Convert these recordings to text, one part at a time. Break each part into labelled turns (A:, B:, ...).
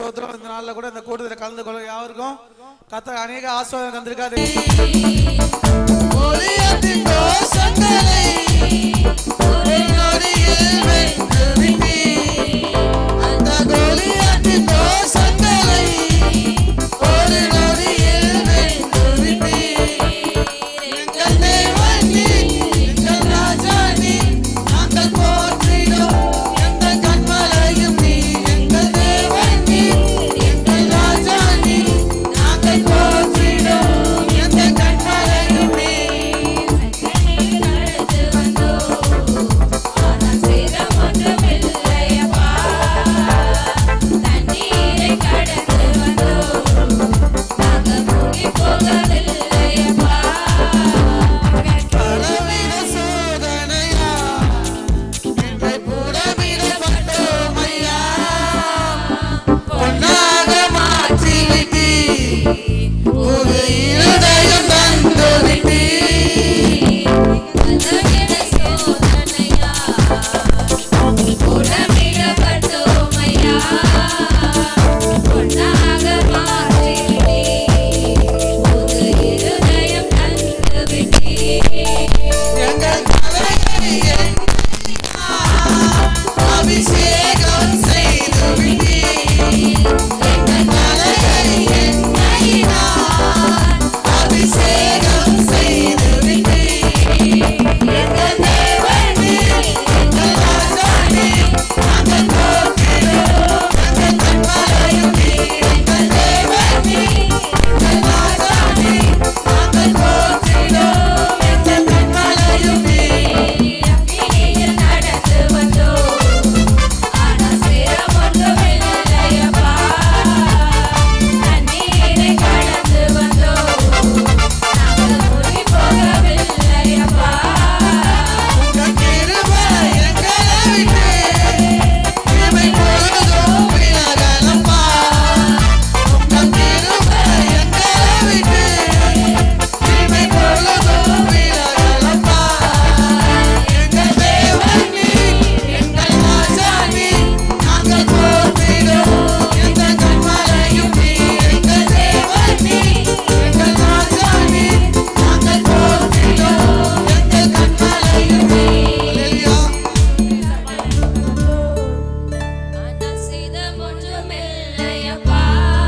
A: ஸ்தோத்திரம் இந்த நாள்ல கூட இந்த கூட்டத்தில் கலந்து கொள்ள யாருக்கும் கத்த அநேக ஆசீர்வாதம் தந்திருக்காது
B: ஒளியத்தின் தோஷங்களை ஒரு நொடியில் வென்று விட்டீர். அந்த கோலியாத்தின் தோஷங்களை ஒரு நொடியில் வென்று விட்டீர். எங்கள் தேவன் நீர், எங்கள் ராஜா நீர், நாங்கள் போற்றிடும் எங்கள் கண்மலையும் நீர். எங்கள் தேவன் நீர், எங்கள் ராஜா நீர், நாங்கள் போற்றிடும் எங்கள் கண்மலையும் நீர்.
C: நடந்து வந்தோம் ஆனால் சேதம் ஒன்றுமில்லையப்பா தண்ணீரை கடந்து வந்தோம் நாங்கள் மூழ்கி போகவில்லையப்பா
B: பலவித சோதனையா என்னை புடமிடப்பட்டோம் ஐயா பொன்னாக மாற்றி விட்டீர் ஒரு இருதயம் தந்து விட்டீர்
C: பலவித சோதனையா உடம்பிடப்பட்டோமையா பொன்னாக மாற்றிவிட்டீர் புது இருதயம் தந்து விட்டீர்
B: எங்கள் தலையை அபிஷேகம் செய்து விட்டீர் எங்கள் தலையை எண்ணெயினால் அபிஷேகம் செய்து விட்டீர் எங்கள் தேவனே எங்கள் ராஜானே நாங்கள் போற்றிடும் எங்கள் கண்மலையும் நீர் எங்கள் தேவனே எங்கள் ராஜானே நாங்கள் போற்றிடும் எங்கள் கண்மலையும் நீர்
C: அக்கினியில் நடந்து வந்தோம் ஆனால் சேரம் ஒன்றுமில்லையப்பா தண்ணீரை கடந்து வந்தோம் நாங்கள் மூழ்கி போகவில்லையப்பா
B: உங்கள் கிருபை எங்களை விட்டு கிருபை பொழுதும் விலகலப்பா. உங்கள் கிருபை எங்களை விட்டு கிருபை பொழுதும் விலகலப்பா. எங்கள் தேவன் நீர், எங்கள் ராஜா நீர், நாங்கள் போற்றிடும் எங்கள் கண்மலையும் நீர். எங்கள் தேவன் நீர், எங்கள் ராஜா நீர், நாங்கள் போற்றிடும் எங்கள் கண்மலையும் நீர். அல்லேலூயா.
C: ஆனால் சேதம் ஒன்றுமில்லையப்பா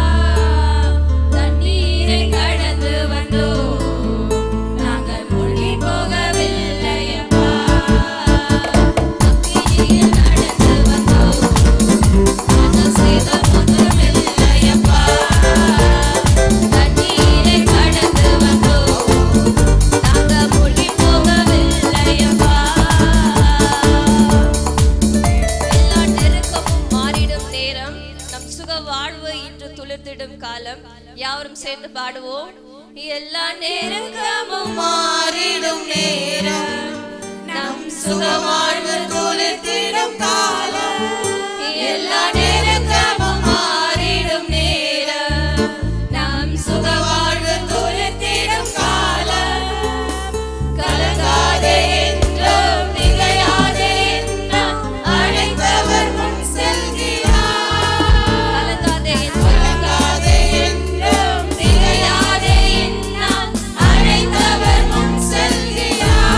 C: தண்ணீரை கடந்து வந்தோம் நாங்கள் மூழ்கி போகவில்லையப்பா அக்கினியில் நடந்து வந்தோம் ஆனால் சேதம் ஒன்றுமில்லையப்பா தண்ணீரை கடந்து வந்தோம் நாங்கள் மூழ்கி போகவில்லையப்பா எல்லா நெருக்கமும் மாறிடும் நேரம் நம் சுக வாழ்வு இன்று துளிர்த்திடும் காலம் யாவரும் சேர்ந்து பாடுவோம் எல்லா நெருக்கமும்
B: மாறிடும் நேரம் நம் சுகவாழ்வு துளிர்த்திடும் காலம்
C: எல்லா நெருக்கமும் மாறிடும் நேரம் நம் சுக வாழ்வு துளிர்த்திடும் காலம் கலங்காதே என்றும் திகையாதே என்றும் அழைத்தவர் முன் செல்கிறார் கலங்காதே கலங்காதே என்றும் திகையாதே என்றும் அழைத்தவர் முன் செல்கிறார்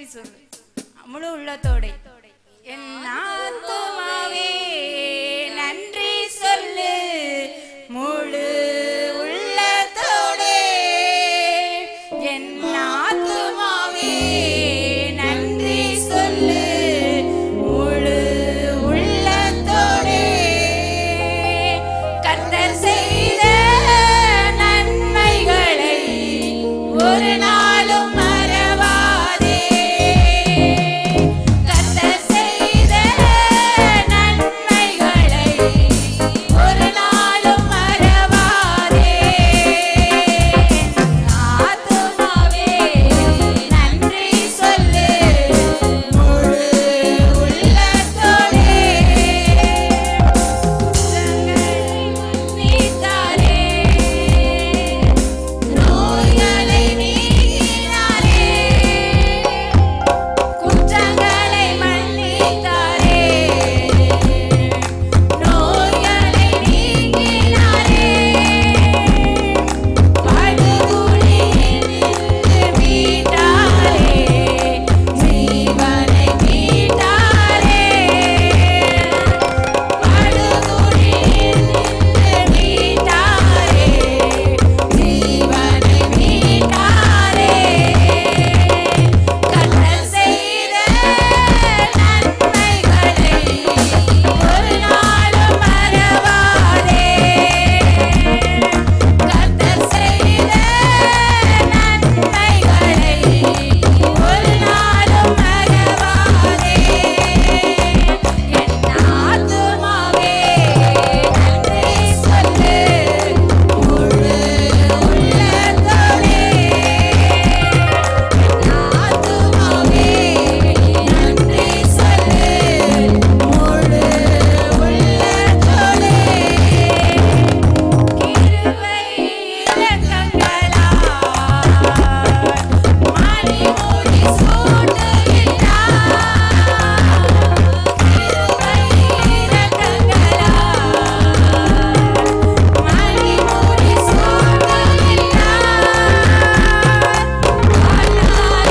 D: சொல்லு முழு உள்ளத்தோட என் ஆத்துமாவே நன்றி சொல்லு முழு உள்ளத்தோடே என் ஆத்துமாவே நன்றி சொல்லு முழு உள்ளத்தோடே கர்த்தர் செய்த நன்மைகளை ஒரு நாளும் மறவாதே கர்த்தர் செய்த நன்மைகளை ஒரு நாளும் மறவாதே ஆத்துமாவே நன்றி சொல்லு முழு உள்ளத்தோடே நீத்தாரே நோய்களை நீக்கினாரே குற்றங்களை மன்னித்தாரே நோய்களை நீக்கினாரே படுகுழியில் மீட்டாரே ஜீவனை மீட்டாரே படுகுழியில் மீட்டாரே ஜீவனை மீட்டாரே கர்த்தர் செய்த நன்மைகளை ஒரு நாளும் மறவாதே கர்த்தர் செய்த நன்மைகளை ஒரு நாளும் மறவாதே என் ஆத்துமாவே நன்றி சொல்லு முழு உள்ளத்தோடே ஆத்துமாவே நன்றி சொல்லு முழு உள்ளத்தோடே கிருபை இலக்கங்களா மணிமுடி சூட்டுகிறார் கிருபை இலக்கங்களா மணிமுடி சூட்டுகிறார்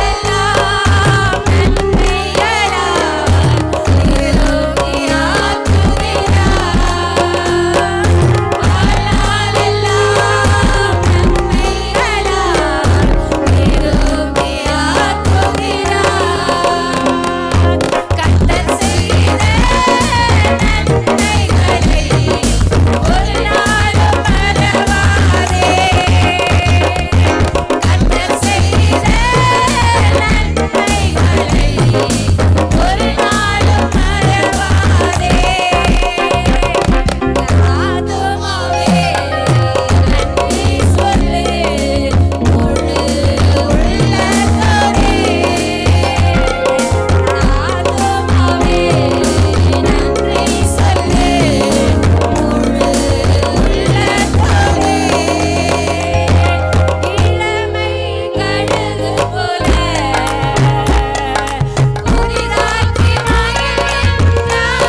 D: ஒரு நாளும் மறவாதே கர்த்தர் செய்த நன்மைகளை ஒரு நாளும் மறவாதே ஆத்துமாவே நன்றி சொல்லு முழு உள்ளத்தோடே ஆத்துமாவே நன்றி சொல்லு முழு உள்ளத்தோடே இளமை கழுகு போல புதிதாக்கி மகிழ்கின்றார்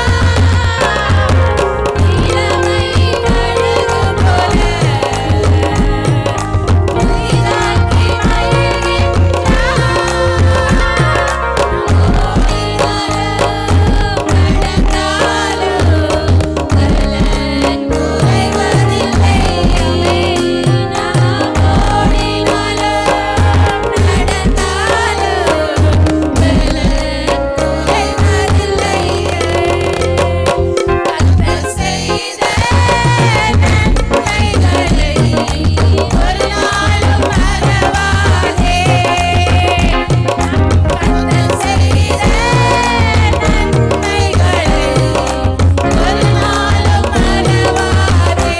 D: இளமை கழுகு போல புதிதாக்கி ஒரு நாளும் மறவாதே கர்த்தர் செய்த நன்மைகளை ஒரு நாளும் மறவாதே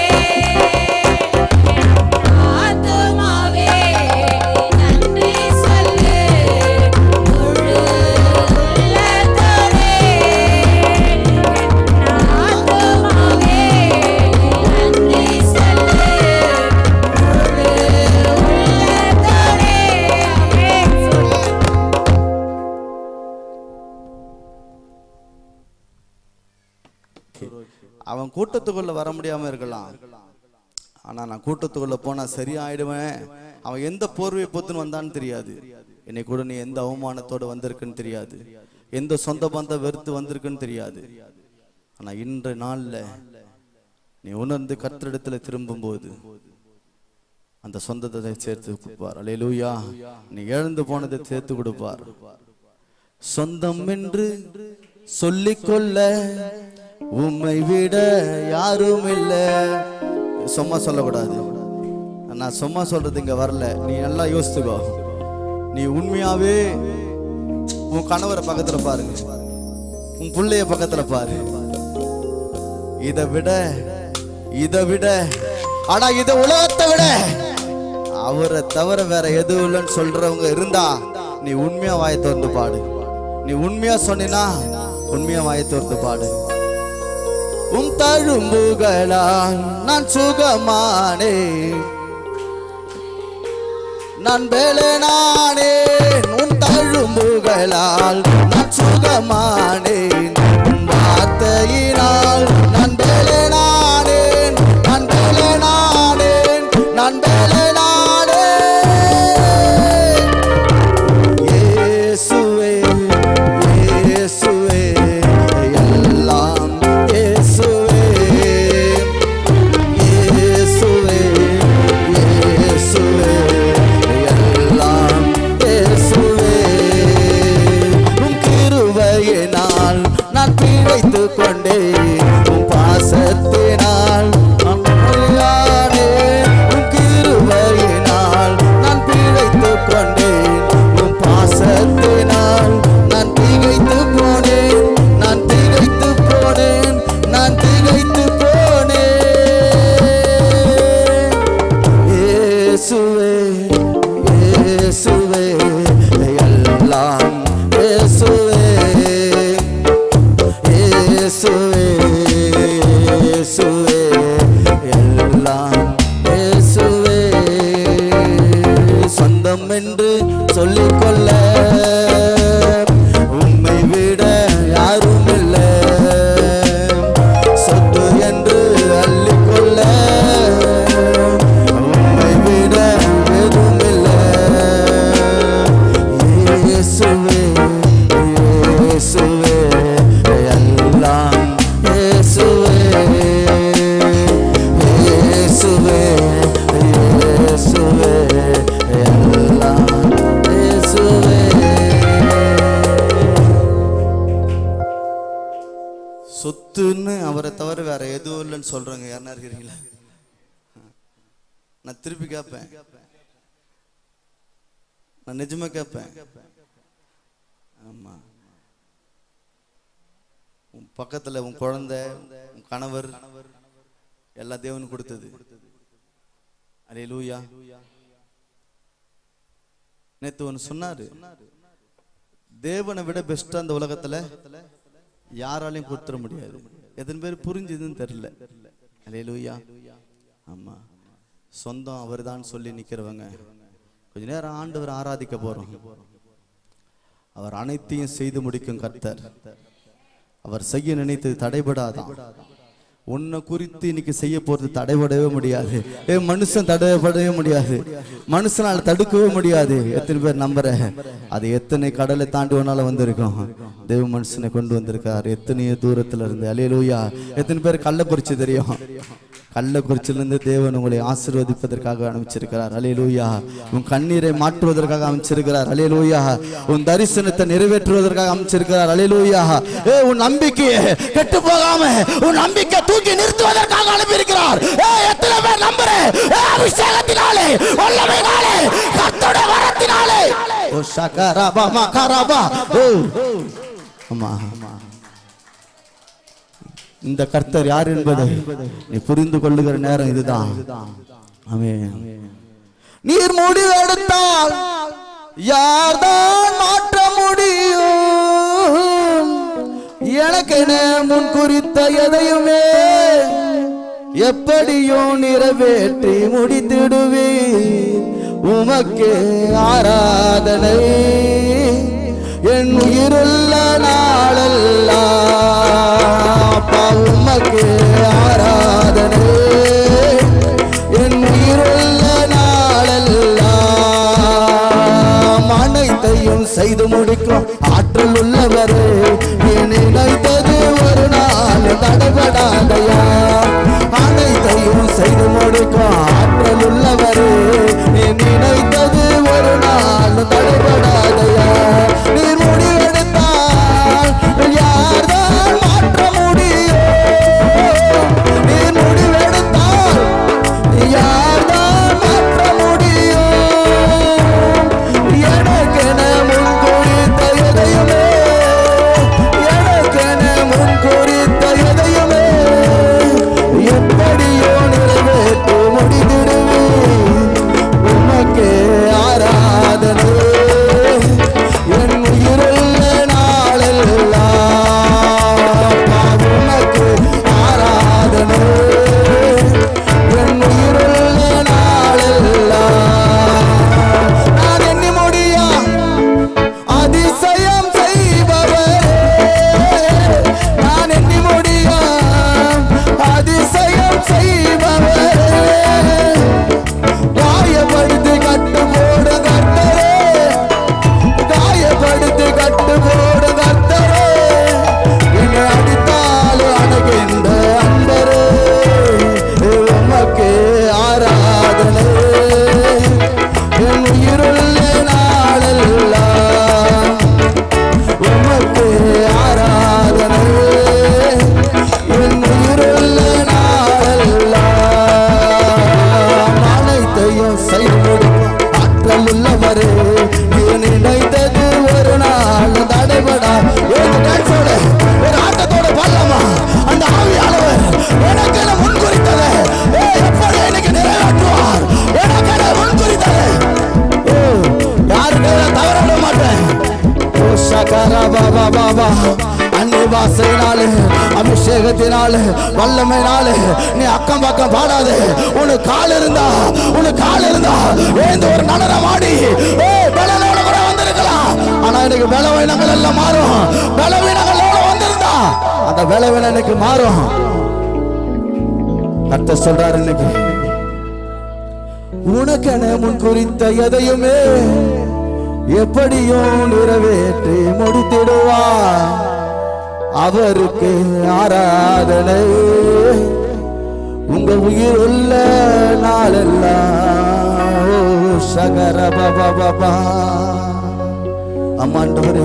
D: ஆத்துமாவே நன்றி சொல்லு முழு உள்ளத்தோடே ஆத்துமாவே நன்றி சொல்லு முழு உள்ளத்தோடே சொல்லு
A: அவன் கூட்டத்துக்குள்ள வர முடியாம இருக்கலாம் ஆனா நான் கூட்டத்துக்குள்ள போனா சரியாயிடுவேன் அவன் எந்த போர்வையை பொத்துன்னு வந்தான்னு தெரியாது
E: என்னை கூட நீ எந்த அவமானத்தோட வந்திருக்குன்னு தெரியாது எந்த சொந்த பந்தம் வெறுத்து வந்திருக்குன்னு தெரியாது ஆனா இன்ற நாள்ல நீ உணர்ந்து கர்த்தரிடத்துல திரும்பும்போது அந்த சொந்தத்தை சேர்த்து கொடுப்பார் அல்லேலூயா நீ இழந்து போனதை சேர்த்து கொடுப்பார் சொந்தம் என்று சொல்லிக்கொள்ள உம்மை விட யாரும் இல்ல சும்மா சொல்லக்கூடாது நான் சும்மா சொல்றது இங்க வரல நீ நல்லா யோசிச்சுக்கோ நீ உண்மையாவே உன் கணவரை பக்கத்துல பாருங்க உன் பிள்ளைய பக்கத்துல பாரு இதை விட இதை விட ஆனா இத உலகத்தை விட அவரை தவிர வேற எதுவும் இல்லைன்னு சொல்றவங்க இருந்தா நீ உண்மையா வாயை திறந்து பாடு நீ உண்மையா சொன்னினா உண்மையா வாயை திறந்து பாடு உன் தழும்புகளால் நான் சுகமானேன் நான் நானேன் உன் தழும்புகளால் நான் சுகமானேன் உன் வார்த்தையினால் நான் நானேன் நான் நானேன் நான் நானேன் இயேசுவே இயேசுவே எல்லாம் இயேசுவே இயேசுவே இயேசுவே எல்லாம் இயேசுவே உம் கிருபையினால் நான் பிழைத்துக் கொண்டேன் உம் பாசத்தினால் நான் மொழியானேன். உம் கிருபையினால் நான் பிழைத்துக் கொண்டேன் உம் பாசத்தினால் நான் திகைத்து போனேன் நான் திகைத்து போனேன் நான் திகைத்து போனேன் இயேசுவே இயேசுவே எல்லாம் இயேசுவே இயேசுவே இயேசுவே எல்லாம் இயேசுவே சொந்தம் என்று சொல்லிக்கொள்ள உம்மை விட யாரும் இல்லை சொத்து என்று அள்ளிக்கொள்ள உம்மை விட எதுவும் இல்லை இயேசுவே இயேசுவே எல்லாம் இயேசுவே இயேசுவே இயேசுவே எல்லாம் இயேசுவே சொத்துன்னு அவரை தவிர வேற எதுவும் இல்லைன்னு சொல்றாங்க யாருன்னா இருக்கிறீங்களா நான் திருப்பி கேட்பேன் நான் நிஜமா கேட்பேன் ஆமா உன் பக்கத்துல உன் குழந்தை உன் கணவர் எல்லாம் தேவன் கொடுத்தது அலே லூயா நேத்து ஒன்று சொன்னாரு தேவனை விட பெஸ்டா அந்த உலகத்துல யாராலையும் கொடுத்துட முடியாது எத்தனை பேர் புரிஞ்சுதுன்னு தெரியல அலே லூயா ஆமா சொந்தம் அவர்தான் சொல்லி நிக்கிறவங்க கொஞ்ச நேரம் ஆண்டவர் ஆராதிக்க போறோம் அவர் அனைத்தையும் செய்து முடிக்கும் கர்த்தர் அவர் செய்ய நினைத்தது தடைபடாதான் உன்னை குறித்து இன்னைக்கு செய்ய போறது தடைபடவே முடியாது ஏ மனுஷன் தடைபடவே முடியாது மனுஷனால தடுக்கவே முடியாது எத்தனை பேர் நம்புற அது எத்தனை கடலை தாண்டி ஒன்னால வந்திருக்கும் தேவ மனுஷனை கொண்டு வந்திருக்கார் எத்தனையோ தூரத்துல இருந்து அலையலூயா எத்தனை பேர் கள்ளக்குறிச்சி தெரியும் கள்ளக்குறிச்சியிலிருந்து தேவன் உங்களை ஆசீர்வதிப்பதற்காக அனுப்பிச்சிருக்கிறார் அலையலூயா உன் கண்ணீரை மாற்றுவதற்காக அமைச்சிருக்கிறார் அலையலூயா உன் தரிசனத்தை நிறைவேற்றுவதற்காக அமைச்சிருக்கிறார் அலையலூயா ஏ உன் நம்பிக்கையை கெட்டு போகாம உன் நம்பிக்கை தூக்கி நிறுத்துவதற்காக அனுப்பியிருக்கிறார் ஏ எத்தனை பேர் நம்புறேன் ஏ அபிஷேகத்தினாலே வல்லமையினாலே கர்த்தருடைய வரத்தினாலே ஓ ஷகரபா மகரபா ஓ ஆமா ஆமா இந்த கர்த்தர் யார் என்பதை நீ புரிந்து கொள்ளுகிற நேரம் இதுதான் ஆமென் நீர் முடிவெடுத்தால் யார்தான் மாற்ற முடியும் எனக்கென முன் குறித்த எதையுமே எப்படியும் நிறைவேற்றி முடித்திடுவே உமக்கே ஆராதனை என் உயிருள்ள நாளெல்லாம் அப்பா உமக்கு ஆராதனை என் உயிருள்ள நாளெல்லாம் அனைத்த செய்து முடிக்கும் ஆற்றல் உள்ளவரே நீ நினைத்தது ஒரு நாள் தடைபடாதையா அனைத்தையும் செய்து முடிக்கும் ஆற்றல் உள்ளவரே நீ நினைத்தது ஒரு நாள் தடைபடாதையா நீர் முடிவெடுத்தால் யார்தான் மாற்ற முடியும் நீர் முடிவெடுத்தால் யார்தான் மாற்ற முடியும் எனக்கென முன் குறித்த எதையுமே எனக்கென முன் குறித்த எதையுமே எப்படியோ நிறைவேற்றி முடித்திடுவேன் உமக்கே ஆராதனை என் உயிருள்ள நாளெல்லாம் உமக்கு ஆராதனை என் உயிருள்ள நாளெல்லாம் நான் எண்ணி முடியா அதிசயம் செய்பவரே நான் எண்ணி முடியா அதிசயம் செய்பவரே காயப்படுத்தி கட்டு போடு கர்த்தரே காயப்படுத்தி கட்டு போடு கர்த்தரே என்னை அடித்தாலும் அணுகின்ற அன்பரே உமக்கு ஆராதனை என் உயிருள்ள நாளெல்லாம் உமக்கு ஆராதனை என் உயிருள்ள நாளெல்லாம் அனைத்தையும் செய்து முடிக்கும் ஆற்றல் உள்ளவரே நீ நினைத்தது ஒரு நாள் தடைபடா ஒரு டான்ஸோட ஒரு ஆட்டத்தோட பாடலாமா அந்த ஆவியானவர் எனக்கென முன் குறித்ததை ஏய், எப்படி எனக்கு நிறைவேற்றுவார் எனக்கென முன் குறித்ததை ஓ, யாருக்கு நான் தவற விட மாட்டேன் ஓ, சகரா பாபா பாபா அன்னி வாசையினாலே அபிஷேகத்தினாலே வல்லமையினாலே நீ அக்கம் பக்கம் பாடாதே உனக்கு கால் இருந்தா உனக்கு கால் இருந்தா ஏந்த ஒரு நடனம் ஆடி ஏ பலனோட கூட வந்திருக்கலாம் ஆனா இன்னைக்கு பலவீனங்கள் எல்லாம் மாறும் பலவீனங்களோட வந்திருந்தா அந்த பலவீனம் இன்னைக்கு மாறும் கர்த்தர் சொல்றாரு இன்னைக்கு உனக்கென முன் குறித்த எதையுமே எப்படியும் நிறைவேற்றி முடித்திடுவார் அவருக்கு ஆராதனை உங்க உயிர் உள்ள நாளெல்லாம் ஓ, சகர பாபா பாபா அம்மாண்டவரே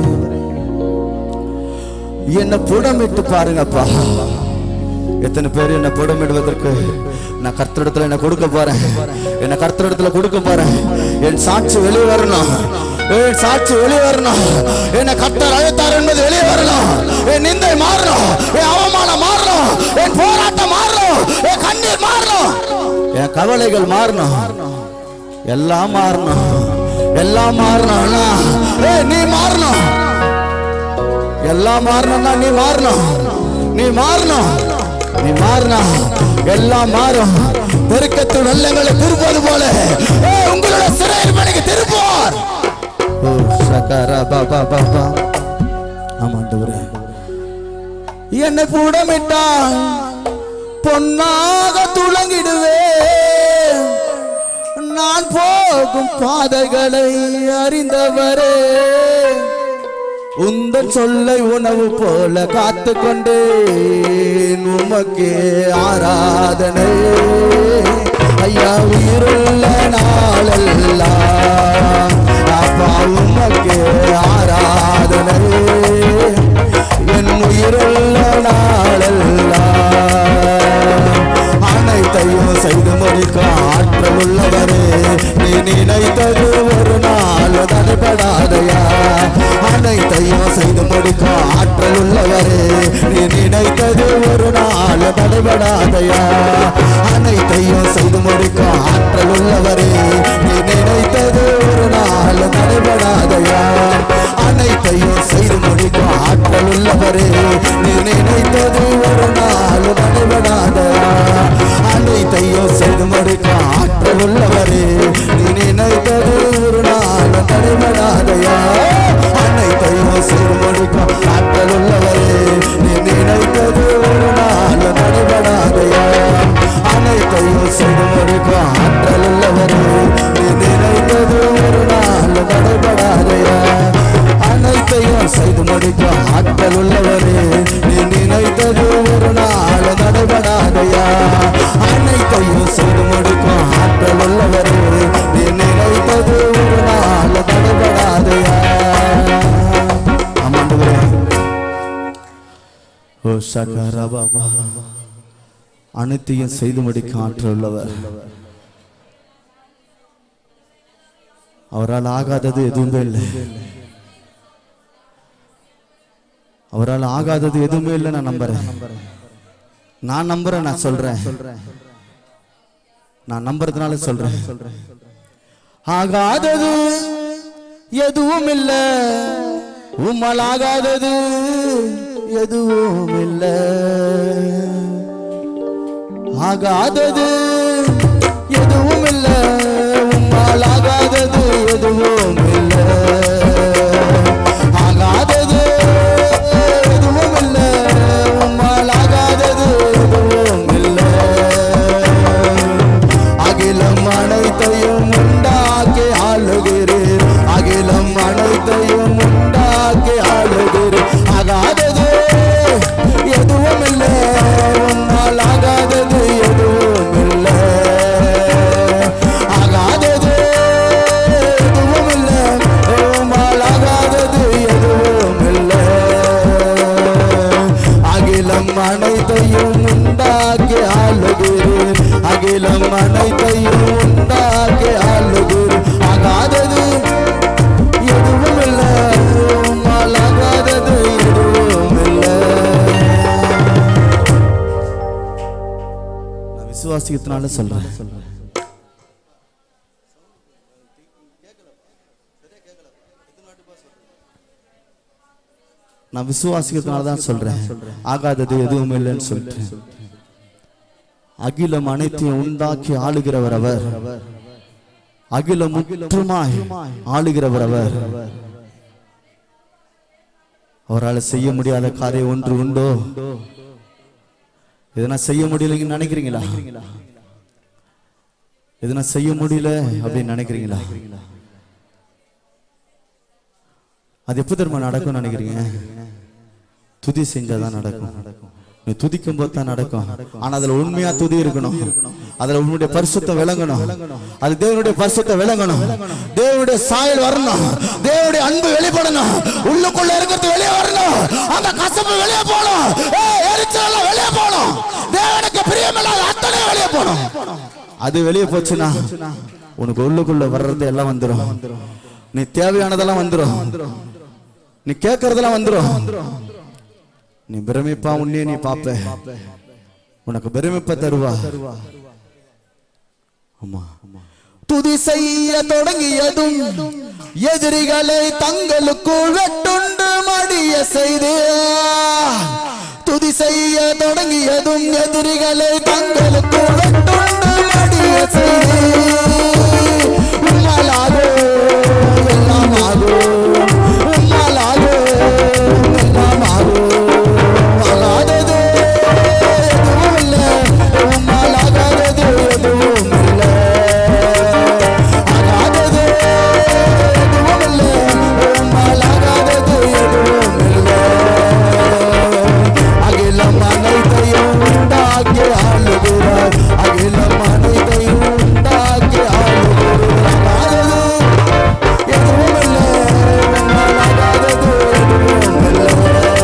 E: என்ன புடமிட்டு பாருங்கப்பா எத்தனை பேர் என்ன புடமிடுவதற்கு நான் கர்த்தரிடத்துல என்ன கொடுக்க போறேன் என்ன கர்த்தரிடத்துல கொடுக்க போறேன் என் சாட்சி வெளியே வரணும் என் சாட்சி வெளியே வரணும் என்ன கர்த்தர் அழைத்தார் என்பது வெளியே வரணும் என் நிந்தை மாறணும் என் அவமானம் மாறணும் என் போராட்டம் மாறணும் என் கண்ணீர் மாறணும் என் கவலைகள் மாறணும் எல்லாம் மாறணும் எல்லாம் மாறணும் அண்ணா. ஏய், நீ மாறணும் எல்லாம் மாறணும்னா நீ மாறணும் நீ மாறணும் நீ மாறினா எல்லாம் மாறும் பெருக்கத்து வெள்ளங்களை திருப்பது போல ஏய், உங்களோட சிறையிருப்பனைக்கு திருப்போர் ஓ சகரா பாபா பாபா ஆமாண்டவரே என்னை புடமிட்டான் பொன்னாக துளங்கிடுவேன் நான் போகும் பாதைகளை அறிந்தவரே உந்தன் சொல்லை உணவு போல காத்து கொண்டேன் உமக்கே ஆராதனை ஐயா உயிருள்ள நாளெல்லாம் அப்பா உமக்கே ஆராதனை என் உயிருள்ள நாளெல்லாம் அனைத்தையும் செய்து முடிக்க ஆற்றல் உள்ளவரே நீ நினைத்தது ஒரு நாள் தடைபடாதையா அனைத்தையும் செய்து முடிக்க ஆற்றல் உள்ளவரே நீ நினைத்தது ஒரு நாள் தடைபடாதையா அனைத்தையும் செய்து முடிக்க ஆற்றல் உள்ளவரே நீ நினைத்தது ஒரு நாள் தடைபடாதையா அனைத்தையும் செய்து முடிக்க ஆற்றல் உள்ளவரே நீ நினைத்தது ஒரு நாள் தடைபடாதையா அனைத்தையும் செய்து முடிக்க ஆற்றல் உள்ளவரே நீ நினைத்தது ஒரு நாள் தடைபடாதையா அனைத்தையும் செய்து முடிக்க ஆற்றல் உள்ளவரே நீ நினைத்தது ஒரு நாள் தடைபடாதையா அனைத்தையும் செய்து முடிக்க ஆற்றல் உள்ளவரே நீ நினைத்தது ஒரு நாள் தடைபடாதையா ஷகரபா அனைத்தையும் செய்து முடிக்க ஆற்றல் உள்ளவர் அவரால் ஆகாதது எதுவுமே இல்லை அவரால் ஆகாதது எதுவுமே இல்லை நான் நம்புறேன் நான் நம்புறேன் நான் சொல்றேன் நான் நம்புறதுனால சொல்றேன் ஆகாதது எதுவும் இல்ல உம்மால் ஆகாதது எதுவும் இல்ல ஆகாதது எதுவும் இல்ல உம்மால் ஆகாதது எதுவும் இல்ல ஆகாதது எதுவும் இல்ல உம்மால் ஆகாதது எதுவும் இல்ல அகிலம் அனைத்தையும் உண்டாக்கி ஆளுகிறீர் அகிலம் அனைத்தையும் உண்டாக்கி ஆளுகிறீர் ஆகாதது எதுவும் இல்லை உன்னால் ஆகாதது எதுவும் இல்லை ஆகாதது எதுவும் இல்லை உம்மால் ஆகாதது எதுவும் இல்லை அகிலம் அனைத்தையும் உண்டாக்கி ஆளுகிறீர் அகிலம் அனைத்தையும் உண்டாக்கி ஆளுகிறீர் ஆகாதது எதுவும் இல்லை உம்மால் ஆகாதது எதுவும் இல்லை நான் விசுவாசிக்கிறதுனால சொல்றேன் நான் விசுவாசிக்கிறதுனால தான் சொல்றேன் ஆகாதது எதுவும் இல்லைன்னு சொல்லிட்டேன் அகிலம் அனைத்தையும் உண்டாக்கி ஆளுகிறவர் அவர் அகிலம் முற்றுமாய் ஆளுகிறவர் அவர் அவரால் செய்ய முடியாத காரியம் ஒன்று உண்டோ எதனா செய்ய முடியலைங்கன்னு நினைக்கிறீங்களா எதனா செய்ய முடியல அப்படின்னு நினைக்கிறீங்களா அது எப்போ திரும்ப நடக்கும் நினைக்கிறீங்க துதி செஞ்சாதான் நடக்கும் நீ துதிக்கும் போது தான் நடக்கும் ஆனா அதுல உண்மையா துதி இருக்கணும் அதுல உன்னுடைய பரிசுத்த விளங்கணும் அது தேவனுடைய பரிசுத்த விளங்கணும் தேவனுடைய சாயல் வரணும் தேவனுடைய அன்பு வெளிப்படணும் உள்ளுக்குள்ள இருக்கிறது வெளியே வரணும் அந்த கசப்பு வெளியே போகணும் ஏய், எரிச்சல் எல்லாம் வெளியே போகணும் தேவனுக்கு பிரியமில்லாத அத்தனை வெளியே போகணும் அது வெளியே போச்சுன்னா உனக்கு உள்ளுக்குள்ள வர்றது எல்லாம் வந்துரும் நீ தேவையானதெல்லாம் வந்துரும் நீ கேட்கறதெல்லாம் வந்துரும் நீ பிரமிப்பா உன்னே நீ பாப்ப உனக்கு பிரமிப்ப தருவா ஆமா துதி செய்ய தொடங்கியதும் எதிரிகளை தங்களுக்குள் வெட்டுண்டு மடிய செய்து துதி செய்ய தொடங்கியதும் எதிரிகளை தங்களுக்குள் வெட்டுண்டு மடிய செய்து உம்மாலாகோ எல்லாம் ஆகும் உம்மாலாகோ எல்லாம் ஆகும் ஆகாதது எதுவும் இல்லை உம்மால் ஆகாதது எதுவும் இல்லை ஆகாதது எதுவும் இல்லை உம்மால் ஆகாதது எதுவும் இல்லை அகிலம் அனைத்தையும் உண்டாக்கி ஆளுகிறார் அகிலம் அனைத்தையும் உண்டாக்கி ஆளுகிறார் ஆகாதது எதுவும் இல்லை உம்மால் ஆகாதது எதுவும் இல்லை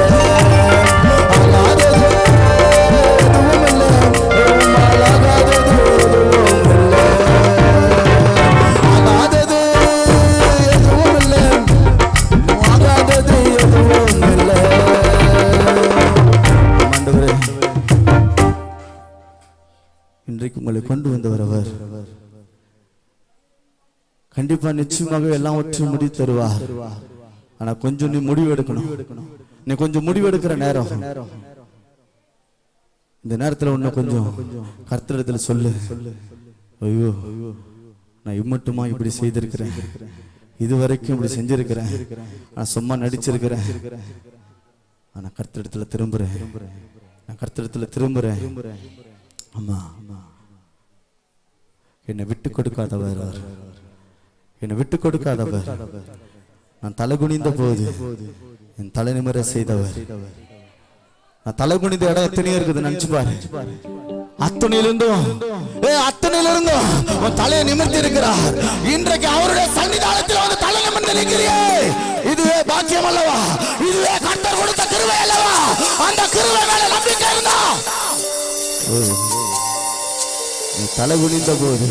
E: ஆகாதது எதுவும் இல்லை உம்மால் ஆகாதது எதுவும் இல்லை ஆகாதது எதுவும் இல்லை ஆகாதது எதுவும் இல்லை ஆண்டவரே இன்றைக்கு உங்களை கொண்டு வந்தவர் அவர் கண்டிப்பா நிச்சயமாக எல்லாவற்றையும் முடி தருவார் ஆனா கொஞ்சம் நீ முடிவு எடுக்கணும் நீ கொஞ்சம் முடிவு எடுக்கிற நேரம் இந்த நேரத்துல உன்னை கொஞ்சம் கர்த்தரிடத்துல சொல்லு ஐயோ நான் இம்மட்டுமா இப்படி செய்திருக்கிறேன் இது வரைக்கும் இப்படி செஞ்சிருக்கிறேன் நான் சும்மா நடிச்சிருக்கிறேன் நான் கர்த்தரிடத்துல திரும்புறேன் நான் கர்த்தரிடத்துல திரும்புறேன் ஆமா என்னை விட்டு கொடுக்காதவர் அவர். என்னை விட்டு கொடுக்காதவர் நான் தலை குனிந்த போது என் தலை நிமிர செய்தவர் நான் தலை குனிந்த இடம் எத்தனையோ இருக்குது நினைச்சு பாரு அத்தனையிலிருந்தும் ஏ அத்தனையிலிருந்தும் உன் தலையை நிமிர்த்தி இருக்கிறார் இன்றைக்கு அவருடைய சன்னிதானத்தில் வந்து தலை நிமிர்ந்து நிற்கிறியே இதுவே பாக்கியம் அல்லவா இதுவே கண்டர் கொடுத்த கிருபை அல்லவா அந்த கிருபை மேல நம்பிக்கை இருந்தா ஓ, நீ தலை குனிந்த போது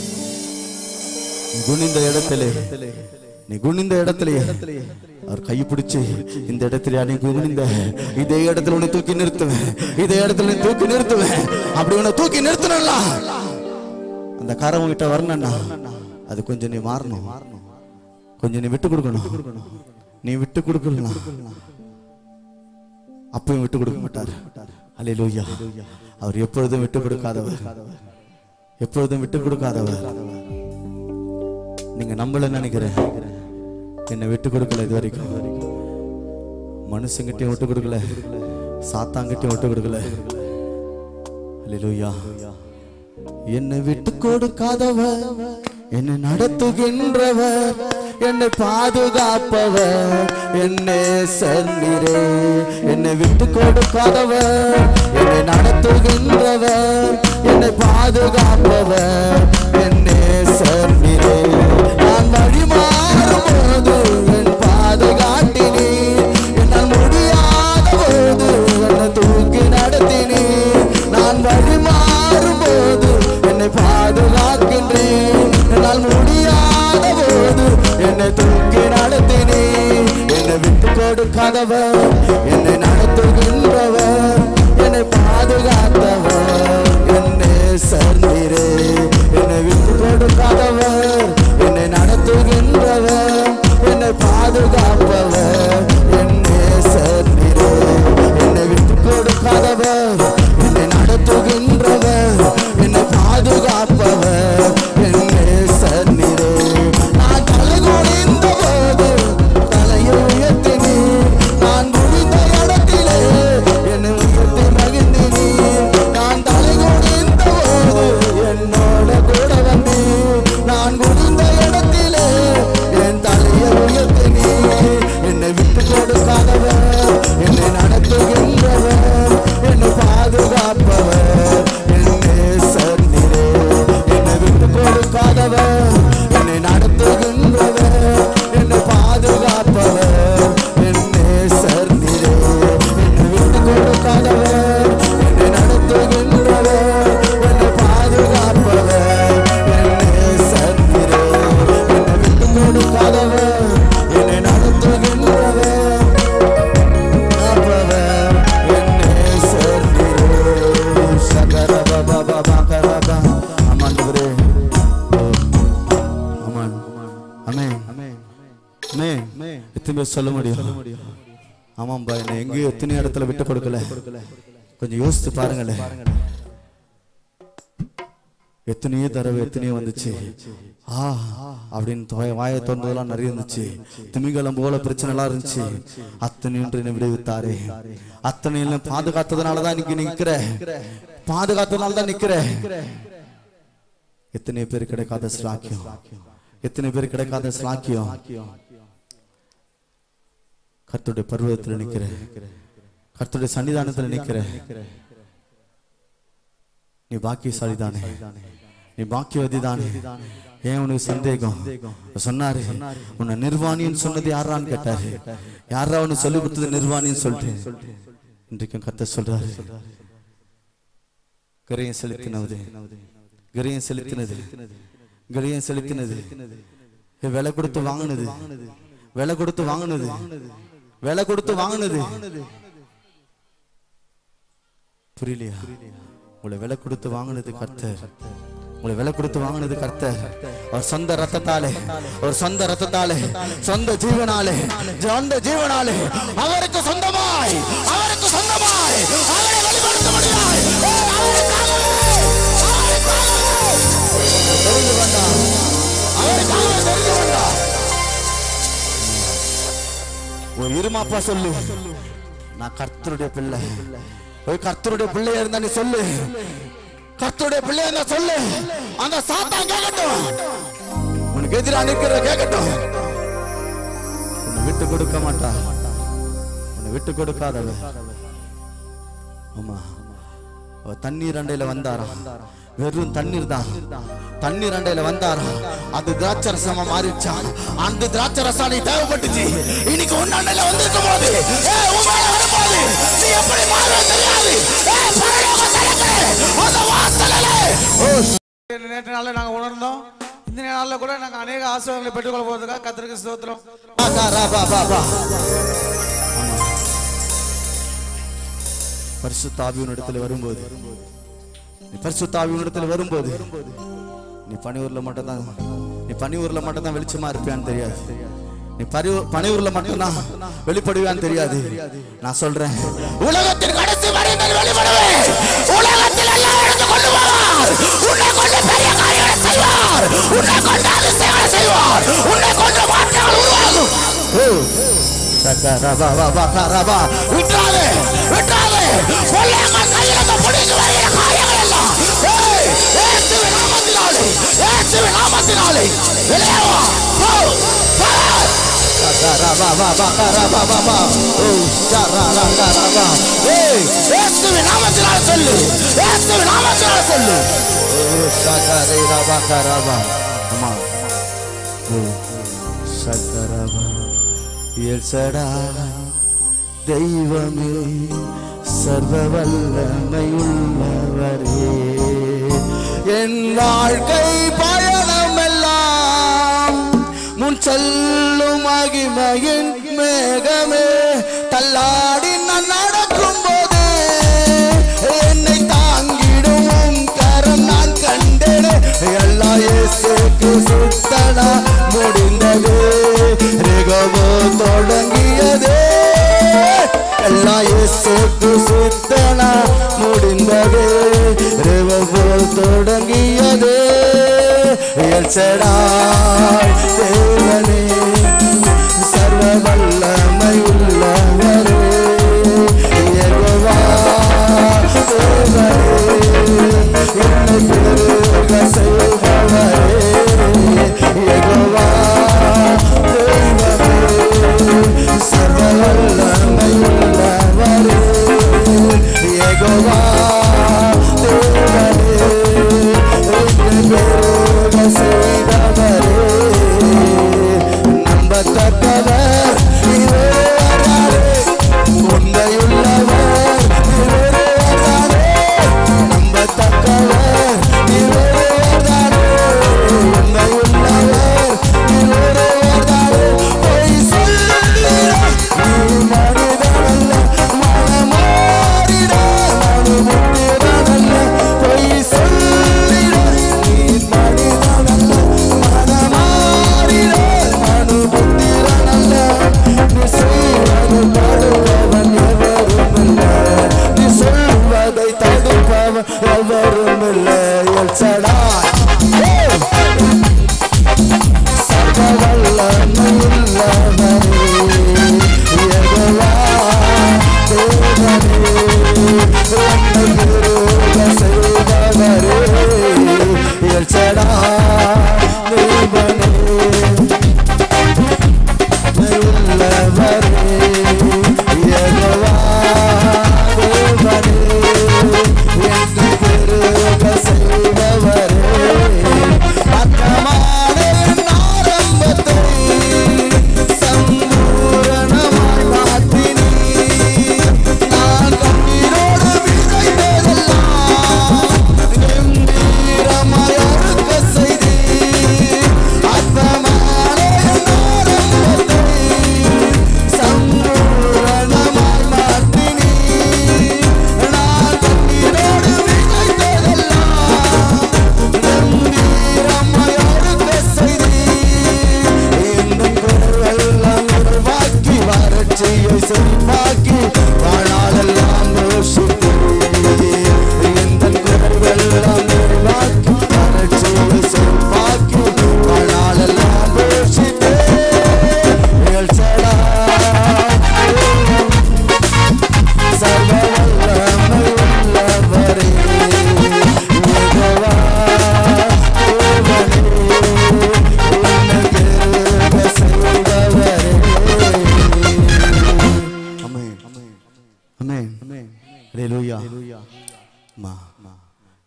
E: நீ குனிந்த இடத்திலே நீ குனிந்த இடத்திலே அவர் கை பிடிச்சு இந்த இடத்துல நீ குனிந்த இதே இடத்துல உன்னை தூக்கி நிறுத்துவேன் இதே இடத்துல நீ தூக்கி நிறுத்துவேன் அப்படி உன்னை தூக்கி நிறுத்தணும்ல அந்த காரம் கிட்ட வரணும்னா அது கொஞ்சம் நீ மாறணும் கொஞ்சம் நீ விட்டு கொடுக்கணும் நீ விட்டு கொடுக்கலாம் அப்பயும் விட்டு கொடுக்க மாட்டார் அல்லேலூயா அவர் எப்பொழுதும் விட்டு கொடுக்காதவர் எப்பொழுதும் விட்டு கொடுக்காதவர் நீங்க நம்பல நினைக்கிறேன் என்னை விட்டு கொடுக்கல இது வரைக்கும் மனுஷங்கிட்டையும் விட்டு கொடுக்கல சாத்தாங்கிட்டையும் விட்டு கொடுக்கல அல்லேலூயா என்னை விட்டு கொடுக்காதவர் என்னை நடத்துகின்றவர் என்னை பாதுகாப்பவர் என்னை சர்நிரே என்னை விட்டு கொடுக்காதவர் என்னை நடத்துகின்றவர் என்னை பாதுகாப்பவர் என்னை சர்நிரே நான் வழி மாறும்போது என் பாதுகாட்டினீர் என்னால் முடியாத போது என்னை தூக்கி நடத்தினீர் நான் வழி மாறும்போது என்னை பாதுகாக்கின்றேன் என்னால் முடியாத போது என்னை தூக்கி நடத்தினேன் என்னை விட்டு கொடுக்காதவர் என்னை நடத்துகின்றவர் என்னை பாதுகாத்தவர் என்னை சர்ந்தீரே என்னை விட்டு கொடுக்காதவர் என்னை நடத்துகின்றவர் என்னை பாதுகாப்பவர் என்னை சர்ந்தீரே என்னை விட்டு கொடுக்காதவர் என்னை நடத்துகின்றவர் என்னை பாதுகாப்பவர் என்னை சன்னிரே நான் தலை குனிந்த போது தலையை உயர்த்தினீர் நான் குனிந்த இடத்திலே என்னை உயர்த்தி மகிழ்ந்தினீர் நான் தலை குனிந்த போது என்னோட கூட வந்தீர் நான் குனிந்த இடத்திலே என் தலையை உயர்த்தினீர் என்னை விட்டு கொடுக்காதவர் என்னை நடத்துகின்றவர் என்னை பாதுகாப்பவர் என்னை சன்னிரே என்னை விட்டு கொடுக்காதவர் என்னை நடத்துகின்றவர் என்னை பாதுகாப்பவர் என்னை சர்நிரே என்னை விட்டு கொடுக்காதவர் என்னை நடத்துகின்றவர் என்னை பாதுகாப்பவர் என்னை சர்நிரே என்னை விட்டு கொடுக்காதவர் என்னை நடத்துகின்றவர் காப்பவர் என்னை சர்நிரே சகரபபபபகரப அம்மாண்டவரே ஆமாம் அமேன் அமேன் எத்தனை பேர் சொல்ல முடியும் ஆமாம்பா என்னை எங்கேயோ எத்தனை இடத்துல விட்டு கொடுக்கல கொஞ்சம் யோசித்து பாருங்களேன் எத்தனையோ தடவை எத்தனையோ வந்துச்சு ஆ அப்படின்னு தொகை- வாயை திறந்ததெல்லாம் நிறைய இருந்துச்சு திமிங்கலம் போல பிரச்சனை எல்லாம் இருந்துச்சு அத்தனை என்று என்னை விடுவித்தாரே அத்தனையிலும் பாதுகாத்ததுனாலதான் இன்னைக்கு நிக்கிற பாதுகாத்ததுனால தான் நிக்கிற எத்தனை பேர் கிடைக்காத ஸ்லாக்கியம் எத்தனை பேர் கிடைக்காத ஸ்லாக்கியம் கர்த்தருடைய பருவத்தில் நிக்கிற கர்த்தருடைய சன்னிதானத்துல நிக்கிற நீ பாக்கியசாலி தானே நீ பாக்கியவதி தானே ஏன் உனக்கு சந்தேகம் சொன்னாரு உன்னை நிர்வாணின்னு சொன்னது யாரான்னு கேட்டாரு யாரா உனக்கு சொல்லி கொடுத்தது நிர்வாணின்னு சொல்லிட்டு இன்றைக்கும் கத்த சொல்றாரு கரையும் செலுத்தினது கரையும் செலுத்தினது கரையும் செலுத்தினது ஏ, விலை கொடுத்து வாங்கினது விலை கொடுத்து வாங்கினது விலை கொடுத்து வாங்கினது புரியலையா உங்களை விலை கொடுத்து வாங்கினது கர்த்தர் உங்களை விலை கொடுத்து வாங்கினது கர்த்தர் அவர் சொந்த ரத்தத்தாலே அவர் சொந்த ரத்தத்தாலே சொந்த ஜீவனாலே சொந்த ஜீவனாலே அவருக்கு சொந்தமாய் அவருக்கு சொந்தமாய் அவரை வெளிப்படுத்த முடியாது தெரிந்து கொண்டார் அவருக்காக தெரிந்து கொண்டார் ஒரு இருமாப்பா சொல்லு நான் கர்த்தருடைய பிள்ளை ஒரு கர்த்தருடைய பிள்ளையா இருந்தா நீ சொல்லு கர்த்தருடைய பிள்ளையா இருந்தா சொல்லு அந்த சாத்தான் கேட்கட்டும் உனக்கு எதிரா நிற்கிற கேட்கட்டும் உன்னை விட்டு கொடுக்க மாட்டா உன்னை விட்டு கொடுக்காதவ ஆமா அவ தண்ணீர் அண்டையில வந்தாராம் வெறும் தண்ணீர் தான் தண்ணீர் அண்டையில வந்தாரா அது திராட்சை ரசமா மாறிடுச்சா அந்த திராட்சை ரசம் நீ தேவைப்பட்டுச்சு இன்னைக்கு உன் அண்டையில வந்திருக்கும் போது ஏய், உன் மேல வரும்போது நீ எப்படி மாறுவ தெரியாது ஏய், பரலோக தலங்களே, அந்த வாசலிலே. ஓ,
A: நேற்று நாளில் நாங்கள் உணர்ந்தோம் இந்த நாளில் கூட நாங்கள் அநேக ஆசீர்வாதங்களை பெற்றுக்கொள்ள போகிறதுக்காக கத்திரிக்கை ஸ்தோத்திரம்
E: பா, கா, ரா, பா, பா, பா. பரிசுத்த இடத்துல வரும்போது நீ பரிசுத்த இடத்துல வரும்போது நீ பனியூர்ல மட்டும் தான் நீ பனியூர்ல மட்டும் தான் வெளிச்சமா இருப்பியான்னு தெரியாது நீ பரி பனியூர்ல மட்டும் தான் வெளிப்படுவியான்னு தெரியாது நான் சொல்றேன் உலகத்தின் கடைசி வரை நான் வெளிப்படுவேன் உலகத்தில் எல்லாம் எடுத்து கொண்டு போவார் உன்னை கொண்டு பெரிய காரியங்களை செய்வார் உன்னை கொண்டு அதிசயங்களை செய்வார் உன்னை கொண்டு மாற்றங்கள் உருவாகும் சக்கரபா விட்டாதே விட்டாதே கொள்ளையங்கள் கையில் அந்த பிடிக்கு வருகிற காரியங்கள் எல்லாம் ஏய், இயேசுவின் நாமத்தினாலே இயேசுவின் நாமத்தினாலே வெளியே வா போ போ சக்கரபா ஓ சரரரரரா ஏய் இயேசுவின் நாமத்தினாலே சொல்லு இயேசுவின் நாமத்தினாலே சொல்லு ஓ சக்கரரபா கரபா அம்மா ஓ சக்கரபா எல்சடா தெய்வமே சர்வ வல்லமையுள்ளவரே என் வாழ்க்கை பயணமெல்லாம் முன் செல்லும் மகிமையின் மேகமே தள்ளாடி நான் நடக்கும் போது என்னை தாங்கிடும் உம் கரம் நான் கண்டேனே எல்லா இயேசுக்கு சுத்தனா முடிந்தது ரிகவோ தொடங்கியது எல்லா இயேசுக்கு சுத்தனா முடிந்தது ரிகவோ தொடங்கியது எல்சடாய் தேவனே சர்வ வல்லமை உள்ளவரே யெகோவா தேவனே என்னை பெருக செய்பவரே யெகோவா தேவனே சர்வ வல்லமை உள்ளவரே யெகோவா தேவனே என்னை பெருக செய்தவரே நம்பத்தக்கவர் நீரே உண்மையுள்ளவர் நீரே நம்பத்தக்கவர் நீரே உண்மையுள்ளவர் நீரே பொய் சொல்லிட நீ மனிதனல்ல மனமாறிட மனுமுட்டிரனல்ல பொய் சொல்லிட நீ மனிதனல்ல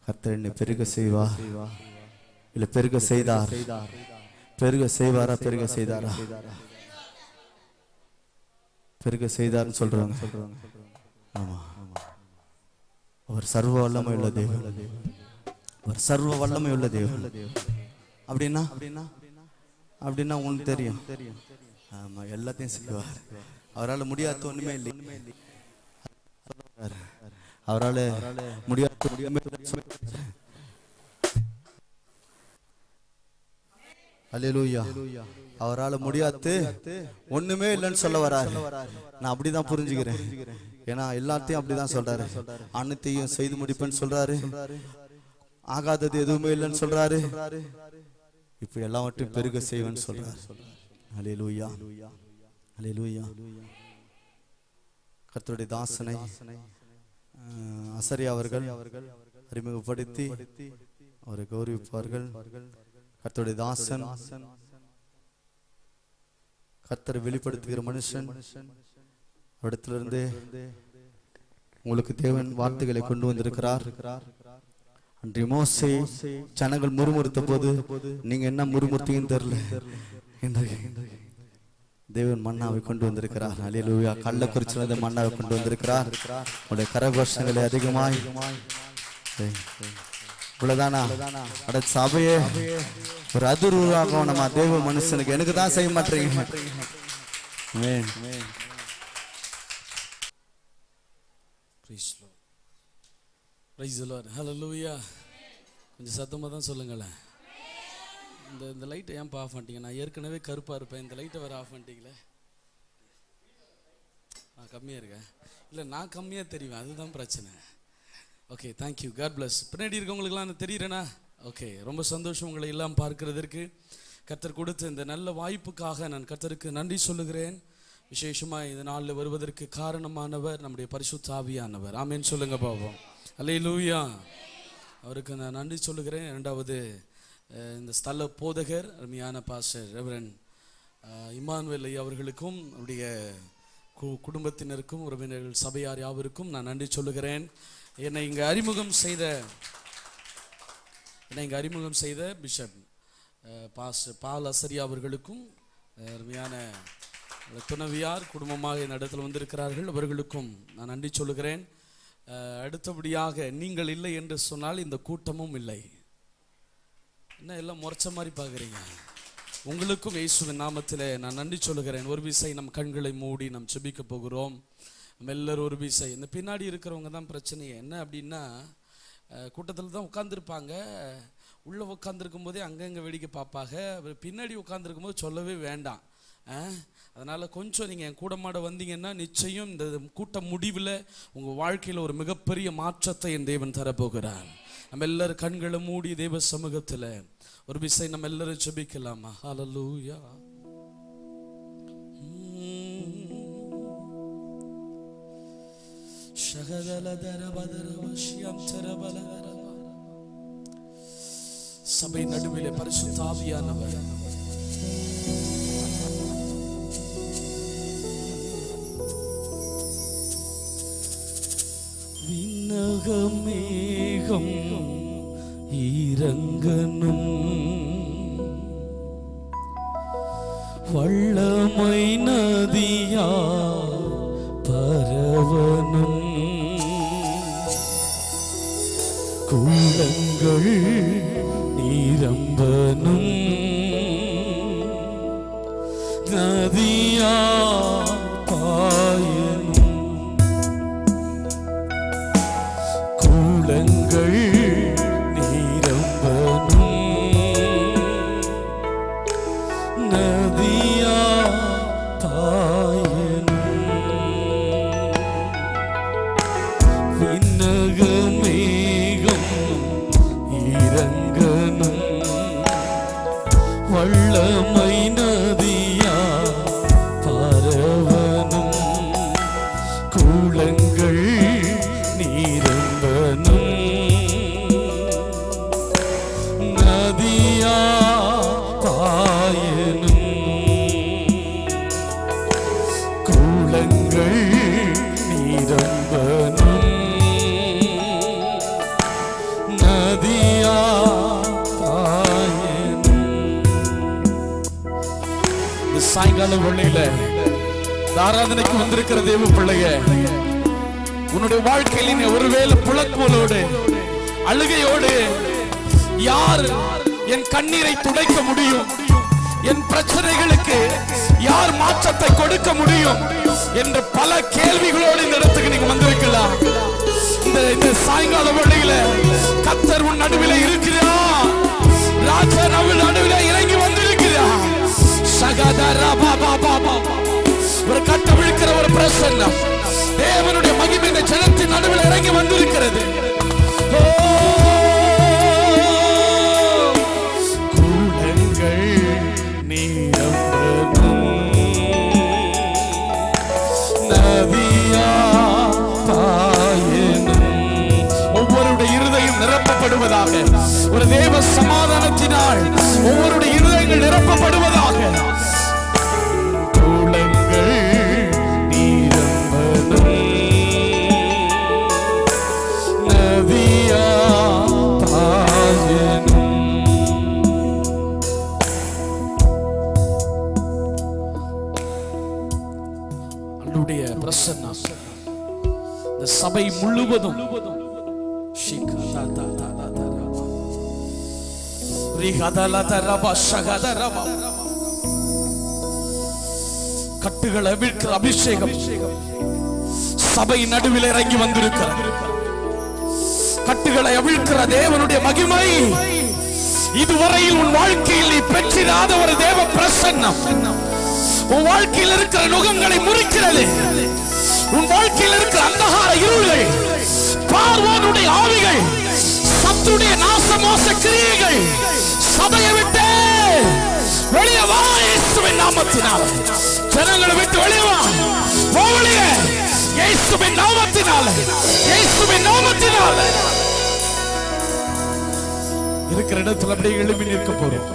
E: கர்த்தர் என்னை பெருக செய்வா இல்ல பெருக செய்தார் பெருக செய்வாரா பெருக செய்தாரா பெருக செய்தார்னு சொல்றாங்க ஆமா அவர் சர்வ வல்லமை உள்ள தேவன் அவர் சர்வ வல்லமை உள்ள தேவன் அப்படின்னா அப்படின்னா உங்களுக்கு தெரியும் ஆமா எல்லாத்தையும் செய்வார் அவரால் முடியாத ஒண்ணுமே இல்லை அவரால் முடியாத ஒண்ணுமே இல்லை. அல்லேலூயா அவரால் முடியாது ஒண்ணுமே இல்லைன்னு சொல்ல வராரு நான் அப்படிதான் புரிஞ்சுக்கிறேன் ஏன்னா எல்லாத்தையும் அப்படிதான் சொல்றாரு அனைத்தையும் செய்து முடிப்பேன்னு சொல்றாரு ஆகாதது எதுவுமே இல்லைன்னு சொல்றாரு இப்ப எல்லாவற்றையும் பெருக செய்வேன்னு சொல்றாரு அல்லேலூயா அல்லேலூயா கர்த்தருடைய தாசனை அஹ், அசரியா அவர்கள் அறிமுகப்படுத்தி அவரை கௌரவிப்பார்கள் கர்த்தருடைய தாசன் கர்த்தரை வெளிப்படுத்துகிற மனுஷன் இடத்திலிருந்து உங்களுக்கு தேவன் வார்த்தைகளை கொண்டு வந்திருக்கிறார் அன்றைய மோசே ஜனங்கள் முறுமுறுத்த போது நீங்க என்ன முறுமுறுத்தீங்கன்னு தெரியல இன்றைக்கு தேவன் மன்னாவை கொண்டு வந்திருக்கிறார் அலையலூயா கள்ளக்குறிச்சிலிருந்து மன்னாவை கொண்டு வந்திருக்கிறார் உங்களுடைய கரகோஷங்களை அதிகமாய் ஏய், இவ்வளவுதானா அட சபையே ஒரு அதிர்வாகம் நம்ம தேவ மனுஷனுக்கு எனக்கு தான் செய்ய மாட்டீங்க ஆமென்.
F: Praise Lord. Praise the Lord. Hallelujah. கொஞ்சம் சத்தமாக தான் சொல்லுங்களேன் இந்த இந்த லைட்டை ஏன்ப்பா ஆஃப் பண்ணிட்டீங்க நான் ஏற்கனவே கருப்பாக இருப்பேன் இந்த லைட்டை வேறு ஆஃப் பண்ணிட்டீங்களே நான் கம்மியாக இருக்கேன் இல்லை நான் கம்மியாக தெரிவேன் அதுதான் பிரச்சனை ஓகே தேங்க்யூ காட் பிளஸ் பின்னாடி இருக்கவங்களுக்குலாம் நான் தெரியுறேனா ஓகே ரொம்ப சந்தோஷம் உங்களை எல்லாம் பார்க்கிறதற்கு கர்த்தர் கொடுத்த இந்த நல்ல வாய்ப்புக்காக நான் கர்த்தருக்கு நன்றி சொல்லுகிறேன் விசேஷமாக இந்த நாளில் வருவதற்கு காரணமானவர் நம்முடைய பரிசுத்த ஆவியானவர் ஆமேன்னு சொல்லுங்க பாப்போம் அல்லே லூயா அவருக்கு நான் நன்றி சொல்லுகிறேன் இரண்டாவது அஹ், இந்த ஸ்தல போதகர் அருமையான பாஸ்டர் ரெவரன் இமானுவேல் ஐயா அவர்களுக்கும் அவருடைய கு- குடும்பத்தினருக்கும் உறவினர்கள் சபையார் யாவருக்கும் நான் நன்றி சொல்லுகிறேன் என்னை இங்கே அறிமுகம் செய்த என்னை இங்கே அறிமுகம் செய்த பிஷப் அஹ், பாஸ்டர் பால் அசரியா அவர்களுக்கும் அஹ், அருமையான துணவியார் குடும்பமாக இந்த இடத்துல வந்திருக்கிறார்கள் அவர்களுக்கும் நான் நன்றி சொல்லுகிறேன் அஹ், அடுத்தபடியாக நீங்கள் இல்லை என்று சொன்னால் இந்த கூட்டமும் இல்லை என்ன எல்லாம் முறைச்ச மாதிரி பார்க்குறீங்க உங்களுக்கும் இயேசுவின் நாமத்திலே நான் நன்றி சொல்லுகிறேன் ஒரு விசை நம் கண்களை மூடி நாம் செபிக்க போகிறோம் நம்ம எல்லாரும் ஒரு விசை இந்த பின்னாடி இருக்கிறவங்க தான் பிரச்சனையே என்ன அப்படின்னா கூட்டத்தில் தான் உட்காந்துருப்பாங்க உள்ளே உட்காந்துருக்கும் போதே அங்கங்கே வேடிக்கை பார்ப்பாங்க அப்புறம் பின்னாடி உட்காந்துருக்கும் போது சொல்லவே வேண்டாம் அஹ், அதனால கொஞ்சம் நீங்கள் என் கூட மாட வந்தீங்கன்னா நிச்சயம் இந்த கூட்ட முடிவில் உங்கள் வாழ்க்கையில் ஒரு மிகப்பெரிய மாற்றத்தை என் தேவன் தரப்போகிறார் நம்ம எல்லாரும் கண்களை மூடி தேவ சமூகத்தில் ஒரு விசை நம்ம எல்லாரும் ஜெபிக்கலாமா ஹalleluya சபை நடுவிலே பரிசுத்தாவியானவர் விண்ணகமேகம் ஈரங்கனும் வள்ளமை நதியா பரவனும் கூலங்கள் நீரம்பனும் நதியா பாயனும் கூலங்கள் நீரம்பனும் நதியா பாயனும் விண்ணகமேகம் இறங்கனும் வள்ளமை நதியா பரவனும் கூலங்கள் நீரம்பனும் நதியா பாயனும் கூலங்கள் நீரம்பனும் சாயங்கால வேளையில இந்த ஆராதனைக்கு வந்திருக்கிற தேவ பிள்ளைய உன்னுடைய வாழ்க்கையில நீ ஒருவேளை புலக்குவலோடு அழுகையோடு யார் என் கண்ணீரை துடைக்க முடியும் என் பிரச்சனைகளுக்கு யார் மாற்றத்தை கொடுக்க முடியும் என்ற பல கேள்விகளோடு இந்த இடத்துக்கு நீங்க வந்திருக்கலாம் இந்த இந்த சாயங்கால வேளையில கத்தர் உன் நடுவில் இருக்கிறா ராஜா நடுவில் நடுவில் இறங்கி வந்திருக்கிறா சகதரா பாபா பாபா ஒரு கட்டவிழ்க்கிற ஒரு பிரசன்னம் தேவனுடைய மகிமை இந்த ஜனத்தின் நடுவில் இறங்கி வந்திருக்கிறது ஓ, கூடங்கள் நீரம்பனும் நதியா பாயனும் ஒவ்வொருடைய இருதயம் நிரப்பப்படுவதாக ஒரு தேவ சமாதானத்தினால் ஒவ்வொருடைய இருதயங்கள் நிரப்பப்படுவதாக குளங்கள் நீரம்பனும் நதியா பாயனும் அன்றுடைய பிரசன்னம் இந்த சபை முழுவதும் ஷிகதா தா தா தா தா ரபா. ரிகதல த ரபா ஷகத ரபா. கட்டுகளை அவிழ்க்கிற அபிஷேகம் சபை நடுவில் இறங்கி வந்திருக்கிறது கட்டுகளை அவிழ்க்கிற தேவனுடைய மகிமை இதுவரையில் உன் வாழ்க்கையில் நீ பெற்றிராத ஒரு தேவ பிரசன்னம் உன் வாழ்க்கையில் இருக்கிற நுகங்களை முறிக்கிறது உன் வாழ்க்கையில் இருக்கிற அந்தகார இருள்கள் பார்வோனுடைய ஆவிகள் சத்துடைய நாசமோச கிரியைகள் சபையை விட்டு வெளியே வா இயேசுவின் நாமத்தினால் ஜனங்களை விட்டு வெளியே வா போ வெளியே இயேசுவின் நாமத்தினால் இயேசுவின் நாமத்தினால் இருக்கிற இடத்துல அப்படியே எழுப்பி நிற்க போறோம்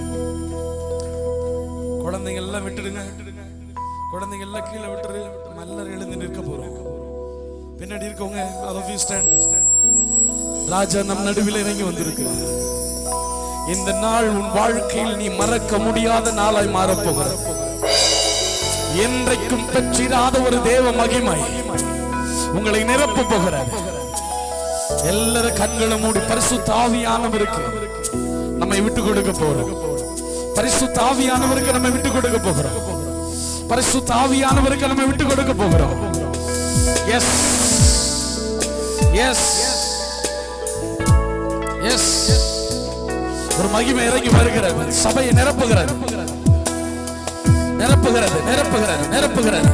F: குழந்தைங்க எல்லாம் விட்டுடுங்க குழந்தைங்க எல்லாம் கீழே விட்டுரு நம்ம எல்லாரும் எழுந்து நிற்க போறோம் பின்னாடி இருக்கவங்க அரபி ஸ்டாண்ட் ராஜா நம் நடுவில் இறங்கி வந்திருக்கிறார் இந்த நாள் உன் வாழ்க்கையில் நீ மறக்க முடியாத நாளாய் மாறப்போகிற என்றைக்கும் பெற்றிராத ஒரு தேவ மகிமை உங்களை நிரப்ப போகிறது எல்லாரும் கண்களை மூடி பரிசுத்த ஆவியானவருக்கு நம்மை விட்டு கொடுக்க போறோம் பரிசுத்த ஆவியானவருக்கு நம்ம விட்டு கொடுக்க போகிறோம் பரிசுத்த ஆவியானவருக்கு நம்ம விட்டு கொடுக்க போகிறோம் எஸ் எஸ் எஸ் ஒரு மகிமை இறங்கி வருகிறது சபையை நிரப்புகிறது நிரப்புகிறது நிரப்புகிறது நிரப்புகிறது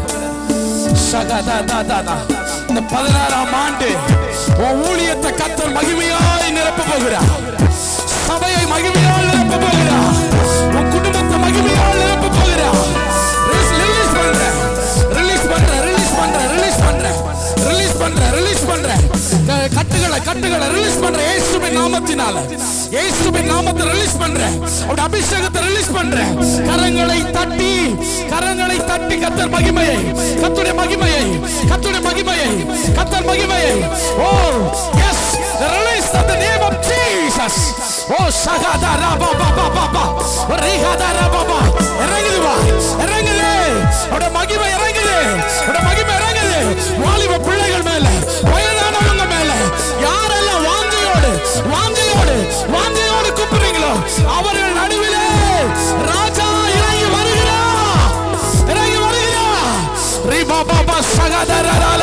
F: சகதா தா தா தா. இந்த பதினாறாம் ஆண்டு உன் ஊழியத்தை கத்தர் மகிமையாய் நிரப்ப போகிறார் சபையை மகிமையால் நிரப்ப போகிறார் உன் குடும்பத்தை மகிமையால் நிரப்ப போகிறார் ரிலீஸ் பண்றேன் ரிலீஸ் பண்றேன் ரிலீஸ் பண்றேன் ரிலீஸ் பண்றேன் ரிலீஸ் பண்றேன் ரிலீஸ் பண்றேன் க- கட்டுகளை கட்டுகளை ரிலீஸ் பண்றேன் இயேசுவின் நாமத்தினால இயேசுவின் நாமத்தை ரிலீஸ் பண்றேன் அவருடைய அபிஷேகத்தை ரிலீஸ் பண்றேன் கரங்களை தட்டி கரங்களை தட்டி கத்தர் மகிமையை கத்துடைய மகிமையை கத்துடைய மகிமையை கத்தர் மகிமையை oh yes release the name of Jesus oh சகாதா ரபா பா பா பா பா ரிஹாதா ரபா பா இறங்குது வா இறங்குது அவருடைய மகிமை இறங்குது அவருடைய மகிமை இறங்குது வாலிப பிள்ளைகள் மேல வயதானவங்க மேல யாரெல்லாம் வாந்தையோடு வாந்தையோடு வாந்தையோடு கூப்பிடுறீங்களோ அவர்கள் நடுவிலே ராஜா இறங்கி வருகிறா இறங்கி வருகிறா ரீ பா பா பா சகாதரரால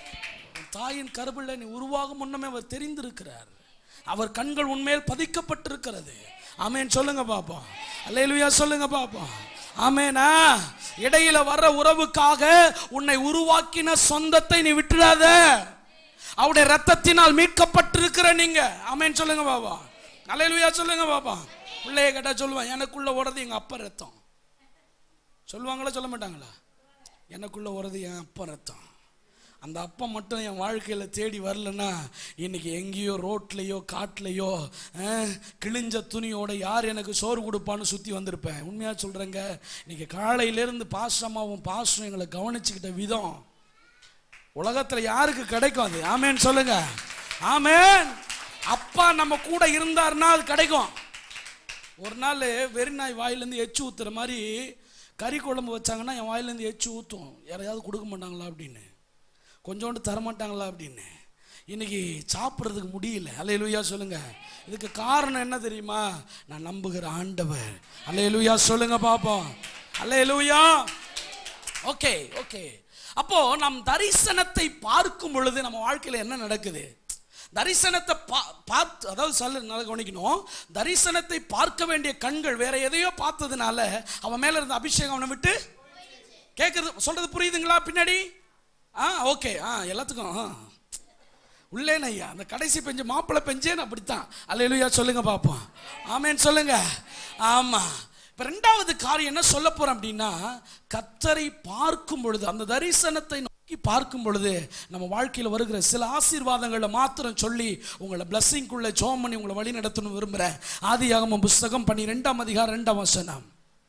F: தாயின் கருவில நீ உருவாகும் முன்னமே அவர் தெரிந்திருக்கிறார் அவர் கண்கள் உண்மையில் பதிக்கப்பட்டிருக்கிறது ஆமென் சொல்லுங்க பாப்பா அல்லேலூயா சொல்லுங்க பாப்பா ஆமெனா இடையில வர்ற உறவுக்காக உன்னை உருவாக்கின சொந்தத்தை நீ விட்டுடாத அவருடைய ரத்தத்தினால் மீட்கப்பட்டிருக்கிற நீங்க ஆமென் சொல்லுங்க பாப்பா அல்லேலூயா சொல்லுங்க பாப்பா பிள்ளைய கேட்டா சொல்லுவான் எனக்குள்ள ஓடுறது எங்க அப்பா ரத்தம் சொல்லுவாங்களா சொல்ல மாட்டாங்களா எனக்குள்ள ஓடுறது என் அப்பா ரத்தம் அந்த அப்பா மட்டும் என் வாழ்க்கையில் தேடி வரலன்னா இன்னைக்கு எங்கேயோ ரோட்லேயோ காட்டுலையோ அஹ், கிழிஞ்ச துணியோட யார் எனக்கு சோறு கொடுப்பான்னு சுற்றி வந்திருப்பேன் உண்மையாக சொல்கிறேங்க இன்னைக்கு காலையிலேருந்து பாசமாவும் பாசம் எங்களை கவனிச்சுக்கிட்ட விதம் உலகத்தில் யாருக்கு கிடைக்கும் அது ஆமேன்னு சொல்லுங்க ஆமேன் அப்பா நம்ம கூட இருந்தாருன்னா அது கிடைக்கும் ஒரு நாள் வெறிநாய் வாயிலேருந்து எச்சு ஊத்துற மாதிரி கறி குழம்பு வச்சாங்கன்னா என் வாயிலேருந்து எச்சு ஊற்றும் யாரையாவது கொடுக்க மாட்டாங்களா அப்படின்னு கொஞ்சோண்டு தர மாட்டாங்களா அப்படின்னு இன்னைக்கு சாப்பிட்றதுக்கு முடியல அல்லையிலுயா சொல்லுங்க இதுக்கு காரணம் என்ன தெரியுமா நான் நம்புகிற ஆண்டவர் அல்லையிலுயா சொல்லுங்க பாப்போம் அல்லையிலுயா ஓகே ஓகே அப்போ நம் தரிசனத்தை பார்க்கும் பொழுது நம்ம வாழ்க்கையில என்ன நடக்குது தரிசனத்தை பா பார்த்து அதாவது சொல்ல நல்லா கவனிக்கணும் தரிசனத்தை பார்க்க வேண்டிய கண்கள் வேற எதையோ பார்த்ததுனால அவன் மேல இருந்த அபிஷேகம் அவனை விட்டு கேட்கறது சொல்றது புரியுதுங்களா பின்னாடி ஆ ஓகே ஆ எல்லாத்துக்கும் ஆ உள்ளேன் ஐயா அந்த கடைசி பெஞ்சு மாப்பிள்ளை பெஞ்சேன்னு அப்படித்தான் அல்லையா சொல்லுங்க பார்ப்போம் ஆமேன்னு சொல்லுங்க ஆமா இப்போ ரெண்டாவது காரியம் என்ன சொல்ல போறோம் அப்படின்னா கத்தரை பார்க்கும் பொழுது அந்த தரிசனத்தை நோக்கி பார்க்கும் பொழுது நம்ம வாழ்க்கையில் வருகிற சில ஆசீர்வாதங்களை மாத்திரம் சொல்லி உங்களை பிளஸ்ஸிங்குள்ள ஜோம் பண்ணி உங்களை வழி நடத்தணும் விரும்புகிறேன் ஆதியாகமம் புஸ்தகம் பண்ணி ரெண்டாம் அதிகாரம் ரெண்டாம் வசனம்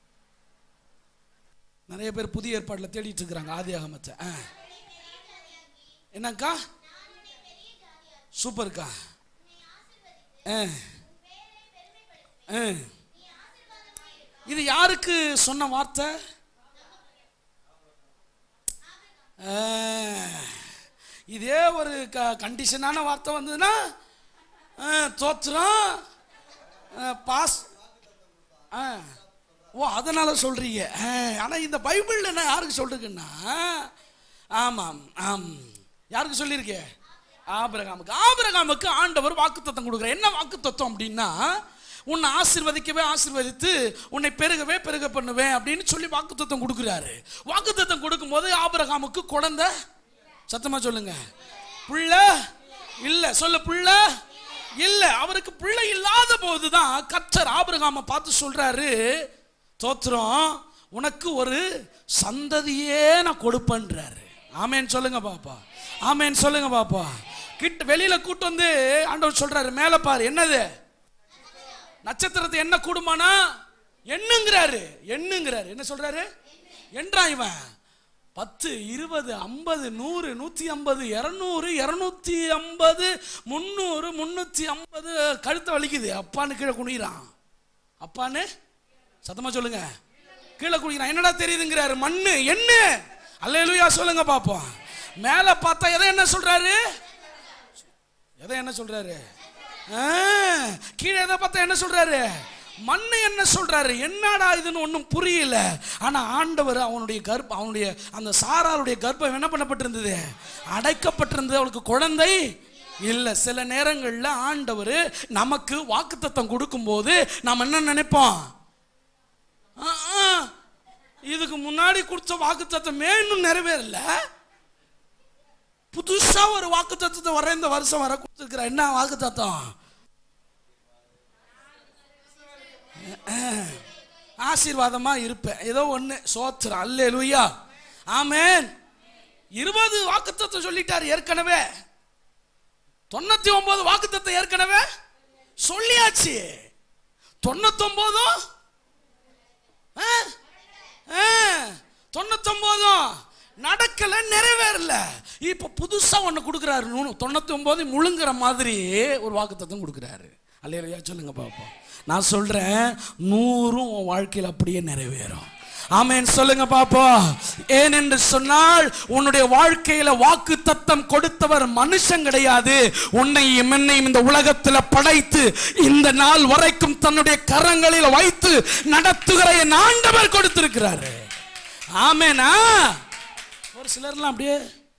F: நிறைய பேர் புதிய ஏற்பாட்டில் தேடிட்டு இருக்கிறாங்க ஆதியாகமத்தை ஆ என்னக்கா சூப்பர்க்கா ஆ ஆ. இது யாருக்கு சொன்ன வார்த்தை ஆ. இதே ஒரு க கண்டிஷனான வார்த்தை வந்ததுன்னா ஆ, தோத்துறோம் ஆ, பாஸ் ஆ ஓ அதனால சொல்றீங்க ஆ, ஆனா இந்த பைபிள்ல என்ன யாருக்கு சொல்றதுன்னா ஆமாம் ஆம் யாருக்கு சொல்லியிருக்கே ஆபிரகாமுக்கு ஆபிரகாமுக்கு ஆண்டவர் வாக்குத்தத்தம் கொடுக்குறார் என்ன வாக்குத்தத்தம் அப்படின்னா உன்னை ஆசீர்வதிக்கவே ஆசீர்வதித்து உன்னை பெருகவே பெருக பண்ணுவேன் அப்படின்னு சொல்லி வாக்குத்தத்தம் கொடுக்குறாரு வாக்குத்தத்தம் கொடுக்கும்போது ஆபிரகாமுக்கு குழந்தை சத்தமா சொல்லுங்க புள்ள இல்ல சொல்ல புள்ள இல்ல அவருக்கு பிள்ளை இல்லாத போதுதான் கத்தர் ஆபிரகாமை பார்த்து சொல்றாரு தோத்திரம் உனக்கு ஒரு சந்ததியே நான் கொடுப்பேன்றாரு ஆமேன் சொல்லுங்க பாப்பா ஆமேன் சொல்லுங்க பாப்பா கிட்ட வெளியில கூட்டு வந்து ஆண்டவர் சொல்றாரு மேல பாரு என்னது நட்சத்திரத்தை என்ன கூடுமானா எண்ணுங்கிறாரு எண்ணுங்கிறாரு என்ன சொல்றாரு என்றா இவன் பத்து இருபது ஐம்பது நூறு நூற்றி ஐம்பது இரநூறு இரநூத்தி ஐம்பது முந்நூறு முந்நூற்றி ஐம்பது கழுத்தை வலிக்குது அப்பான்னு கீழே குனிகிறான் அப்பான்னு சத்தமா சொல்லுங்க கீழே குனிகிறான் என்னடா தெரியுதுங்கிறாரு மண்ணு என்ன அல்லேலூயா சொல்லுங்க பாப்போம் மேலே பார்த்தா எதை என்ன சொல்றாரு எதை என்ன சொல்றாரு ஆ, கீழே எதை பார்த்தா என்ன சொல்றாரு மண்ணு என்ன சொல்றாரு என்னடா இதுன்னு ஒன்றும் புரியல ஆனா ஆண்டவர் அவனுடைய கர்ப்ப அவனுடைய அந்த சாராருடைய கர்ப்பம் என்ன பண்ணப்பட்டிருந்தது அடைக்கப்பட்டிருந்தது அவளுக்கு குழந்தை இல்ல சில நேரங்கள்ல ஆண்டவர் நமக்கு வாக்குத்தத்தம் கொடுக்கும்போது நாம் என்ன நினைப்போம் ஆ, ஆ, இதுக்கு முன்னாடி கொடுத்த வாக்குத்தத்தமே இன்னும் நிறைவேறல புதுசா ஒரு வாக்கு தத்துவத்தை வர இந்த வருஷம் வர கொடுத்துருக்கிற என்ன வாக்கு தத்துவம் ஆசீர்வாதமா இருப்பேன் ஏதோ ஒண்ணு சோத்திரம் அல்லே லூயா ஆமேன் இருபது வாக்குத்தத்தை சொல்லிட்டார் ஏற்கனவே தொண்ணூத்தி ஒன்பது வாக்குத்தத்தை ஏற்கனவே சொல்லியாச்சு தொண்ணூத்தொன்பதும் ஆ? ஆ, தொண்ணூத்தொன்பதும் நடக்கல நிறைவேறல இப்ப புதுசா ஒண்ணு கொடுக்குறாரு நூறு தொண்ணூத்தி ஒன்பது முழுங்குற மாதிரி ஒரு வாக்குத்தத்தம் கொடுக்குறாரு அல்லையா சொல்லுங்க பாப்போம் நான் சொல்றேன் நூறும் உன் வாழ்க்கையில் அப்படியே நிறைவேறும் ஆமென் சொல்லுங்க பாப்போம் ஏனென்று சொன்னால் உன்னுடைய வாழ்க்கையில வாக்கு தத்தம் கொடுத்தவர் மனுஷன் கிடையாது உன்னையும் என்னையும் இந்த உலகத்தில் படைத்து இந்த நாள் வரைக்கும் தன்னுடைய கரங்களில் வைத்து நடத்துகிற என் ஆண்டவர் கொடுத்திருக்கிறாரு ஆமேனா ஒரு சிலர்லாம் அப்படியே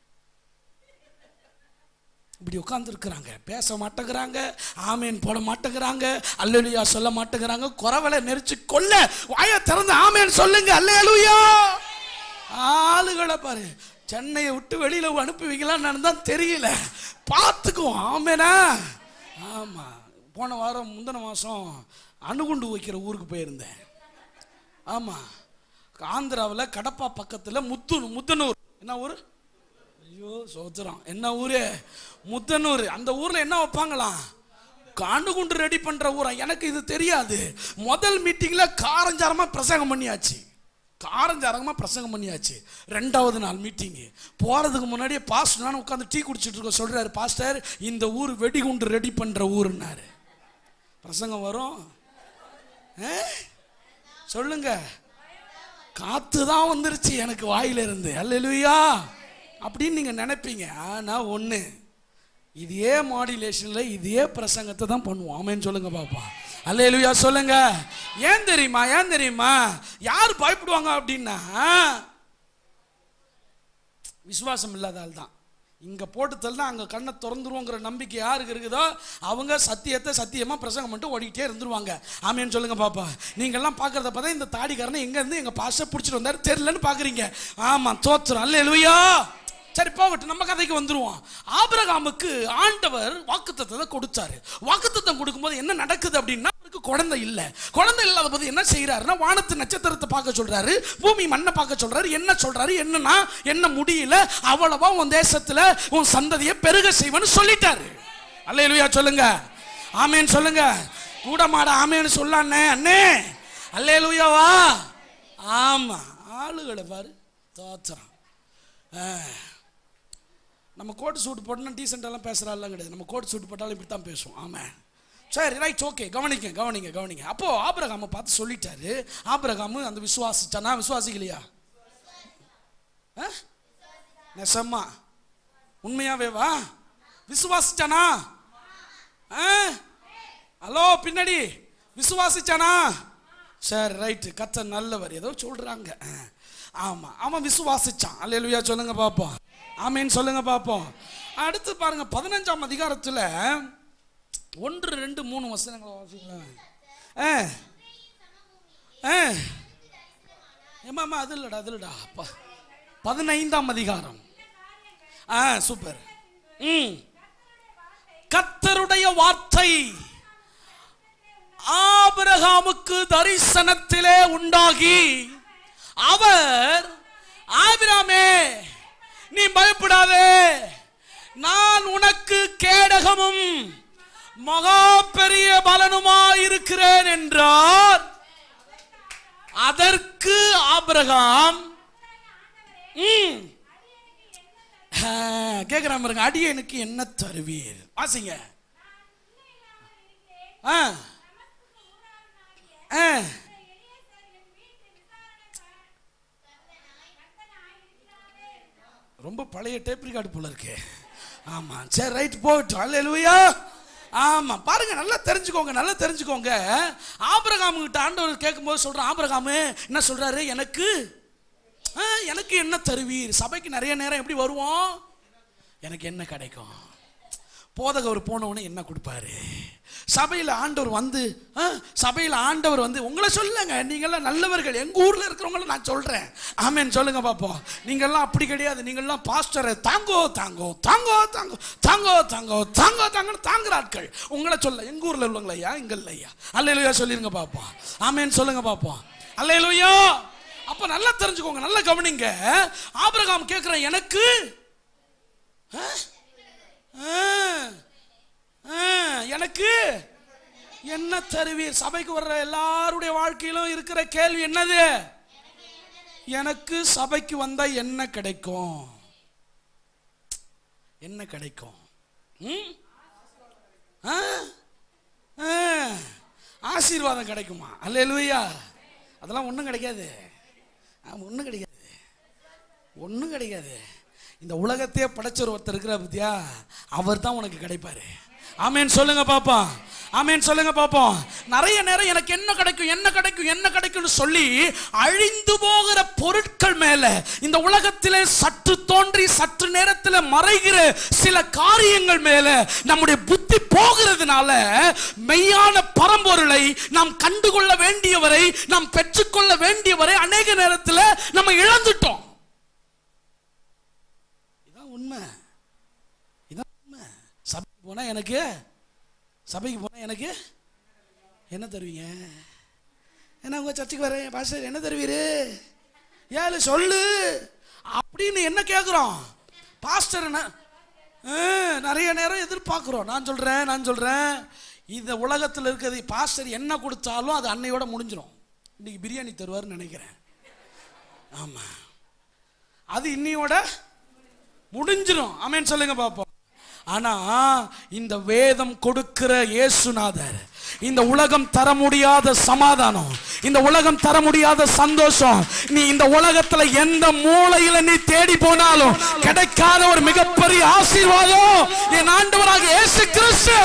F: இப்படி உட்காந்துருக்குறாங்க பேச மாட்டேங்கிறாங்க ஆமேன் போட மாட்டேங்கிறாங்க அல்லேலுயா சொல்ல மாட்டேங்கிறாங்க குறவலை நெரிச்சு கொல்ல வாயை திறந்து ஆமேன் சொல்லுங்க அல்லேலுயா ஆளுகளை பாரு சென்னையை விட்டு வெளியில அனுப்புவீங்களான்னு தான் தெரியல பார்த்துக்குவோம் ஆமேனா ஆமா போன வாரம் முந்தின மாசம் அணுகுண்டு வைக்கிற ஊருக்கு போயிருந்தேன் ஆமா ஆந்திராவில் கடப்பா பக்கத்தில் முத்து முத்தனூர் என்ன ஊர் ஐயோ சோத்திரம் என்ன ஊரு முத்தனூர் அந்த ஊர்ல என்ன வைப்பாங்களாம் காண்டுகுண்டு ரெடி பண்ற ஊரா எனக்கு இது தெரியாது முதல் மீட்டிங்ல காரஞ்சாரமா பிரசங்கம் பண்ணியாச்சு காரஞ்சாரமா பிரசங்கம் பண்ணியாச்சு ரெண்டாவது நாள் மீட்டிங்கு போறதுக்கு முன்னாடியே பாஸ்டர் நான் உட்காந்து டீ குடிச்சிட்டு இருக்க சொல்றாரு பாஸ்டர் இந்த ஊர் வெடிகுண்டு ரெடி பண்ற ஊருன்னாரு பிரசங்கம் வரும் ஆ? சொல்லுங்க காத்து தான் வந்துருச்சு எனக்கு வாயில இருந்து அல்லேலூயா அப்படின்னு நீங்க நினைப்பீங்க ஆனா ஒண்ணு இதே மாடுலேஷன்ல இதே பிரசங்கத்தை தான் பண்ணுவோம் ஆமேன்னு சொல்லுங்க பாப்பா அல்லேலூயா சொல்லுங்க ஏன் தெரியுமா ஏன் தெரியுமா யார் பயப்படுவாங்க அப்படின்னா விசுவாசம் இல்லாத ஆள் தான் இங்க போட்டு தள்ளா அங்க கண்ணை திறந்துருவோங்கிற நம்பிக்கை யாருக்கு இருக்குதோ அவங்க சத்தியத்தை சத்தியமா பிரசங்கம் பண்ணிட்டு ஓடிக்கிட்டே இருந்துருவாங்க ஆமேன்னு சொல்லுங்க பாப்பா நீங்க எல்லாம் பாக்குறத பார்த்தா இந்த தாடிக்காரனை எங்க இருந்து எங்க பாஸ்டர் பிடிச்சிட்டு வந்தாரு தெரியலன்னு பாக்குறீங்க ஆமா தோத்துறோம் அல்லேலூயா சரி போகட்டும் நம்ம கதைக்கு வந்துருவோம் ஆபிரகாமுக்கு ஆண்டவர் வாக்குத்தத்தத்தை கொடுத்தாரு வாக்குத்தத்தம் கொடுக்கும்போது என்ன நடக்குது அப்படின்னா அவருக்கு குழந்தை இல்லை குழந்தை இல்லாத போது என்ன செய்யறாருன்னா வானத்து நட்சத்திரத்தை பார்க்க சொல்றாரு பூமி மண்ணை பார்க்க சொல்றாரு என்ன சொல்றாரு என்னன்னா என்ன முடியல அவ்வளவா உன் தேசத்துல உன் சந்ததியை பெருக செய்வன்னு சொல்லிட்டாரு அல்லேலூயா சொல்லுங்க ஆமேன்னு சொல்லுங்க கூட மாட ஆமேன்னு சொல்ல அண்ணே அண்ணே அல்லேலூயாவா ஆமா ஆளுகளை பாரு தோத்துறான் நம்ம கோட் சூட் போட்டோம்னா டீசெண்டாலாம் பேசுகிறாலாம் கிடையாது நம்ம கோட் சூட் போட்டாலும் இப்படி தான் பேசுவோம் ஆமாம் சரி ரைட் ஓகே கவனிங்க கவனிங்க கவனிங்க அப்போ ஆபிரகாமை பார்த்து சொல்லிட்டாரு ஆபிரகாமு அந்த விசுவாசிச்சானா விசுவாசிக்கலையா ஆ? நெசமா உண்மையாவே வா விசுவாசிச்சானா ஆ? ஹலோ பின்னாடி விசுவாசிச்சானா சரி ரைட்டு கத்த நல்லவர் ஏதோ சொல்றாங்க ஆ. ஆமா அவன் விசுவாசிச்சான் அல்லேலூயா சொல்லுங்க பாப்போம் ஆமேன்னு சொல்லுங்க பாப்போம் அடுத்து பாருங்க பதினஞ்சாம் அதிகாரத்துல ஒன்று ரெண்டு மூணு வசனங்களை வாசிக்கலாம் ஆ ஆ ஏமாமா அது இல்லடா அது இல்லடா அப்பா பதினைந்தாம் அதிகாரம் ஆ சூப்பர் ம் கத்தருடைய வார்த்தை ஆபிரகாமுக்கு தரிசனத்திலே உண்டாகி அவர் ஆபிராமே நீ பயப்படாதே நான் உனக்கு கேடகமும் மகா பெரிய பலனுமாயிருக்கிறேன் என்றார் அதற்கு ஆபிரகாம் ம் கேட்குறான் பாருங்க அடியனுக்கு என்ன தருவீர் வாசிங்க ஆ ஆ ரொம்ப பழைய டேப் ரெக்கார்டு போல இருக்கு ஆமா சரி ரைட் போகட்டும் அல்லேலூயா ஆமா பாருங்க நல்லா தெரிஞ்சுக்கோங்க நல்லா தெரிஞ்சுக்கோங்க ஆபிரகாம் கிட்ட ஆண்டவர் கேட்கும்போது சொல்ற ஆபிரகாமு என்ன சொல்றாரு எனக்கு ஆ, எனக்கு என்ன தருவீர் சபைக்கு நிறைய நேரம் எப்படி வருவோம் எனக்கு என்ன கிடைக்கும் போதகவர் போனவொடனே என்ன கொடுப்பாரு சபையில் ஆண்டவர் வந்து ஆ, சபையில் ஆண்டவர் வந்து உங்களை சொல்லுங்க நீங்கள்லாம் நல்லவர்கள் எங்கள் ஊரில் இருக்கிறவங்கள நான் சொல்கிறேன் ஆமேன்னு சொல்லுங்க பார்ப்போம் நீங்கள்லாம் அப்படி கிடையாது நீங்கள்லாம் பாஸ்டரை தாங்கோ தாங்கோ தாங்கோ தாங்கோ தாங்கோ தாங்கோ தாங்கோ தாங்கன்னு தாங்குற ஆட்கள் உங்களை சொல்ல எங்கள் ஊரில் உள்ளவங்கள ஐயா இங்கே இல்லையா அல்லையா சொல்லிருங்க பார்ப்போம் ஆமேன்னு சொல்லுங்க பார்ப்போம் அல்லையா அப்போ நல்லா தெரிஞ்சுக்கோங்க நல்லா கவனிங்க ஆபிரகாம் கேட்குறேன் எனக்கு ஆ? ஆ, ஆ, எனக்கு என்ன தருவீர் சபைக்கு வர்ற எல்லாருடைய வாழ்க்கையிலும் இருக்கிற கேள்வி என்னது எனக்கு சபைக்கு வந்தா என்ன கிடைக்கும் என்ன கிடைக்கும் ம்? ஆ? ஆ, ஆசீர்வாதம் கிடைக்குமா அல்லேலூயா அதெல்லாம் ஒன்றும் கிடைக்காது ஒன்றும் கிடைக்காது ஒன்றும் கிடைக்காது இந்த உலகத்தையே படைச்ச ஒருத்தர் இருக்கிற பத்தியா அவர் தான் உனக்கு கிடைப்பாரு ஆமேன் சொல்லுங்க பாப்போம் ஆமேன் சொல்லுங்க பாப்போம் நிறைய நேரம் எனக்கு என்ன கிடைக்கும் என்ன கிடைக்கும் என்ன கிடைக்கும்னு சொல்லி அழிந்து போகிற பொருட்கள் மேல இந்த உலகத்திலே சற்று தோன்றி சற்று நேரத்தில் மறைகிற சில காரியங்கள் மேல நம்முடைய புத்தி போகிறதுனால மெய்யான பரம்பொருளை நாம் கண்டுகொள்ள வேண்டியவரை நாம் பெற்றுக்கொள்ள வேண்டியவரை அநேக நேரத்தில் நம்ம இழந்துட்டோம் இதான் உண்மை இதான் உண்மை சபைக்கு போனால் எனக்கு சபைக்கு போனால் எனக்கு என்ன தருவீங்க என்ன உங்கள் சர்ச்சுக்கு வரேன் பாஸ்டர் என்ன தருவீரு ஏழு சொல்லு அப்படின்னு என்ன கேட்குறோம் பாஸ்டர் என்ன ஆ, நிறைய நேரம் எதிர்பார்க்குறோம் நான் சொல்கிறேன் நான் சொல்கிறேன் இந்த உலகத்தில் இருக்கிறது பாஸ்டர் என்ன கொடுத்தாலும் அது அன்னையோட முடிஞ்சிடும் இன்னைக்கு பிரியாணி தருவார்னு நினைக்கிறேன் ஆமாம் அது இன்னையோட முடிஞ்சிடும் ஆமென் சொல்லுங்க பாப்போம் ஆனா இந்த வேதம் கொடுக்கிற இயேசுநாதர் இந்த உலகம் தர முடியாத சமாதானம் இந்த உலகம் தர முடியாத சந்தோஷம் நீ இந்த உலகத்துல எந்த மூலையில நீ தேடி போனாலும் கிடைக்காத ஒரு மிகப்பெரிய ஆசீர்வாதம் என் ஆண்டவராக இயேசு கிறிஸ்து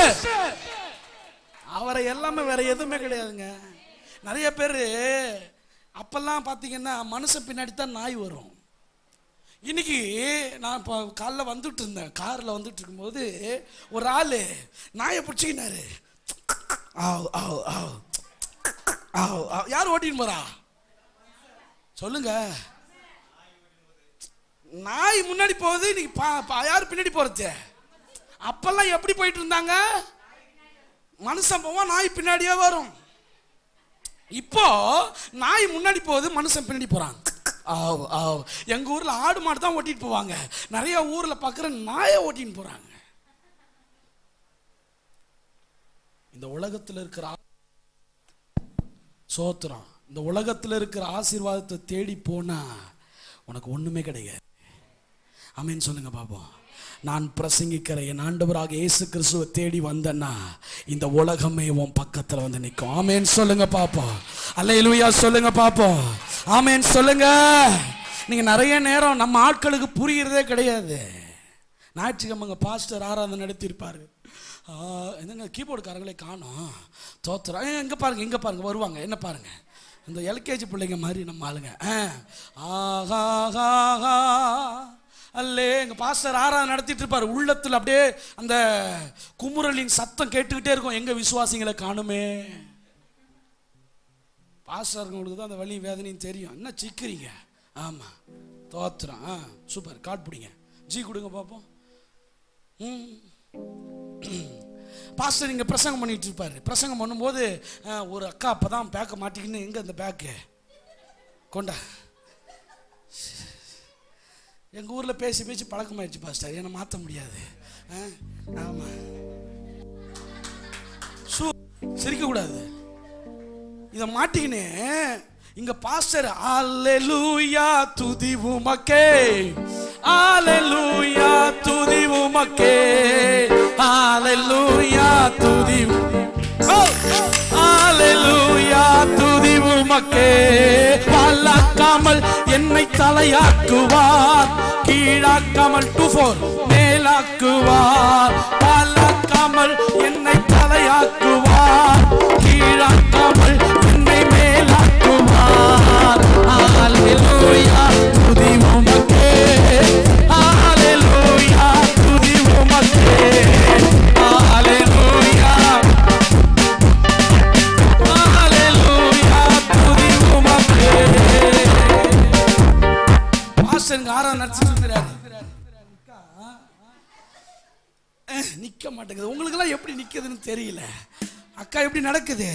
F: அவரை எல்லாமே வேற எதுவுமே கிடையாதுங்க நிறைய பேர் அப்பெல்லாம் பார்த்தீங்கன்னா மனுஷன் பின்னாடி தான் நாய் வரும் இன்னைக்கு நான் இப்போ காலைல வந்துட்டு இருந்தேன் காரில் வந்துட்டு இருக்கும்போது ஒரு ஆள் நாயை பிடிச்சிக்கினாரு ஆவ் ஆவ் ஆவ் ஆவ் ஆவ். யார் ஓட்டின்னு போறா சொல்லுங்க நாய் முன்னாடி போகுது இன்னைக்கு பா- பா- யார் பின்னாடி போறது அப்பெல்லாம் எப்படி போயிட்டு இருந்தாங்க மனுஷன் போவான் நாய் பின்னாடியே வரும் இப்போ நாய் முன்னாடி போகுது மனுஷன் பின்னாடி போறான் ஆவ் ஆவ் எங்க ஊர்ல ஆடு மாடு தான் ஓட்டிட்டு போவாங்க நிறைய ஊர்ல பார்க்குற நாயை ஓட்டின்னு போறாங்க இந்த உலகத்துல இருக்கிற ஆ- சோத்திரம் இந்த உலகத்துல இருக்கிற ஆசீர்வாதத்தை தேடி போனா உனக்கு ஒண்ணுமே கிடையாது ஆமென் சொல்லுங்க பாப்போம் நான் பிரசங்கிக்கிற என் ஆண்டவராக இயேசு கிறிஸ்துவை தேடி வந்தேன்னா இந்த உலகமே உன் பக்கத்துல வந்து நிற்கும் ஆமென் சொல்லுங்க பாப்போம் அல்லேலூயா சொல்லுங்க பாப்போம் ஆமென் சொல்லுங்க நீங்க நிறைய நேரம் நம்ம ஆட்களுக்கு புரிகிறதே கிடையாது ஞாயிற்றுக்கிழமைங்க பாஸ்டர் ஆராதனை நடத்தியிருப்பாரு ஆ, என்னங்க கீபோர்டுக்காரங்களே காணோம் தோத்துறோம் ஏ, இங்க பாருங்க இங்க பாருங்க வருவாங்க என்ன பாருங்க இந்த எல்கேஜி பிள்ளைங்க மாதிரி நம்ம ஆளுங்க ஆ. ஆஹாஹாஹா. அல்லே எங்க பாஸ்டர் ஆராதனை நடத்திட்டு இருப்பாரு உள்ளத்துல அப்படியே அந்த குமுறலின் சத்தம் கேட்டுக்கிட்டே இருக்கும் எங்க விசுவாசிகளை காணுமே பாஸ்டர்களுக்கு தான் அந்த வலி வேதனையும் தெரியும் என்ன சிக்கிறீங்க ஆமா தோத்துறோம் ஆ சூப்பர் காட் பிடிங்க ஜி கொடுங்க பார்ப்போம் ம் பாஸ்டர் இங்கே பிரசங்கம் பண்ணிட்டு இருப்பாரு பிரசங்கம் பண்ணும்போது அஹ், ஒரு அக்கா அப்போ தான் பேக்கை மாட்டிக்கின்னு எங்கே அந்த பேக்கு கொண்டா எங்கள் ஊரில் பேசி பேசி பழக்கமாயிடுச்சு பாஸ்டர் என்னை மாற்ற முடியாது ஆமாம் சூ சிரிக்கக்கூடாது இதை மாட்டிக்கினே இங்க பாஸ்டர் அல்லேலூயா துதி உமக்கே அல்லேலூயா துதி உமக்கே அல்லேலூயா துதி அல்லேலூயா துதி உமக்கே பல்லாக்காமல் என்னை தலையாக்குவார் கீழாக்காமல் டூ ஃபோர் மேலாக்குவார் பல்லாக்காமல் என்னை தலையாக்குவார் கீழாக்காமல் என்னை மேலாக்குவார் ஹalleluya துதி உமக்கே ஹalleluya துதி உமக்கே ஹalleluya ஹalleluya துதி உமக்கே பாஸ்டர் ஆறாம் நடிச்சிட்டு இருக்கிறாரு அஹ், நிக்க மாட்டேங்குது உங்களுக்கெல்லாம் எப்படி நிக்குதுன்னு தெரியல அக்கா எப்படி நடக்குது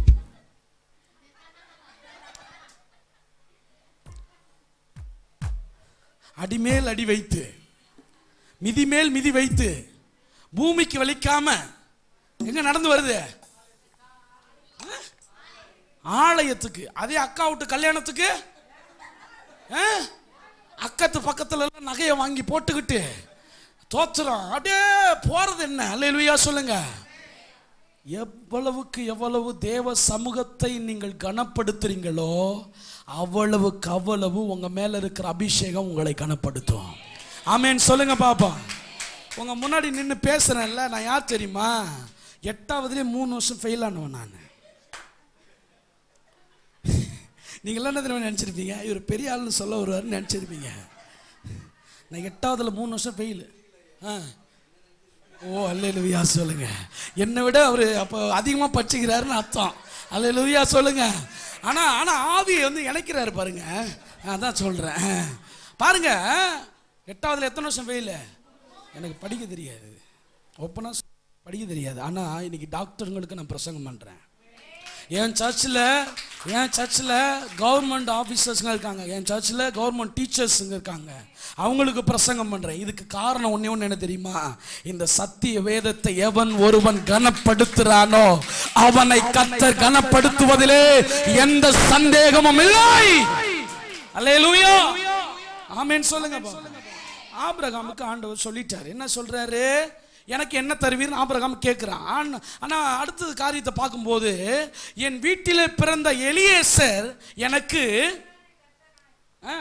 F: அடிமேல் அடி வைத்து மிதி மேல் மிதி வைத்து பூமிக்கு வலிக்காம எங்க நடந்து வருது அஹ்? ஆலயத்துக்கு அதே அக்கா விட்டு கல்யாணத்துக்கு அஹ்? அக்கத்து பக்கத்துல எல்லாம் நகையை வாங்கி போட்டுக்கிட்டு தோத்துறோம் அப்படியே போறது என்ன அல்லேலூயா சொல்லுங்க எவ்வளவுக்கு எவ்வளவு தேவ சமூகத்தை நீங்கள் கனப்படுத்துறீங்களோ அவ்வளவுக்கு அவ்வளவு உங்க மேல இருக்கிற அபிஷேகம் உங்களை கனப்படுத்தும் ஆமென் சொல்லுங்க பாப்பா உங்க முன்னாடி நின்று பேசுறேன்ல நான் யார் தெரியுமா எட்டாவதுலேயே மூணு வருஷம் ஃபெயில் ஆனவன் நான் நீங்களாம் என்ன தெரியுமா நினச்சிருப்பீங்க இவர் பெரிய ஆள்னு சொல்ல வருவாருன்னு நினச்சிருப்பீங்க நான் எட்டாவதுல மூணு வருஷம் ஃபெயிலு ஆ ஓ அல்லேலுவியா சொல்லுங்க என்னை விட அவர் அப்போ அதிகமாக படிச்சுக்கிறாருன்னு அர்த்தம் அல்லேலுவியா சொல்லுங்க ஆனால் ஆனால் ஆவியை வந்து இணைக்கிறாரு பாருங்க அதான் சொல்கிறேன் பாருங்க எட்டாவதுல எத்தனை வருஷம் ஃபெயிலு எனக்கு படிக்க தெரியாது ஓப்பனாக படிக்க தெரியாது ஆனால் இன்னைக்கு டாக்டருங்களுக்கு நான் பிரசங்கம் பண்ணுறேன் என் சர்ச்சில் என் சர்ச்சில் கவர்மெண்ட் ஆஃபீஸர்ஸுங்க இருக்காங்க என் சர்ச்சில் கவர்மெண்ட் டீச்சர்ஸுங்க இருக்காங்க அவங்களுக்கு பிரசங்கம் பண்ணுறேன் இதுக்கு காரணம் ஒன்றே ஒன்று என்ன தெரியுமா இந்த சத்திய வேதத்தை எவன் ஒருவன் கனப்படுத்துறானோ அவனை கத்தர் கனப்படுத்துவதிலே எந்த சந்தேகமும் இல்லை அல்லேலூயா ஆமென் சொல்லுங்க ஆபிரகாமுக்கு ஆண்டவர் சொல்லிட்டார் என்ன சொல்றாரு எனக்கு என்ன தருவீர்னு ஆபிரகாம் கேட்குறான் ஆனா- ஆனா அடுத்தது காரியத்தை பார்க்கும்போது என் வீட்டிலே பிறந்த எலியேசர் எனக்கு ஆ,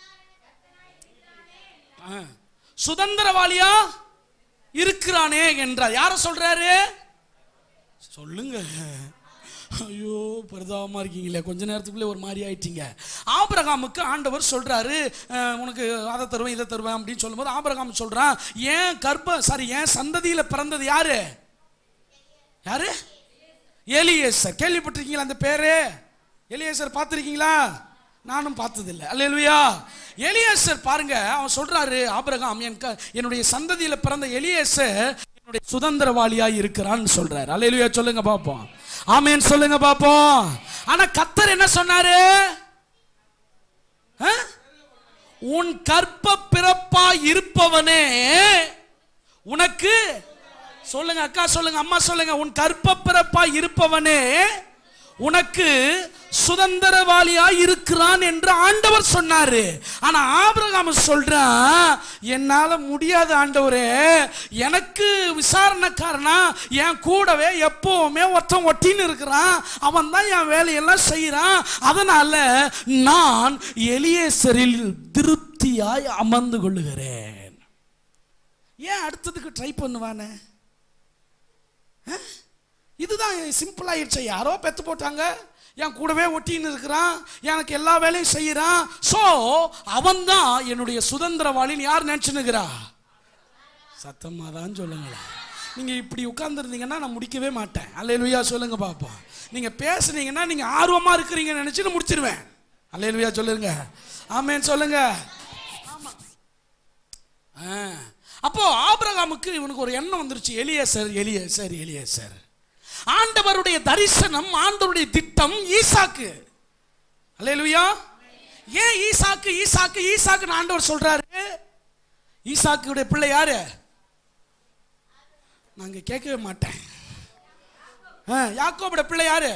F: ஆ, சுதந்திரவாளியா இருக்கிறானே என்றார் யார சொல்றாரு சொல்லுங்க ஐயோ பரிதாபமா இருக்கீங்களே கொஞ்ச நேரத்துக்குள்ளே ஒரு மாதிரி ஆயிட்டீங்க ஆபிரகாமுக்கு ஆண்டவர் சொல்றாரு அஹ், உனக்கு அதை தருவேன் இதை தருவேன் அப்படின்னு சொல்லும்போது ஆபிரகாம் சொல்றான் ஏன் கர்ப்ப சாரி ஏன் சந்ததியில பிறந்தது யாரு யாரு எலியேசர் கேள்விப்பட்டிருக்கீங்களா அந்த பேரு எலியேசர் பார்த்துருக்கீங்களா நானும் பார்த்ததில்லை அல்லேலுயா எலியேசர் பாருங்க அவன் சொல்றாரு ஆபிரகாம் என் க- என்னுடைய சந்ததியில பிறந்த எலியேசர் என்னுடைய சுதந்திரவாளியா இருக்கிறான்னு சொல்றாரு அல்லேலுயா சொல்லுங்க பாப்போம் ஆமேன் சொல்லுங்க பாப்போம் ஆனா கத்தர் என்ன சொன்னாரு ஆ? உன் கற்ப பிறப்பா இருப்பவனே உனக்கு சொல்லுங்க அக்கா சொல்லுங்க அம்மா சொல்லுங்க உன் கற்ப பிறப்பா இருப்பவனே உனக்கு சுதந்திரவாளியா இருக்கிறான் என்று ஆண்டவர் சொன்னாரு ஆனா ஆபிரகாம் சொல்றான் என்னால முடியாது ஆண்டவரே எனக்கு விசாரணைக்காரனா என் கூடவே எப்பவுமே ஒருத்தன் ஒட்டின்னு இருக்கிறான் அவன் தான் என் வேலையெல்லாம் செய்யறான் அதனால நான் எலியேசரில் திருப்தியாய் அமர்ந்து கொள்ளுகிறேன் ஏன் அடுத்ததுக்கு ட்ரை பண்ணுவானே ஆ? இதுதான் சிம்பிளாயிடுச்சு யாரோ பெத்து போட்டாங்க என் கூடவே ஒட்டின்னு இருக்கிறான் எனக்கு எல்லா வேலையும் செய்யறான் ஸோ அவன் தான் என்னுடைய சுதந்திரவாளின்னு யார் நினச்சுனுக்கிறா சத்தமாக தான் சொல்லுங்களேன் நீங்கள் இப்படி உட்காந்துருந்தீங்கன்னா நான் முடிக்கவே மாட்டேன் அல்லேலுயா சொல்லுங்க பார்ப்போம் நீங்கள் பேசுனீங்கன்னா நீங்கள் ஆர்வமாக இருக்கிறீங்கன்னு நினச்சி நான் முடிச்சிருவேன் அல்லேலுயா சொல்லுங்க ஆமேன்னு சொல்லுங்க ஆ. அப்போ ஆபிரகாமுக்கு இவனுக்கு ஒரு எண்ணம் வந்துருச்சு எலியேசர் எலியேசர் எலியேசர் ஆண்டவருடைய தரிசனம் ஆண்டவருடைய திட்டம் ஈசாக்கு அல்லேலூயா ஏன் ஈசாக்கு ஈசாக்கு ஈசாக்குன்னு ஆண்டவர் சொல்றாரு ஈசாக்குடைய பிள்ளை யாரு நாங்க கேட்கவே மாட்டேன் ஆ, யாக்கோபுடைய பிள்ளை யாரு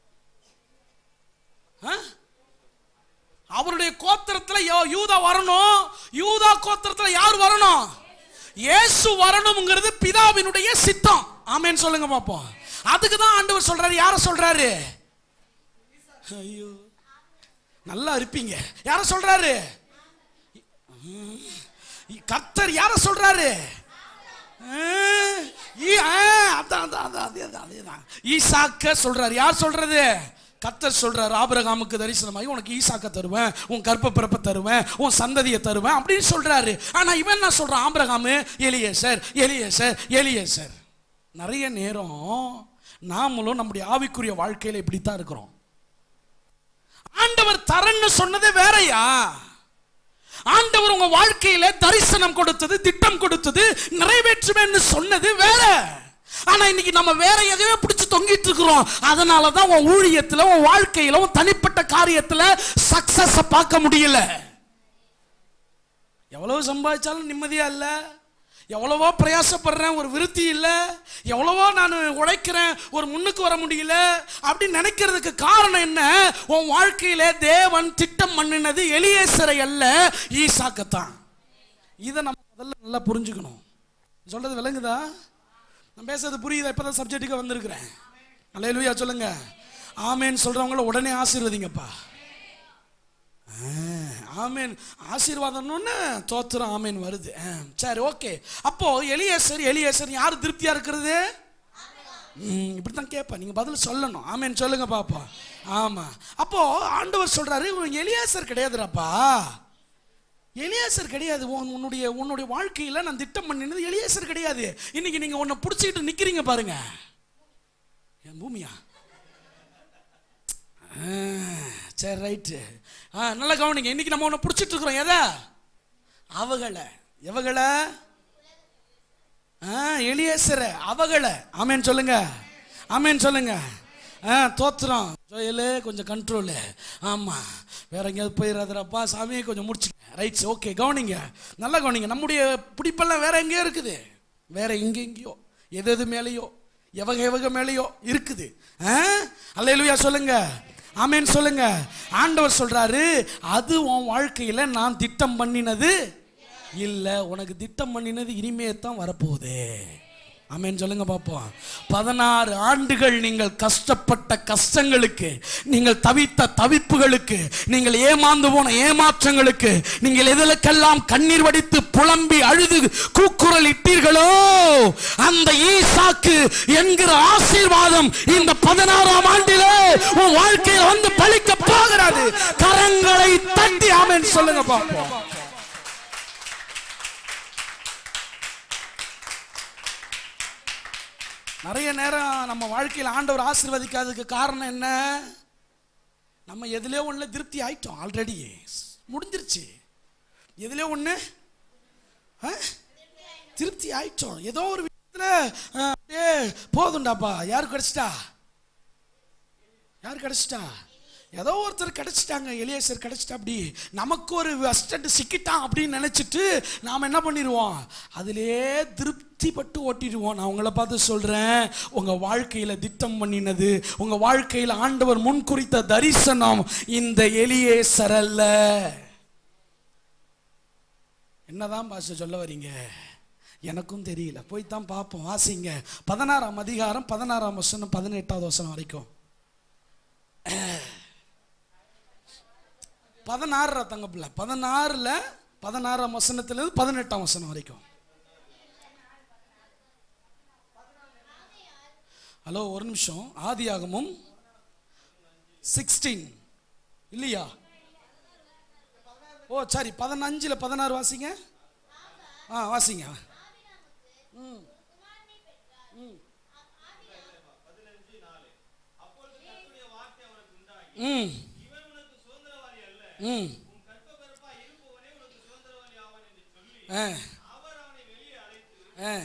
F: ஆ? அவருடைய கோத்திரத்துல யோ- யூதா வரணும் யூதா கோத்திரத்துல யார் வரணும் இயேசு வரணும்ங்கிறது பிதாவினுடைய சித்தம் ஆமென் சொல்லுங்க பாப்போம் அதுக்கு தான் ஆண்டவர் சொல்றாரு யார சொல்றாரு ஐயோ நல்லா இருப்பீங்க யார சொல்றாரு ம், கர்த்தர் யார சொல்றாரு ஆ, ஈ- ஆ, அதான், அதான், அதான், அதேதான், அதேதான். ஈசாக்க சொல்றாரு யார் சொல்றது கத்தர் சொல்றாரு ஆபிரகாமுக்கு தரிசனமாகி உனக்கு ஈசாக்க தருவேன் உன் கற்ப பிறப்ப தருவேன் உன் சந்ததியை தருவேன் அப்படின்னு சொல்றாரு ஆனா இவன் என்ன சொல்றான் ஆபிரகாமு எலியேசர் எலியேசர் எலியேசர் நிறைய நேரம் நாமளும் நம்முடைய ஆவிக்குரிய வாழ்க்கையில இப்படித்தான் இருக்கிறோம் ஆண்டவர் தரன்னு சொன்னதே வேறயா ஆண்டவர் உங்க வாழ்க்கையில தரிசனம் கொடுத்தது திட்டம் கொடுத்தது நிறைவேற்றுவேன்னு சொன்னது வேற ஆனா இன்னைக்கு நம்ம வேற எதையோ பிடிச்சு தொங்கிட்டு இருக்கிறோம் அதனால தான் உன் ஊழியத்துல உன் வாழ்க்கையில உன் தனிப்பட்ட காரியத்துல சக்சஸ் பார்க்க முடியல எவ்வளவு சம்பாதிச்சாலும் நிம்மதியா இல்ல எவ்வளவோ பிரயாசப்படுறேன் ஒரு விருத்தி இல்லை எவ்வளவோ நான் உழைக்கிறேன் ஒரு முன்னுக்கு வர முடியல அப்படின்னு நினைக்கிறதுக்கு காரணம் என்ன உன் வாழ்க்கையில தேவன் திட்டம் பண்ணினது எலியேசரை அல்ல ஈசாக்கத்தான் இதை நம்ம முதல்ல நல்லா புரிஞ்சுக்கணும் சொல்றது விளங்குதா நான் பேசுறது புரியுதா இப்பதான் சப்ஜெக்ட்டுக்கு வந்திருக்கிறேன் அல்லேலூயா சொல்லுங்க ஆமேன்னு சொல்றவங்கள உடனே ஆசீர்வதிங்கப்பா ஆ, ஆமேன் ஆசீர்வாதம்னு தோத்திரம் ஆமேன் வருது ஆ, சரி ஓகே அப்போ எலியேசர் எலியேசர் யார் திருப்தியா இருக்கிறது ம், இப்படித்தான் கேட்பேன் நீங்க பதில் சொல்லணும் ஆமேன் சொல்லுங்க பாப்பா ஆமா அப்போ ஆண்டவர் சொல்றாரு இவன் எலியாசர் கிடையாதுடாப்பா எலியாசர் கிடையாது உன் உன்னுடைய உன்னுடைய வாழ்க்கையில நான் திட்டம் பண்ணினது எலியாசர் கிடையாது இன்னைக்கு நீங்க உன்னை பிடிச்சிக்கிட்டு நிக்கிறீங்க பாருங்க என் பூமியா ஆ, சரி ரைட்டு ஆ நல்லா கவனிங்க இன்னைக்கு நம்ம ஒன்று பிடிச்சிட்டு இருக்கிறோம் எதை அவகளை எவகளை ஆ எலியேசரை அவகளை ஆமேன்னு சொல்லுங்க ஆமேன்னு சொல்லுங்க ஆ தோத்துறோம் ஜோயலு கொஞ்சம் கண்ட்ரோலு ஆமாம் வேற எங்கேயாவது போயிடாதரப்பா சாமியை கொஞ்சம் முடிச்சுங்க ரைட்ஸ் ஓகே கவனிங்க நல்லா கவனிங்க நம்முடைய பிடிப்பெல்லாம் வேற எங்கேயோ இருக்குது வேற எங்கே எங்கேயோ எது எது மேலேயோ எவக எவக மேலேயோ இருக்குது ஆ அல்லேலூயா சொல்லுங்க ஆமேன்னு சொல்லுங்க ஆண்டவர் சொல்றாரு அது உன் வாழ்க்கையில நான் திட்டம் பண்ணினது இல்ல உனக்கு திட்டம் பண்ணினது இனிமே தான் வரப்போகுது ஆமென் சொல்லுங்க பார்ப்போம் பதினாறு ஆண்டுகள் நீங்கள் கஷ்டப்பட்ட கஷ்டங்களுக்கு நீங்கள் தவித்த தவிப்புகளுக்கு நீங்கள் ஏமாந்து போன ஏமாற்றங்களுக்கு நீங்கள் எதிலுக்கெல்லாம் கண்ணீர் வடித்து புலம்பி அழுது கூக்குரல் இட்டீர்களோ அந்த ஈசாக்கு என்கிற ஆசீர்வாதம் இந்த பதினாறாம் ஆண்டிலே உன் வாழ்க்கையில் வந்து பலிக்க போகிறது கரங்களை தட்டி ஆமென் சொல்லுங்க பார்ப்போம் நிறைய நேரம் நம்ம வாழ்க்கையில் ஆண்டவர் ஆசீர்வதிக்காததுக்கு காரணம் என்ன நம்ம எதுலயோ ஒண்ணுல திருப்தி ஆயிட்டோம் ஆல்ரெடி முடிஞ்சிருச்சு எதுலயோ ஒண்ணு ஆ? திருப்தி ஆயிட்டோம் ஏதோ ஒரு விதத்துல ஆ, அப்படியே போதும்டாப்பா யாரு கிடைச்சிட்டா யார் கிடைச்சிட்டா ஏதோ ஒருத்தர் கிடைச்சிட்டாங்க எலியேசர் கிடைச்சிட்டா அப்படி நமக்கு ஒரு அஸ்டண்ட் சிக்கிட்டான் அப்படின்னு நினைச்சிட்டு நாம் என்ன பண்ணிடுவோம் அதிலே திருப்திப்பட்டு ஓட்டிடுவோம் நான் உங்களை பார்த்து சொல்கிறேன் உங்கள் வாழ்க்கையில் திட்டம் பண்ணினது உங்கள் வாழ்க்கையில் ஆண்டவர் முன்குறித்த தரிசனம் இந்த எலியேசர் அல்ல என்னதான் பாஷ சொல்ல வரீங்க எனக்கும் தெரியல போய் தான் பார்ப்போம் வாசிங்க பதினாறாம் அதிகாரம் பதினாறாம் வசனம் பதினெட்டாவது வசனம் வரைக்கும் பதினாறு தங்க பிள்ளை பதினாறுல பதினாறாம் வசனத்துல இருந்து பதினெட்டாம் வசனம் வரைக்கும் ஹலோ ஒரு நிமிஷம் ஆதியாகமும் சிக்ஸ்டீன் இல்லையா ஓ சரி பதினஞ்சுல பதினாறு வாசிங்க ஆ வாசிங்க ம் ம் ம் ம் ஆ ஆ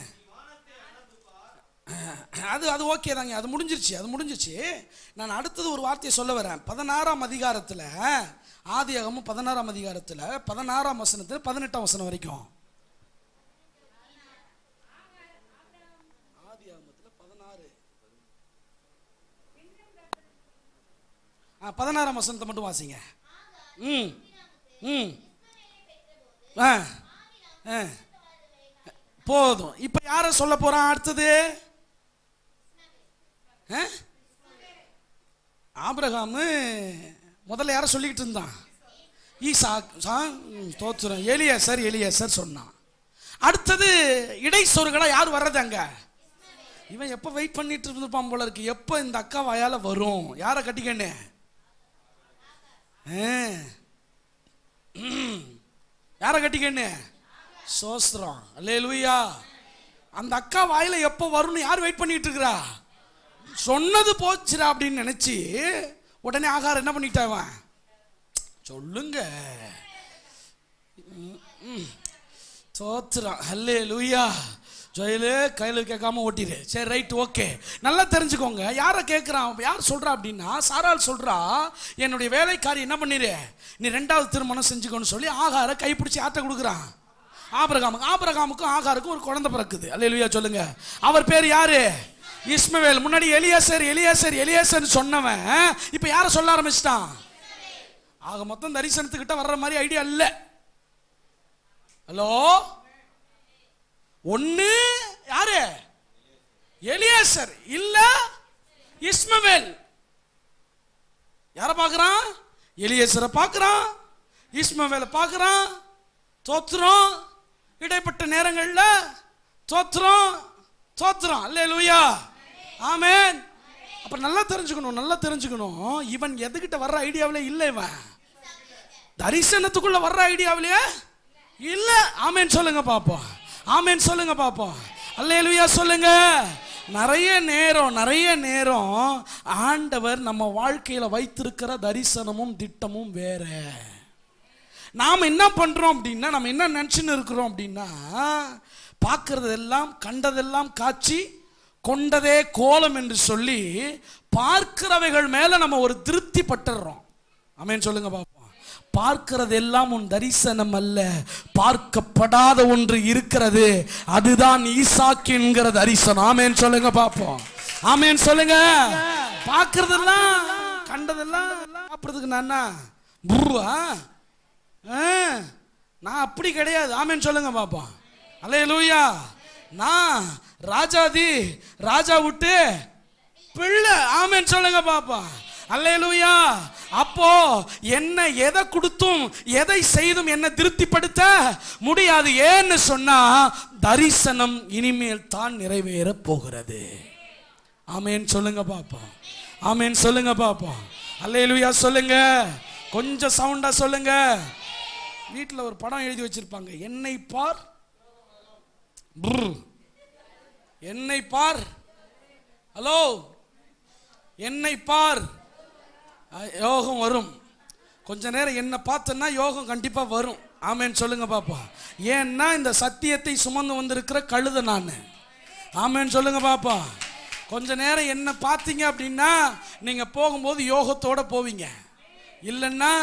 F: அது அது ஓகே தாங்க அது முடிஞ்சிருச்சு அது முடிஞ்சிருச்சு நான் அடுத்தது ஒரு வார்த்தையை சொல்ல வரேன் பதினாறாம் அதிகாரத்தில் ஆதியாகமும் பதினாறாம் அதிகாரத்தில் பதினாறாம் வசனத்தில் பதினெட்டாம் வசனம் வரைக்கும் ஆதியாகமத்தில் பதினாறு ஆ பதினாறாம் வசனத்தை மட்டும் வாசிங்க ம் ம் ஆ ஆ போதும் இப்போ யாரை சொல்ல போறான் அடுத்தது ஆ? ஆபிரகாமு முதல்ல யாரை சொல்லிக்கிட்டு இருந்தான் ஈசா சா ம், தோத்துறோம் எலியா சார் எலியா சார் சொன்னான் அடுத்தது இடைச்சொருகளா யார் வர்றது அங்க இவன் எப்போ வெயிட் பண்ணிட்டு இருந்திருப்பான் போல இருக்கு எப்போ இந்த அக்கா வாயால வரும் யாரை கட்டிக்கண்ணே ஆ. ம். யாரை கட்டிக்கண்ணே சோஸ்திரம் அல்லேலூயா அந்த அக்கா வாயில எப்போ வரும்னு யார் வெயிட் பண்ணிட்டு இருக்கிறா சொன்னது போச்சுடா அப்படின்னு நினைச்சு உடனே ஆகாரம் என்ன பண்ணிட்டான் அவன் சொல்லுங்க ம், ம். தோத்துறான் அல்லே லூயா ஜெயிலு கையில் கேட்காம ஓட்டிடு சரி ரைட் ஓகே நல்லா தெரிஞ்சுக்கோங்க யாரை கேட்குறான் யார் சொல்கிறா அப்படின்னா சாரால் சொல்கிறா என்னுடைய வேலைக்காரி என்ன பண்ணிடு நீ ரெண்டாவது திருமணம் செஞ்சுக்கோன்னு சொல்லி ஆகார கைப்பிடிச்சி ஆட்ட கொடுக்குறான் ஆபரகாமுக்கு ஆபரகாமுக்கும் ஆகாருக்கும் ஒரு குழந்தை பிறக்குது அல்லேலூயா சொல்லுங்க அவர் பேர் யாரு இஸ்மவேல் முன்னாடி எலியாசர் எலியாசர் எலியாசர் சொன்னவன் இப்போ யாரை சொல்ல ஆரம்பிச்சிட்டான் ஆக மொத்தம் தரிசனத்துக்கிட்ட வர்ற மாதிரி ஐடியா இல்லை ஹலோ ஒண்ணு யாரு எலியாசர் இல்ல இஸ்மவேல் யாரை பார்க்கறான் எலியேசரை பார்க்கறான் இஸ்மவேலை பார்க்கறான் தோத்துறோம் இடைப்பட்ட நேரங்கள்ல தோத்துறோம் தோத்துறோம் அல்லே லூயா ஆமென் அப்ப நல்லா தெரிஞ்சுக்கணும் நல்லா தெரிஞ்சுக்கணும் இவன் எதுகிட்ட வர்ற ஐடியாவிலே இல்லை இவன் தரிசனத்துக்குள்ள வர்ற ஐடியாவிலேயே இல்ல ஆமென் சொல்லுங்க பாப்போம் ஆமென் சொல்லுங்க பாப்போம் அல்லேலூயா சொல்லுங்க நிறைய நேரம் நிறைய நேரம் ஆண்டவர் நம்ம வாழ்க்கையில வைத்திருக்கிற தரிசனமும் திட்டமும் வேற நாம் என்ன பண்றோம் அப்படின்னா நம்ம என்ன நினச்சின்னு இருக்கிறோம் அப்படின்னா பார்க்கறதெல்லாம் கண்டதெல்லாம் காட்சி கொண்டதே கோலம் என்று சொல்லி பார்க்கிறவைகள் மேல நம்ம ஒரு திருப்தி பட்டுறோம் ஆமென் சொல்லுங்க பாப்போம் பார்க்கிறதெல்லாம் உன் தரிசனம் அல்ல பார்க்கப்படாத ஒன்று இருக்கிறது அதுதான் ஈசாக்கு என்கிற தரிசனம் ஆமென் சொல்லுங்க பாப்போம் ஆமென் சொல்லுங்க பார்க்கிறதெல்லாம் கண்டதெல்லாம் சாப்பிட்றதுக்கு நான் என்ன? புருவா ஆ, நான் அப்படி கிடையாது ஆமென் சொல்லுங்க பாப்போம் அல்லே லூயா நான் ராஜாதி ராஜா விட்டு பிள்ளை ஆமென் சொல்லுங்க பாப்பா அல்லேலூயா அப்போ என்ன எதை கொடுத்தும் எதை செய்தும் என்ன திருப்திப்படுத்த முடியாது ஏன்னு சொன்னா தரிசனம் இனிமேல் தான் நிறைவேற போகிறது ஆமென் சொல்லுங்க பாப்பா ஆமென் சொல்லுங்க பாப்பா அல்லேலூயா சொல்லுங்க கொஞ்சம் சவுண்டா சொல்லுங்க வீட்டில் ஒரு படம் எழுதி வச்சிருப்பாங்க என்னை பார் புர். என்னை பார் ஹலோ என்னை பார் அஹ், யோகம் வரும் கொஞ்ச நேரம் என்ன பார்த்தேன்னா யோகம் கண்டிப்பா வரும் ஆமேன்னு சொல்லுங்க பாப்பா ஏன்னா இந்த சத்தியத்தை சுமந்து வந்திருக்கிற கழுத நான் ஆமேன்னு சொல்லுங்க பாப்பா கொஞ்ச நேரம் என்ன பார்த்தீங்க அப்படின்னா நீங்க போகும்போது யோகத்தோட போவீங்க இல்லைன்னா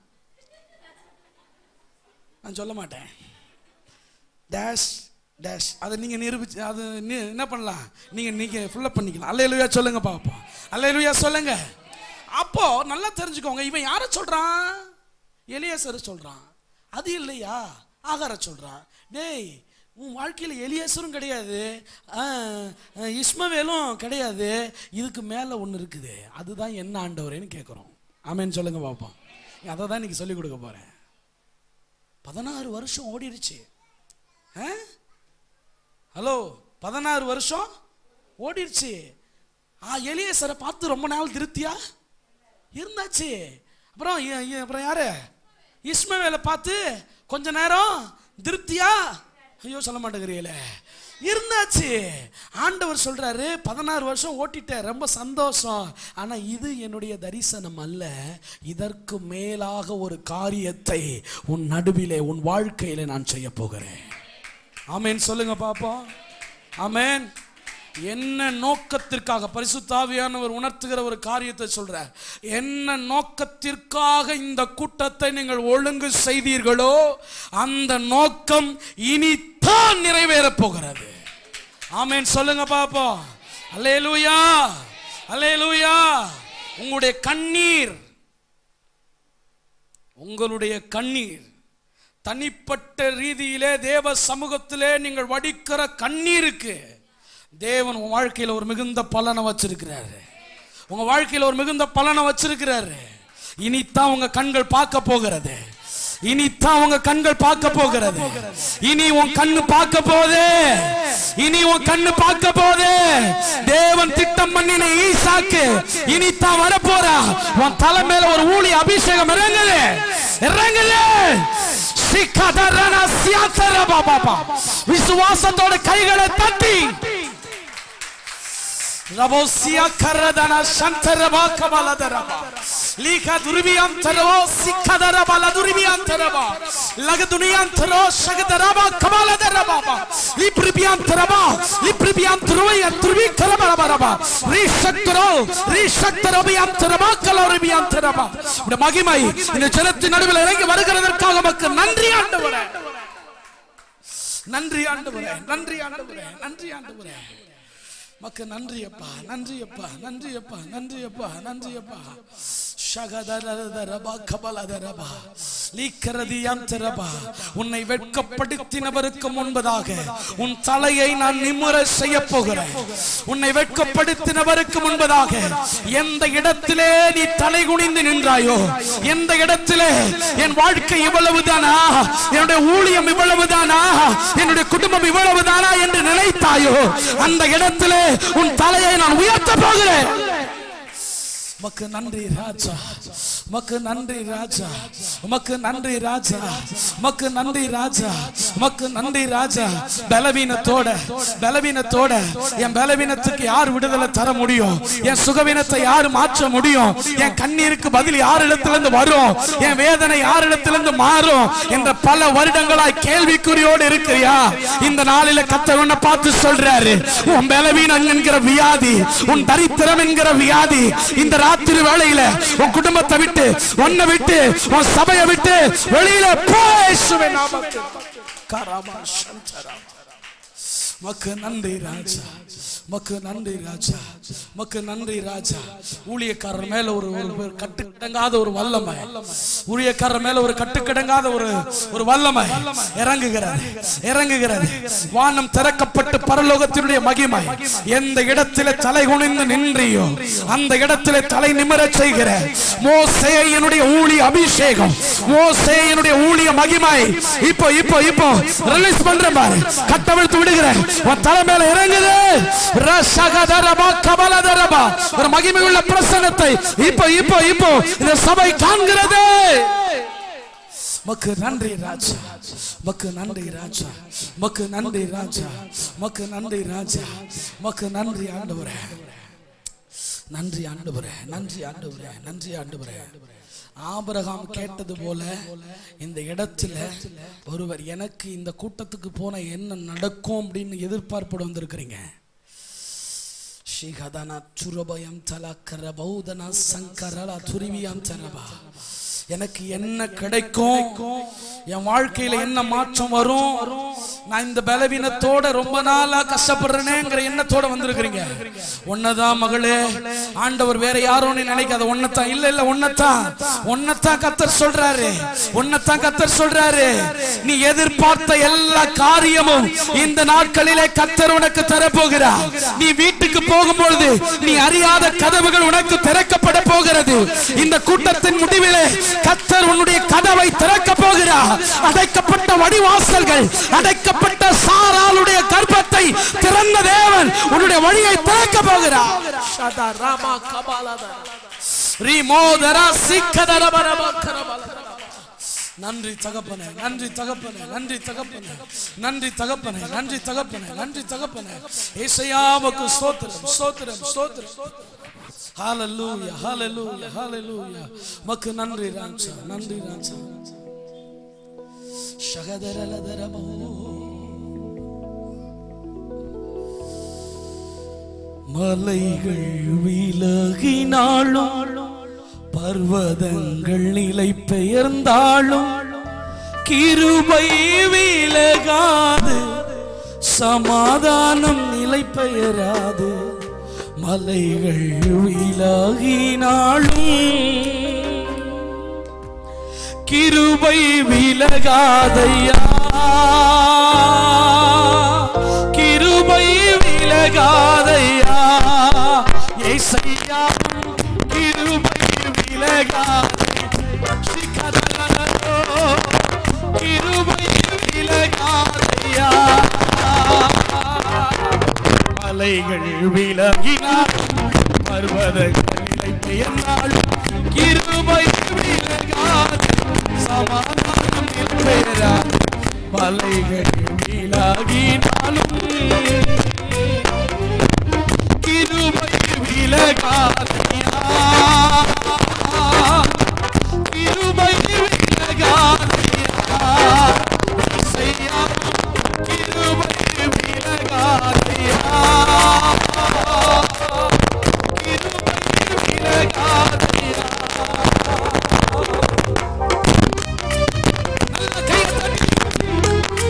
F: நான் சொல்ல மாட்டேன் டேஷ் டேஷ் அதை நீங்க நிரூபிச்சு அது நீ- என்ன பண்ணலாம் நீங்க நீங்க ஃபுல்லப் பண்ணிக்கலாம் அல்லேலூயா சொல்லுங்க பாப்போம் அல்லேலூயா சொல்லுங்க அப்போ நல்லா தெரிஞ்சுக்கோங்க இவன் யாரை சொல்றான் எலியாசர் சொல்றான் அது இல்லையா ஆகார சொல்றான் டேய் உன் வாழ்க்கையில் எலியாசரும் கிடையாது ஆ, ஆ, இஸ்மவேலும் கிடையாது இதுக்கு மேலே ஒன்று இருக்குது அதுதான் என்ன ஆண்டவரேன்னு கேட்குறோம் ஆமேன்னு சொல்லுங்க பாப்போம் அதை தான் இன்னைக்கு சொல்லிக் கொடுக்க போறேன் பதினாறு வருஷம் ஓடிடுச்சு ஆ? ஹலோ பதினாறு வருஷம் ஓடிடுச்சு ஆ எலியேசரை பார்த்து ரொம்ப நாள் திருப்தியா இருந்தாச்சு அப்புறம் இ- இ- அப்புறம் யாரு இஸ்மவேலை பார்த்து கொஞ்ச நேரம் திருப்தியா ஐயோ சொல்ல மாட்டேங்கிறீங்களே இருந்தாச்சு ஆண்டவர் சொல்றாரு பதினாறு வருஷம் ஓட்டிட்டேன் ரொம்ப சந்தோஷம் ஆனா இது என்னுடைய தரிசனம் அல்ல இதற்கு மேலாக ஒரு காரியத்தை உன் நடுவிலே உன் வாழ்க்கையிலே நான் செய்ய போகிறேன் ஆமென் சொல்லுங்க பாப்போம் ஆமென் என்ன நோக்கத்திற்காக பரிசுத்தாவியானவர் உணர்த்துகிற ஒரு காரியத்தை சொல்றார் என்ன நோக்கத்திற்காக இந்த கூட்டத்தை நீங்கள் ஒழுங்கு செய்தீர்களோ அந்த நோக்கம் இனித்தான் நிறைவேறப் போகிறது ஆமென் சொல்லுங்க பாப்போம் அல்லேலூயா அல்லேலூயா உங்களுடைய கண்ணீர் உங்களுடைய கண்ணீர் தனிப்பட்ட ரீதியிலே தேவ சமூகத்திலே நீங்கள் வடிக்கிற கண்ணீருக்கு தேவன் உங்க வாழ்க்கையில ஒரு மிகுந்த பலனை வச்சிருக்கிறாரு உங்க வாழ்க்கையில ஒரு மிகுந்த பலனை வச்சிருக்கிறாரு இனித்தான் உங்க கண்கள் பார்க்க போகிறது இனித்தான் உங்க கண்கள் பார்க்க போகிறது இனி உன் கண்ணு பார்க்க போதே இனி உன் கண்ணு பார்க்க போதே தேவன் திட்டம் பண்ணின ஈசாக்கு இனித்தான் வரப்போறா உன் தலை மேல ஒரு ஊழி அபிஷேகம் இறங்குது இறங்குது சிக்கதரன சியாத்தர பாபா விசுவாசத்தோட கைகளை தட்டி ரபோசியா கரதன சந்தரபா கமலதரபா லீகா துருவியந்தரோ சிக்கதரபல துருவியந்தரபா லகதுனியந்தரோ சகதரபா கமலதரபா லிப்ரிபியந்தரபா லிப்ரிபியந்தரோய துருவி கரபரபரபா ரீஷக்தரோ ரீஷக்தரபியந்தரபா கலோரிபியந்தரபா இந்த மகிமை இந்த ஜனத்தின் நடுவில் இறங்கி வருகிறதற்காக நமக்கு நன்றி ஆண்டவரே நன்றி ஆண்டவரே நன்றி ஆண்டவரே நன்றி ஆண்டவரே மக்கு நன்றி அப்பா நன்றி அப்பா நன்றி அப்பா நன்றி அப்பா நன்றி அப்பா ஷகதரதரபா கபலதரபா லீக்கரதியந்தரபா உன்னை வெட்கப்படுத்தினவருக்கு முன்பதாக உன் தலையை நான் நிமுற செய்ய போகிறேன் உன்னை வெட்கப்படுத்தினவருக்கு முன்பதாக எந்த இடத்திலே நீ தலை குனிந்து நின்றாயோ எந்த இடத்திலே என் வாழ்க்கை இவ்வளவுதானா என்னுடைய ஊழியம் இவ்வளவுதானா என்னுடைய குடும்பம் இவ்வளவுதானா என்று நினைத்தாயோ அந்த இடத்திலே உன் தலையை நான் உயர்த்த போகிறேன் உமக்கு நன்றி ராஜா உமக்கு நன்றி ராஜா உமக்கு நன்றி ராஜா உமக்கு நன்றி ராஜா உமக்கு நன்றி ராஜா பலவீனத்தோட பலவீனத்தோட என் பலவீனத்துக்கு யார் விடுதலை தர முடியும் என் சுகவீனத்தை யார் மாற்ற முடியும் என் கண்ணீருக்கு பதில் யார் இடத்திலிருந்து வரும் என் வேதனை யார் இடத்திலிருந்து மாறும் என்ற பல வருடங்களாய் கேள்விக்குறியோடு இருக்கிறியா இந்த நாளில கத்தர் உன்னை பார்த்து சொல்றாரு உன் பலவீனம் என்கிற வியாதி உன் தரித்திரம் என்கிற வியாதி இந்த ராத்திரி வேளையில உன் குடும்பத்தை விட்டு உன்னை விட்டு உன் சபையை விட்டு வெளியில போ இயேசுவின் நாமத்தில். கரமா சந்தரா. மக்கு நன்றி ராஜா மக்கு நன்றி ராஜா மக்கு நன்றி ராஜா ஊழியக்காரர் மேல ஒரு ஒரு கட்டுக்கடங்காத ஒரு வல்லமை ஊழியக்காரர் மேல ஒரு கட்டுக்கடங்காத ஒரு ஒரு வல்லமை இறங்குகிறது இறங்குகிறது வானம் திறக்கப்பட்டு பரலோகத்தினுடைய மகிமை எந்த இடத்திலே தலை குனிந்து நின்றியோ அந்த இடத்திலே தலை நிமிரச் செய்கிற மோசேயனுடைய ஊழிய அபிஷேகம் மோசேயனுடைய ஊழிய மகிமை இப்போ இப்போ இப்போ ரிலீஸ் பண்றேன் பாரு கட்டவிழ்த்து விடுகிறேன் உன் தலை மேல இறங்குது ரசகதரபா கபலதரபா ஒரு மகிமை உள்ள பிரசன்னத்தை இப்போ இப்போ இப்போ இந்த சபை காண்கிறது மக்கு நன்றி ராஜா மக்கு நன்றி ராஜா மக்கு நன்றி ராஜா மக்கு நன்றி ராஜா மக்கு நன்றி ஆண்டவரே நன்றி ஆண்டவரே நன்றி ஆண்டவரே நன்றி ஆண்டவரே ஆபிரகாம் கேட்டது போல இந்த இடத்துல ஒருவர் எனக்கு இந்த கூட்டத்துக்கு போன என்ன நடக்கும் அப்படின்னு எதிர்பார்ப்போடு வந்திருக்கிறீங்க ஷிகதன சுரபயம் தலக்கர பௌதன சங்கரல துருவியம் தரபா எனக்கு என்ன கிடைக்கும் என் வாழ்க்கையில என்ன மாற்றம் வரும் நான் இந்த பலவீனத்தோட ரொம்ப நாளா கஷ்டப்படுறேனேங்கிற எண்ணத்தோட வந்திருக்கிறீங்க ஒன்னதான் மகளே ஆண்டவர் வேற யாரும் நீ நினைக்காத ஒன்னத்தான் இல்ல இல்ல ஒன்னத்தான் ஒன்னத்தான் கத்தர் சொல்றாரு ஒன்னத்தான் கத்தர் சொல்றாரு நீ எதிர்பார்த்த எல்லா காரியமும் இந்த நாட்களிலே கத்தர் உனக்கு தரப்போகிறார் நீ வீட்டுக்கு போகும்பொழுது நீ அறியாத கதவுகள் உனக்கு திறக்கப்பட போகிறது இந்த கூட்டத்தின் முடிவிலே கத்தர் உன்னுடைய கதவை திறக்க போகிறார் அடைக்கப்பட்ட வடிவாசல்கள் அடைக்கப்பட்ட சாராளுடைய கர்ப்பத்தை திறந்த தேவன் உன்னுடைய வழியை திறக்க போகிறார் ஷதா ராமா கபாலதா ரீமோதரா சிக்கதரபரபா கரபலதரா நன்றி தகப்பனே நன்றி தகப்பனே நன்றி தகப்பனே நன்றி தகப்பனே நன்றி தகப்பனே நன்றி தகப்பனே ஏசையாவுக்கு ஸ்தோத்திரம் ஸ்தோத்திரம் ஸ்தோத்திரம் ஹalleluya ஹalleluya ஹalleluya மக்கு நன்றி ராஜா நன்றி ராஜா ஷகதரலதரமோ மலைகள் விலகினாலும் பர்வதங்கள் நிலை பெயர்ந்தாலும் கிருபை விலகாது சமாதானம் நிலை பெயராது மலைகள் விலகினாலும் கிருபை விலகாதையா கிருபை விலகாதையா ஏசையா கிருபை விலகாதை சிக்கதலோ கிருபை விலகாதையா மலைகள் விலகினாலும் பர்வதங்களை பெயர்ந்தாலும் கிருபை விலகாது சமாதானம் பெயரா மலைகள் விலகினாலும் கிருபை விலகாதையா கிருபை விலகாதையா இசையா கிருபை விலகாதையா கிருபை விலகாதையா நல்ல கையை தட்டி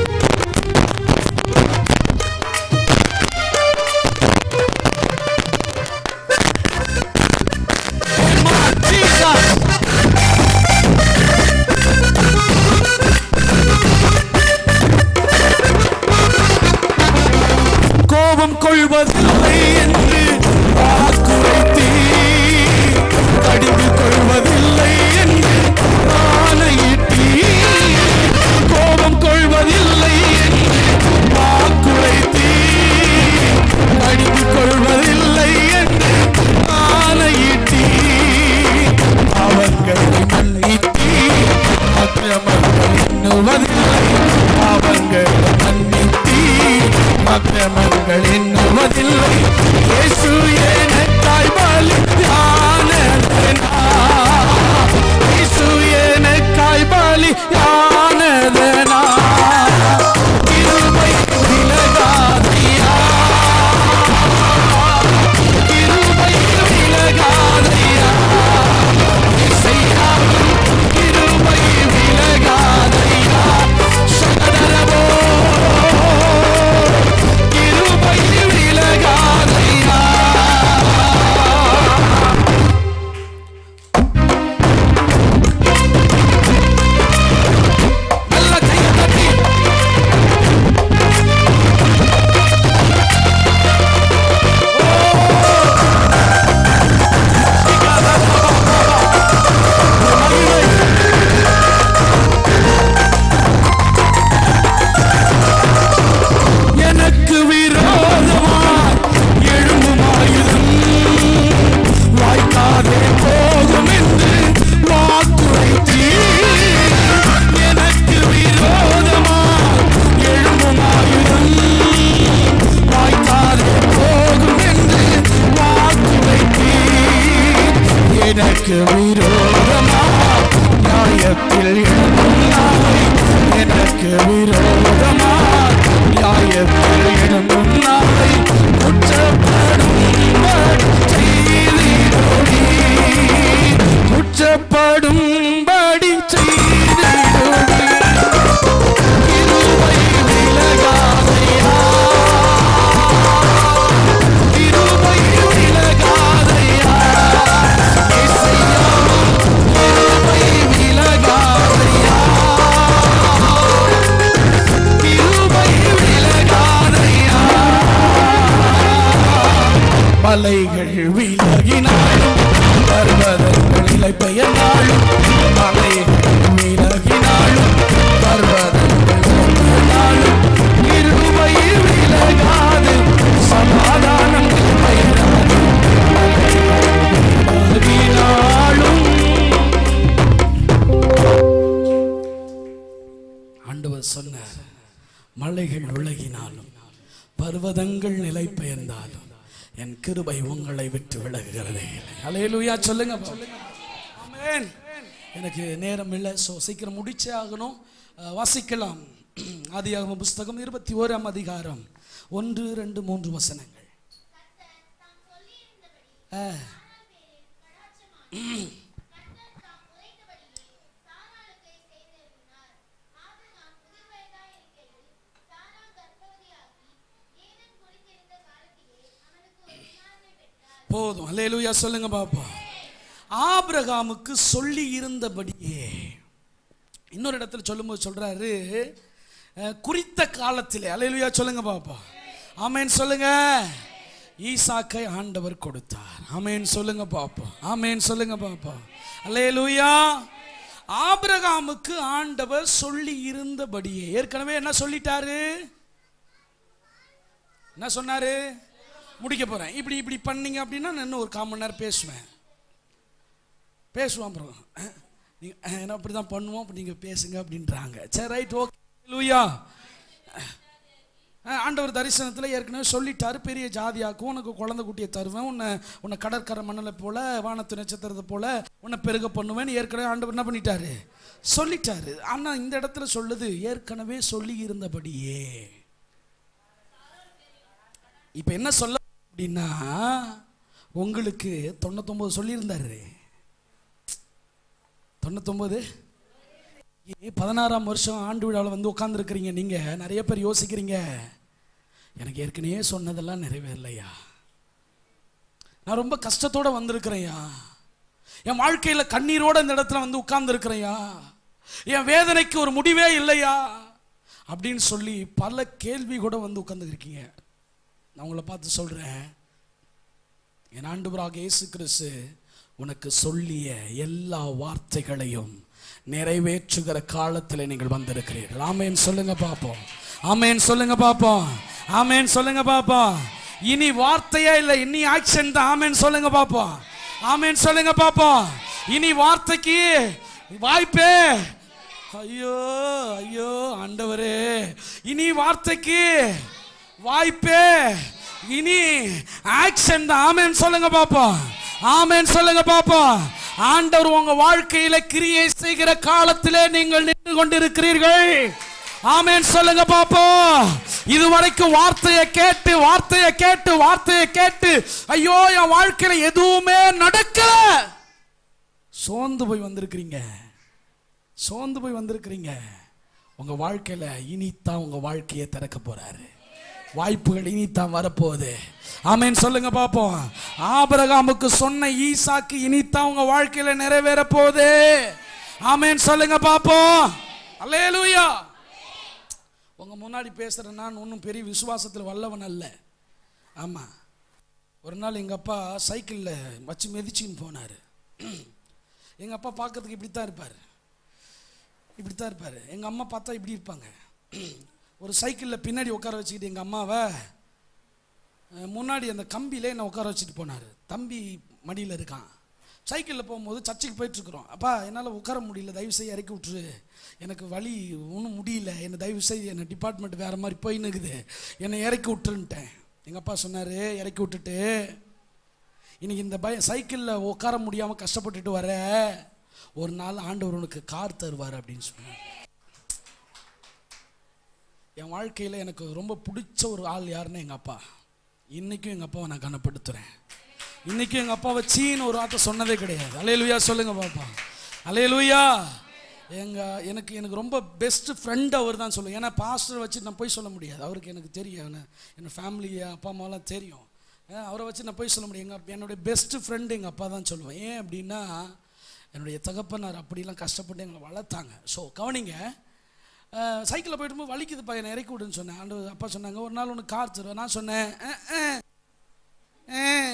F: Jesus. கோபம் கொள்வதில்லை என்று வாக்குரைத்தீ கடிந்து கொள்வதில்லை என்று ஆணையிட்டீ கோபம் கொள்வதில்லை என்று வாக்குரைத்தீ கடிந்து கொள்வதில்லை என்று ஆணையிட்டீ அவர்களை மன்னித்தீ அக்கிரமங்கள் எண்ணுவதில்லை அவர்கள் மன்னித்தீ அக்கிரமங்கள் எண்ணுவதில்லை இயேசு எனக்காய் பலியானதனா இயேசு எனக்காய் பலியானதனா கிருபை விலகாதையா கிருபை விலகாதையா இசையா கிருபை விலகாதையா எனக்கு விரோதமா நியாயத்தில் எழும்பும் நாளை எனக்கு விரோதமா நியாயத்தில் எழும்பும் நாளை குற்றப்படும் செய்திடுடி குற்றப்படும்படி செய்திடுடி கிருபை விலகாதையா கிருபை விலகாதையா இயேசையா கிருபை விலகாதையா கிருபை விலகாதையா மலைகள் விலகினாலும் பர்வதங்கள் இலை பெயர்ந்தாலும் மலைகள் விலகினாலும் பர்வதங்கள் விலகினாலும் கிருபை விலகாது சமாதானம் பெயராது விலகினாலும் ஆண்டவர் சொன்னார் மலைகள் விலகினாலும் பர்வதங்கள் நிலை பெயர்ந்தாலும் என் கிருபை உங்களை விட்டு விலகுகிறதே இல்லை அலையலுயா சொல்லுங்க ஆமென் எனக்கு நேரம் இல்லை ஸோ சீக்கிரம் முடிச்சே ஆகணும் அஹ், வாசிக்கலாம் ஆதியாகம புஸ்தகம் இருபத்தி ஓராம் அதிகாரம் ஒன்று ரெண்டு மூன்று வசனங்கள் அஹ். போதும் அல்லேலூயா சொல்லுங்க பாப்பா ஆபிரகாமுக்கு சொல்லி இருந்தபடியே இன்னொரு இடத்துல சொல்லும்போது சொல்றாரு அஹ், குறித்த காலத்திலே அல்லேலூயா சொல்லுங்க பாப்பா ஆமேன் சொல்லுங்க ஈசாக்கை ஆண்டவர் கொடுத்தார் ஆமேன் சொல்லுங்க பாப்பா ஆமேன் சொல்லுங்க பாப்பா அல்லேலூயா ஆபிரகாமுக்கு ஆண்டவர் சொல்லி இருந்தபடியே ஏற்கனவே என்ன சொல்லிட்டாரு என்ன சொன்னாரு முடிக்க போறேன் இப்படி இப்படி பண்ணீங்க அப்படின்னா நான் இன்னும் ஒரு கால் மணி நேரம் பேசுவேன் பேசுவான் அப்புறம் அஹ், நீங்க அஹ், என்ன அப்படி தான் பண்ணுவோம் அப்படி நீங்கள் பேசுங்க அப்படின்றாங்க சரி ரைட் ஓகே லூயா ஆண்டவர் தரிசனத்தில் ஏற்கனவே சொல்லிட்டாரு பெரிய ஜாதியாக்கும் உனக்கு குழந்தை குட்டியை தருவேன் உன்னை உன்னை கடற்கரை மணலை போல வானத்து நட்சத்திரத்தை போல உன்னை பெருக பண்ணுவேன்னு ஏற்கனவே ஆண்டவர் என்ன பண்ணிட்டாரு சொல்லிட்டாரு ஆனால் இந்த இடத்துல சொல்லுது ஏற்கனவே சொல்லி இருந்தபடியே இப்போ என்ன சொல்ல அப்படின்னா உங்களுக்கு தொண்ணூத்தொம்பது சொல்லியிருந்தாரு தொண்ணூத்தொம்பது பதினாறாம் வருஷம் ஆண்டு விழாவில் வந்து உட்காந்துருக்கிறீங்க நீங்கள் நிறைய பேர் யோசிக்கிறீங்க எனக்கு ஏற்கனவே சொன்னதெல்லாம் நிறைவேறலையா நான் ரொம்ப கஷ்டத்தோட வந்திருக்கிறேன்யா என் வாழ்க்கையில் கண்ணீரோட இந்த இடத்துல வந்து உட்கார்ந்துருக்கிறேன்யா என் வேதனைக்கு ஒரு முடிவே இல்லையா அப்படின்னு சொல்லி பல கேள்வி கூட வந்து உட்காந்துருக்கீங்க நான் உங்களை பார்த்து சொல்கிறேன் என் ஆண்டவராக இயேசு கிறிஸ்து உனக்கு சொல்லிய எல்லா வார்த்தைகளையும் நிறைவேற்றுகிற காலத்தில் நீங்கள் வந்திருக்கிறீர்கள் ஆமேன் சொல்லுங்க பார்ப்போம் ஆமேன் சொல்லுங்க பார்ப்போம் ஆமேன் சொல்லுங்க பார்ப்போம் இனி வார்த்தையே இல்லை இனி ஆக்ஷன் தான் ஆமேன் சொல்லுங்க பார்ப்போம் ஆமேன் சொல்லுங்க பார்ப்போம் இனி வார்த்தைக்கு வாய்ப்பே ஐயோ ஐயோ ஆண்டவரே இனி வார்த்தைக்கு வாய்ப்பே இனி ஆக்ஷன் தான் ஆமென் சொல்லுங்க பாப்போம் ஆமென் சொல்லுங்க பாப்போம் ஆண்டவர் உங்க வாழ்க்கையில கிரியை செய்கிற காலத்திலே நீங்கள் நின்று கொண்டிருக்கிறீர்கள் ஆமென் சொல்லுங்க பாப்போம் இதுவரைக்கும் வார்த்தையை கேட்டு வார்த்தையை கேட்டு வார்த்தையை கேட்டு ஐயோ என் வாழ்க்கையில எதுவுமே நடக்கல சோர்ந்து போய் வந்திருக்கிறீங்க சோர்ந்து போய் வந்திருக்கிறீங்க உங்க வாழ்க்கையில இனித்தான் உங்க வாழ்க்கையை திறக்க போறாரு வாய்ப்புகள் இனித்தான் வரப்போகுது ஆமென் சொல்லுங்க பாப்போம் ஆபிரகாமுக்கு சொன்ன ஈசாக்கு இனித்தான் உங்க வாழ்க்கையில நிறைவேற போகுது ஆமென் சொல்லுங்க பாப்போம் அல்லேலூயா உங்க முன்னாடி பேசுற நான் ஒன்றும் பெரிய விசுவாசத்தில் வல்லவன் அல்ல ஆமா ஒரு நாள் எங்க அப்பா சைக்கிளில் வச்சு மிதிச்சின்னு போனார் எங்க அப்பா பார்க்கறதுக்கு இப்படி தான் இருப்பார் இப்படி தான் இருப்பார் எங்கள் அம்மா பார்த்தா இப்படி இருப்பாங்க ஒரு சைக்கிளில் பின்னாடி உட்கார வச்சுக்கிட்டு எங்கள் அம்மாவை அஹ், முன்னாடி அந்த கம்பியிலே என்னை உட்கார வச்சுட்டு போனார் தம்பி மடியில் இருக்கான் சைக்கிளில் போகும்போது சர்ச்சுக்கு போயிட்டுருக்குறோம் அப்பா என்னால் உட்கார முடியல தயவு செய்து இறக்கி விட்டுரு எனக்கு வழி ஒன்றும் முடியல என்னை தயவு செய்து என்னை டிபார்ட்மெண்ட் வேறு மாதிரி போயின்னுக்குது என்னை இறக்கி விட்டுருன்ட்டேன் எங்கள் அப்பா சொன்னார் இறக்கி விட்டுட்டு இன்னைக்கு இந்த பய சைக்கிளில் உட்கார முடியாமல் கஷ்டப்பட்டுட்டு வர ஒரு நாள் ஆண்டவர் உனக்கு கார் தருவார் அப்படின்னு சொன்னார் என் வாழ்க்கையில் எனக்கு ரொம்ப பிடிச்ச ஒரு ஆள் யாருன்னா எங்கள் அப்பா இன்றைக்கும் எங்கள் அப்பாவை நான் கனப்படுத்துகிறேன் இன்றைக்கும் எங்கள் அப்பாவை சீன்னு ஒரு வார்த்தை சொன்னதே கிடையாது அலையலுயா சொல்லுங்க பாப்பா அலையலுயா எங்கள் எனக்கு எனக்கு ரொம்ப பெஸ்ட் ஃப்ரெண்ட் அவர் தான் சொல்லுவேன் ஏன்னா பாஸ்டர் வச்சு நான் போய் சொல்ல முடியாது அவருக்கு எனக்கு தெரியும் என்ன என் ஃபேமிலி அப்பா அம்மாலாம் தெரியும் அஹ் அவரை வச்சு நான் போய் சொல்ல முடியும் எங்கள் என்னுடைய பெஸ்ட் ஃப்ரெண்டு எங்கள் அப்பா தான் சொல்லுவேன் ஏன் அப்படின்னா என்னுடைய தகப்பனார் அப்படிலாம் கஷ்டப்பட்டு எங்களை வளர்த்தாங்க ஸோ கவனிங்க சைக்கிளில் போயிட்டு போது வலிக்குது பையனை இறக்கி விடுன்னு சொன்னேன் ஆண்டு அப்பா சொன்னாங்க ஒரு நாள் ஒன்று கார் தருவேன் நான் சொன்னேன் "அஹ், அஹ், அஹ்."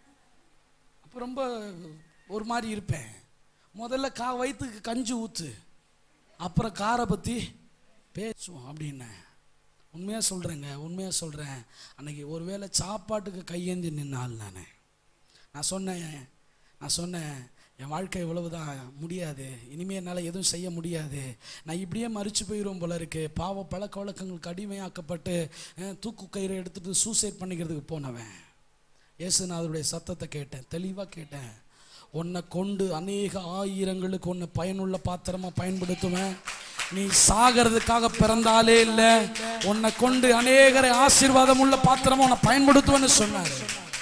F: அப்போ ரொம்ப ஒரு மாதிரி இருப்பேன் முதல்ல கா வயிற்றுக்கு கஞ்சி ஊற்று அப்புறம் காரை பற்றி பேசுவோம் அப்படின்னேன் உண்மையாக சொல்கிறேங்க உண்மையாக சொல்கிறேன் அன்னைக்கு ஒருவேளை சாப்பாட்டுக்கு கையேந்தி நின்னால் நான் நான் சொன்னேன் நான் சொன்னேன் என் வாழ்க்கை இவ்வளவுதான் முடியாது இனிமே என்னால் எதுவும் செய்ய முடியாது நான் இப்படியே மறிச்சு போயிடும் போல இருக்கு பாவ பழக்க வழக்கங்களுக்கு அடிமையாக்கப்பட்டு அஹ், தூக்கு கயிறை எடுத்துட்டு சூசைட் பண்ணிக்கிறதுக்கு போனவன் இயேசுநாதருடைய சத்தத்தை கேட்டேன் தெளிவாக கேட்டேன் உன்னை கொண்டு அநேக ஆயிரங்களுக்கு உன்னை பயனுள்ள பாத்திரமா பயன்படுத்துவேன் நீ சாகிறதுக்காக பிறந்தாலே இல்லை உன்னை கொண்டு அநேகரை ஆசீர்வாதம் உள்ள பாத்திரமா உன்னை பயன்படுத்துவேன்னு சொன்னார்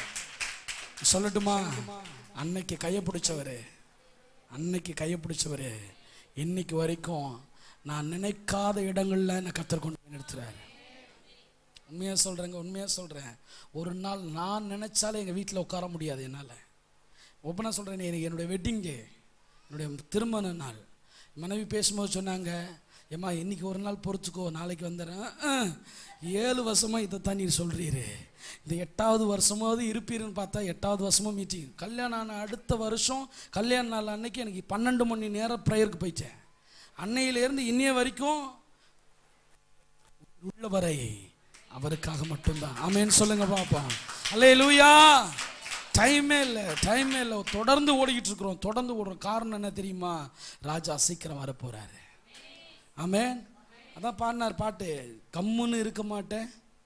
F: சொல்லட்டுமா அன்னைக்கு கையை பிடிச்சவரு அன்னைக்கு கையை பிடிச்சவரு இன்னைக்கு வரைக்கும் நான் நினைக்காத இடங்கள்ல என்னை கத்தர் கொண்டு போய் நிறுத்துறாரு உண்மையாக சொல்கிறேங்க உண்மையாக சொல்கிறேன் ஒரு நாள் நான் நினைச்சாலே எங்கள் வீட்டில் உட்கார முடியாது என்னால் ஓப்பனாக சொல்கிறேன் எனக்கு என்னுடைய வெட்டிங் டே என்னுடைய திருமண நாள் மனைவி பேசும்போது சொன்னாங்க ஏம்மா இன்னைக்கு ஒரு நாள் பொறுத்துக்கோ நாளைக்கு வந்துடுறேன் அஹ், ஏழு வருஷமாக இதை தான் நீர் சொல்கிறீரு இந்த எட்டாவது வருஷமாவது இருப்பீருன்னு பார்த்தா எட்டாவது வருஷமும் மீட்டிங் கல்யாணம் ஆன அடுத்த வருஷம் கல்யாண நாள் அன்னைக்கு எனக்கு பன்னெண்டு மணி நேரம் ப்ரேயருக்கு போயிட்டேன் அன்னையிலேருந்து இன்னைய வரைக்கும் உள்ளவரை அவருக்காக மட்டும்தான் ஆமென்னு சொல்லுங்க பாப்போம் அல்லே லூயா டைமே இல்லை டைமே இல்லை தொடர்ந்து ஓடிக்கிட்டு இருக்கிறோம் தொடர்ந்து ஓடுறோம் காரணம் என்ன தெரியுமா ராஜா சீக்கிரம் வர போறாரு ஆமென் அதான் பாடினார் பாட்டு கம்முன்னு இருக்க மாட்டேன்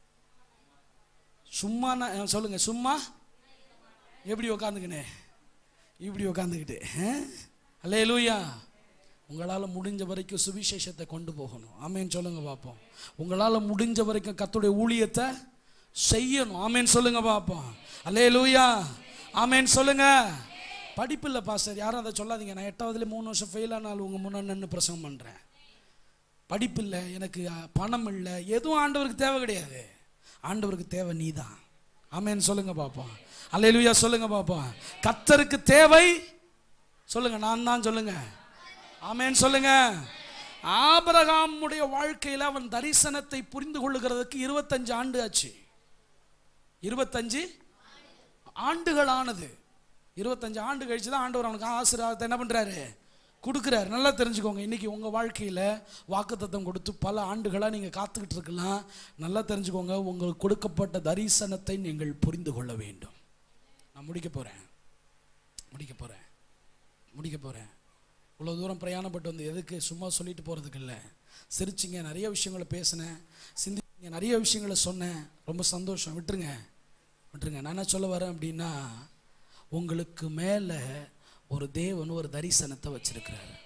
F: சும்மா நான் சொல்லுங்க சும்மா எப்படி உக்காந்துக்கினே இப்படி உக்காந்துக்கிட்டு அல்லே லூயா உங்களால் முடிஞ்ச வரைக்கும் சுவிசேஷத்தை கொண்டு போகணும் ஆமேன்னு சொல்லுங்க பார்ப்போம் உங்களால் முடிஞ்ச வரைக்கும் கத்துடைய ஊழியத்தை செய்யணும் ஆமேன்னு சொல்லுங்க பார்ப்போம் அல்லே லூயா ஆமேன்னு சொல்லுங்க படிப்பு இல்லை பாஸ்டர் யாரும் அதை சொல்லாதீங்க நான் எட்டாவதுல மூணு வருஷம் ஃபெயில் ஆனாலும் உங்கள் முன்னாடி நின்று பிரசங்கம் பண்ணுறேன் படிப்பு இல்லை எனக்கு அஹ், பணம் இல்லை எதுவும் ஆண்டவருக்கு தேவை கிடையாது ஆண்டவருக்கு தேவை நீதான் ஆமேன்னு சொல்லுங்க பார்ப்போம் அல்லேலூயா சொல்லுங்க பார்ப்போம் கத்தருக்கு தேவை சொல்லுங்க நான் தான் சொல்லுங்க ஆமேன்னு சொல்லுங்க ஆபிரகாமுடைய வாழ்க்கையில் அவன் தரிசனத்தை புரிந்து கொள்ளுகிறதுக்கு இருபத்தஞ்சு ஆண்டு ஆச்சு இருபத்தஞ்சு ஆண்டுகள் ஆனது இருபத்தஞ்சு ஆண்டு கழிச்சு தான் ஆண்டவர் அவனுக்கு ஆசீர்வாதத்தை என்ன பண்றாரு கொடுக்குறாரு நல்லா தெரிஞ்சுக்கோங்க இன்னைக்கு உங்க வாழ்க்கையில வாக்குத்தத்தம் கொடுத்து பல ஆண்டுகளா நீங்க காத்துக்கிட்டு இருக்கலாம் நல்லா தெரிஞ்சுக்கோங்க உங்களுக்கு கொடுக்கப்பட்ட தரிசனத்தை நீங்கள் புரிந்து கொள்ள வேண்டும் நான் முடிக்க போறேன் முடிக்க போறேன் முடிக்க போறேன் இவ்வளோ தூரம் பிரயாணப்பட்டு வந்து எதுக்கு சும்மா சொல்லிட்டு போகிறதுக்கு இல்லை சிரிச்சிங்க நிறைய விஷயங்களை பேசினேன் சிந்திங்க நிறைய விஷயங்களை சொன்னேன் ரொம்ப சந்தோஷம் விட்டுருங்க விட்டுருங்க நான் என்ன சொல்ல வரேன் அப்படின்னா உங்களுக்கு மேலே ஒரு தேவன் ஒரு தரிசனத்தை வச்சிருக்கிறாரு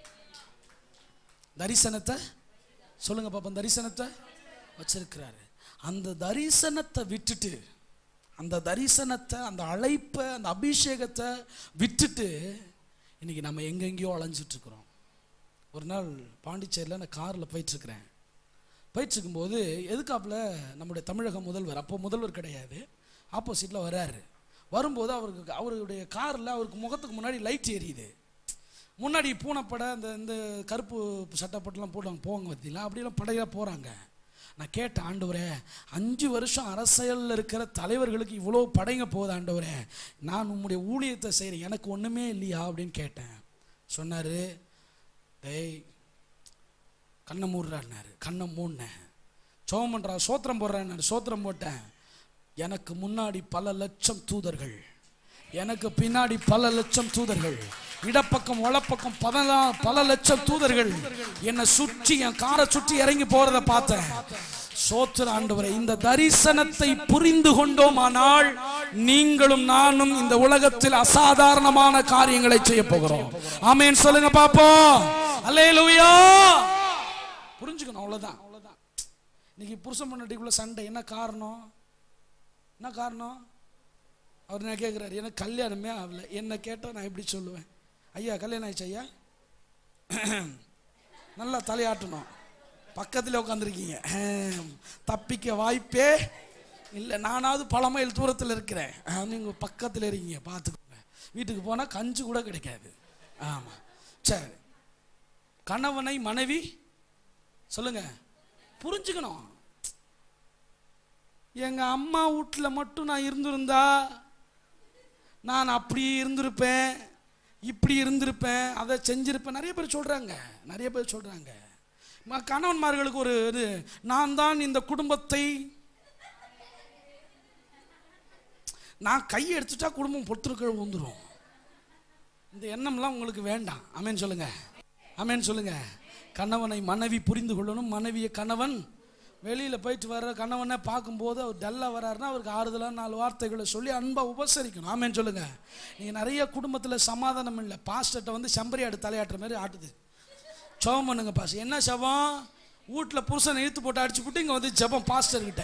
F: தரிசனத்தை சொல்லுங்க பாப்பா தரிசனத்தை வச்சிருக்கிறாரு அந்த தரிசனத்தை விட்டுட்டு அந்த தரிசனத்தை அந்த அழைப்பை அந்த அபிஷேகத்தை விட்டுட்டு இன்னைக்கு நம்ம எங்கெங்கேயோ அலைஞ்சிட்டு இருக்கிறோம் ஒரு நாள் பாண்டிச்சேரியில் நான் காரில் போயிட்டுருக்கிறேன் போயிட்டுருக்கும்போது எதுக்காப்புல நம்முடைய தமிழக முதல்வர் அப்போ முதல்வர் கிடையாது ஆப்போசிட்டில் வராரு வரும்போது அவருக்கு அவருடைய காரில் அவருக்கு முகத்துக்கு முன்னாடி லைட் எரியுது முன்னாடி பூனைப்படை அந்த இந்த கருப்பு சட்டைப்பட்டெல்லாம் போடுவாங்க போவாங்க பார்த்தீங்களா அப்படியெல்லாம் படையாக போகிறாங்க நான் கேட்டேன் ஆண்டவரே அஞ்சு வருஷம் அரசியலில் இருக்கிற தலைவர்களுக்கு இவ்வளோ படைங்க போகுது ஆண்டவரே நான் உம்முடைய ஊழியத்தை செய்கிறேன் எனக்கு ஒன்றுமே இல்லையா அப்படின்னு கேட்டேன் சொன்னார் டேய் கண்ணை மூடுறாருனாரு கண்ணை மூடினேன் சோகம் பண்ணுறா சோத்திரம் போடுறாரு சோத்திரம் போட்டேன் எனக்கு முன்னாடி பல லட்சம் தூதர்கள் எனக்கு பின்னாடி பல லட்சம் தூதர்கள் இடப்பக்கம் வலப்பக்கம் பதலா பல லட்சம் தூதர்கள் என்னை சுற்றி என் காரை சுற்றி இறங்கி போறத பார்த்தேன் சோத்திர ஆண்டவரே இந்த தரிசனத்தை புரிந்து கொண்டோமானால் நீங்களும் நானும் இந்த உலகத்தில் அசாதாரணமான காரியங்களை செய்ய போகிறோம் ஆமென் சொல்லுங்க பாப்போம் அல்லேலூயா புரிஞ்சுக்கணும் அவ்வளவுதான் அவ்வளவுதான் இன்னைக்கு புருஷன் பொண்டாட்டிக்குள்ள சண்டை என்ன காரணம் என்ன காரணம் அவர் என்ன கேட்குறாரு எனக்கு கல்யாணமே ஆகல என்ன கேட்டால் நான் எப்படி சொல்லுவேன் ஐயா கல்யாணம் ஆயிடுச்சு ஐயா நல்லா தலையாட்டணும் பக்கத்தில் உட்காந்துருக்கீங்க தப்பிக்க வாய்ப்பே இல்லை நானாவது பல மைல் தூரத்தில் இருக்கிறேன் நீங்கள் பக்கத்தில் இருக்கீங்க பார்த்துக்கோங்க வீட்டுக்கு போனால் கஞ்சி கூட கிடைக்காது ஆமாம் சரி கணவனை மனைவி சொல்லுங்க புரிஞ்சுக்கணும் எங்க அம்மா வீட்டில் மட்டும் நான் இருந்திருந்தா நான் அப்படி இருந்திருப்பேன் இப்படி இருந்திருப்பேன் அதை செஞ்சிருப்பேன் நிறைய பேர் சொல்றாங்க நிறைய பேர் சொல்றாங்க ம- கணவன்மார்களுக்கு ஒரு இது நான் தான் இந்த குடும்பத்தை நான் கை எடுத்துட்டா குடும்பம் பொறுத்திருக்க வந்துடும் இந்த எண்ணம்லாம் உங்களுக்கு வேண்டாம் அமேன் சொல்லுங்க அமேன் சொல்லுங்க கணவனை மனைவி புரிந்து கொள்ளணும் மனைவியை கணவன் வெளியில் போயிட்டு வர்ற கணவனை பார்க்கும்போது அவர் டல்லாக வர்றாருன்னா அவருக்கு ஆறுதலாக நாலு வார்த்தைகளை சொல்லி அன்பாக உபசரிக்கணும் ஆமேன்னு சொல்லுங்க நீங்கள் நிறைய குடும்பத்தில் சமாதானம் இல்லை பாஸ்டர்கிட்ட வந்து செம்பரி ஆடு தலையாட்டுற மாதிரி ஆட்டுது ஜெபம் பண்ணுங்க பாஸ்டர் என்ன ஜெபம் வீட்டில் புருஷனை இழுத்து போட்டு அடிச்சு போட்டு இங்கே வந்து ஜெபம் பாஸ்டர்கிட்ட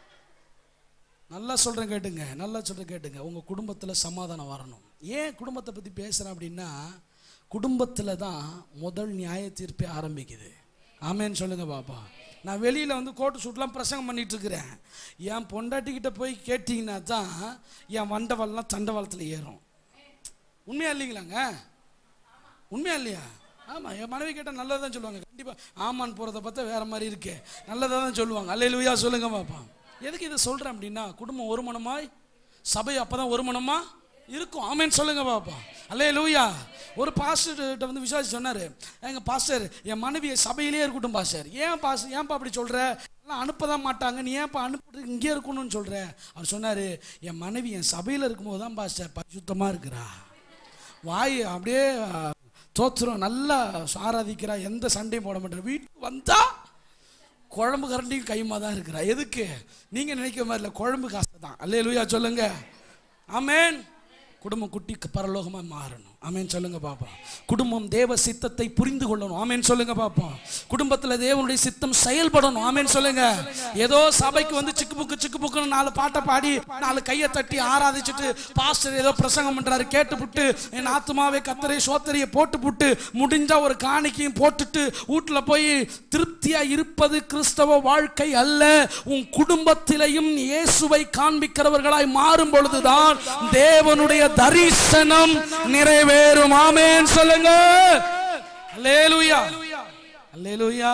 F: நல்லா சொல்கிறேன் கேட்டுங்க நல்லா சொல்கிறேன் கேட்டுங்க உங்கள் குடும்பத்தில் சமாதானம் வரணும் ஏன் குடும்பத்தை பற்றி பேசுகிறேன் அப்படின்னா குடும்பத்தில் தான் முதல் நியாய தீர்ப்பே ஆரம்பிக்குது ஆமேன்னு சொல்லுங்க பாப்பா நான் வெளியில் வந்து கோட்டு சூட்லாம் பிரசங்கம் பண்ணிட்டு இருக்கிறேன் என் பொண்டாட்டிக்கிட்ட போய் கேட்டிங்கன்னா தான் என் வண்டவாளெலாம் தண்டவாளத்தில் ஏறும் உண்மையா இல்லைங்களாங்க உண்மையா இல்லையா ஆமாம் என் மனைவி கேட்டால் நல்லதாக தான் சொல்லுவாங்க கண்டிப்பாக ஆமான்னு போகிறத பார்த்தா வேற மாதிரி இருக்கே நல்லதாக தான் சொல்லுவாங்க அல்லையா சொல்லுங்க பாப்பா எதுக்கு இதை சொல்கிறேன் அப்படின்னா குடும்பம் ஒரு மனமாய் சபை அப்போ தான் ஒரு மனமா இருக்கும் ஆமேன்னு சொல்லுங்க பாப்பா அல்லே லூயா ஒரு பாஸ்டர்கிட்ட வந்து விசாரிச்சு சொன்னார் எங்கள் பாஸ்டர் என் மனைவியை சபையிலே இருக்கட்டும் பாஸ்டர் ஏன் பாஸ்டர் ஏன்ப்பா அப்படி சொல்கிற எல்லாம் அனுப்ப தான் மாட்டாங்க நீ ஏன்ப்பா அனுப்புறது இங்கே இருக்கணும்னு சொல்கிற அவர் சொன்னார் என் மனைவி என் சபையில் இருக்கும்போது தான் பாஸ்டர் பரிசுத்தமாக இருக்கிறா வாய் அப்படியே அஹ், தோத்திரம் நல்லா ஆராதிக்கிறா எந்த சண்டையும் போட மாட்டேன் வீட்டுக்கு வந்தா குழம்பு கரண்டியும் கைமா தான் இருக்கிறா எதுக்கு நீங்க நினைக்கிற மாதிரி இல்லை குழம்பு காசு தான் அல்லே லூயா சொல்லுங்க ஆமேன் குடும்பம் குட்டி பரலோகமா மாறணும் ஆமேன் சொல்லுங்க பாப்பா குடும்பம் தேவ சித்தத்தை புரிந்து கொள்ளணும் ஆமேன் சொல்லுங்க பாப்பா குடும்பத்துல தேவனுடைய சித்தம் செயல்படணும் ஆமேன் சொல்லுங்க ஏதோ சபைக்கு வந்து சிக்கு புக்கு சிக்கு புக்குன்னு நாலு பாட்டை பாடி நாலு கையை தட்டி ஆராதிச்சுட்டு பாஸ்டர் ஏதோ பிரசங்கம் பண்றாரு கேட்டுப்புட்டு என் ஆத்துமாவே கத்தரை சோத்தரையை போட்டு புட்டு முடிஞ்சா ஒரு காணிக்கையும் போட்டுட்டு வீட்டுல போய் திருப்தியா இருப்பது கிறிஸ்தவ வாழ்க்கை அல்ல உன் குடும்பத்திலையும் இயேசுவை காண்பிக்கிறவர்களாய் மாறும் பொழுதுதான் தேவனுடைய தரிசனம் நிறைவேறும் ஆமென் சொல்லுங்க அல்லேலூயா அல்லேலூயா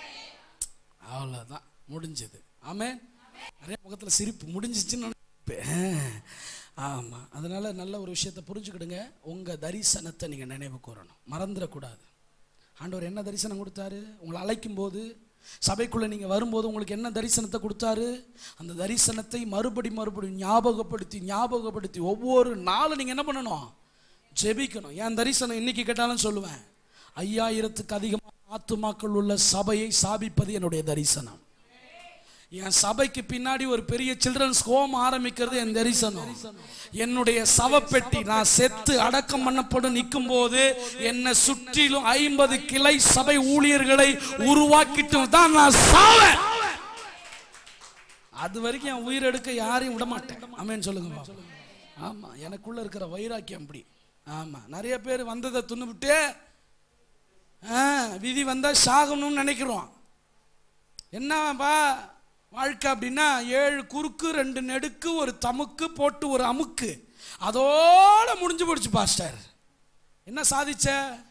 F: அவ்வளவுதான் முடிஞ்சது ஆமென் நிறைய முகத்துல சிரிப்பு முடிஞ்சிச்சுன்னு நினைப்பேன். ஆமா அதனால நல்ல ஒரு விஷயத்தை புரிஞ்சுக்கிடுங்க உங்க தரிசனத்தை நீங்க நினைவு கூறணும் மறந்துடக்கூடாது ஆண்டவர் என்ன தரிசனம் கொடுத்தாரு உங்களை அழைக்கும் போது சபைக்குள்ள நீங்க வரும்போது உங்களுக்கு என்ன தரிசனத்தை கொடுத்தாரு அந்த தரிசனத்தை மறுபடி மறுபடி ஞாபகப்படுத்தி ஞாபகப்படுத்தி ஒவ்வொரு நாளும் நீங்க என்ன பண்ணணும் ஜெபிக்கணும் என் தரிசனம் இன்னைக்கு கேட்டாலும் சொல்லுவேன் ஐயாயிரத்துக்கு அதிகமான ஆத்துமாக்கள் உள்ள சபையை சாபிப்பது என்னுடைய தரிசனம் என் சபைக்கு பின்னாடி ஒரு பெரிய சில்ட்ரன்ஸ் ஹோம் ஆரம்பிக்கிறது என் தரிசனம் என்னுடைய சவப்பெட்டி நான் செத்து அடக்கம் பண்ணப்படும் நிற்கும் போது என்னை சுற்றிலும் ஐம்பது கிளை சபை ஊழியர்களை உருவாக்கிட்டு தான் நான் சாவேன் அது வரைக்கும் என் உயிர் எடுக்க யாரையும் விட மாட்டேன் ஆமேன்னு சொல்லுங்க பாப்போம். ஆமா எனக்குள்ள இருக்கிற வைராக்கியம் அப்படி ஆமா நிறைய பேர் வந்ததை துண்ணுவிட்டு ஆ, விதி வந்தா சாகணும்னு நினைக்கிறோம் என்னப்பா வாழ்க்கை அப்படின்னா ஏழு குறுக்கு ரெண்டு நெடுக்கு ஒரு தமுக்கு போட்டு ஒரு அமுக்கு அதோட முடிஞ்சு போடுச்சு பாஸ்டர் என்ன சாதிச்ச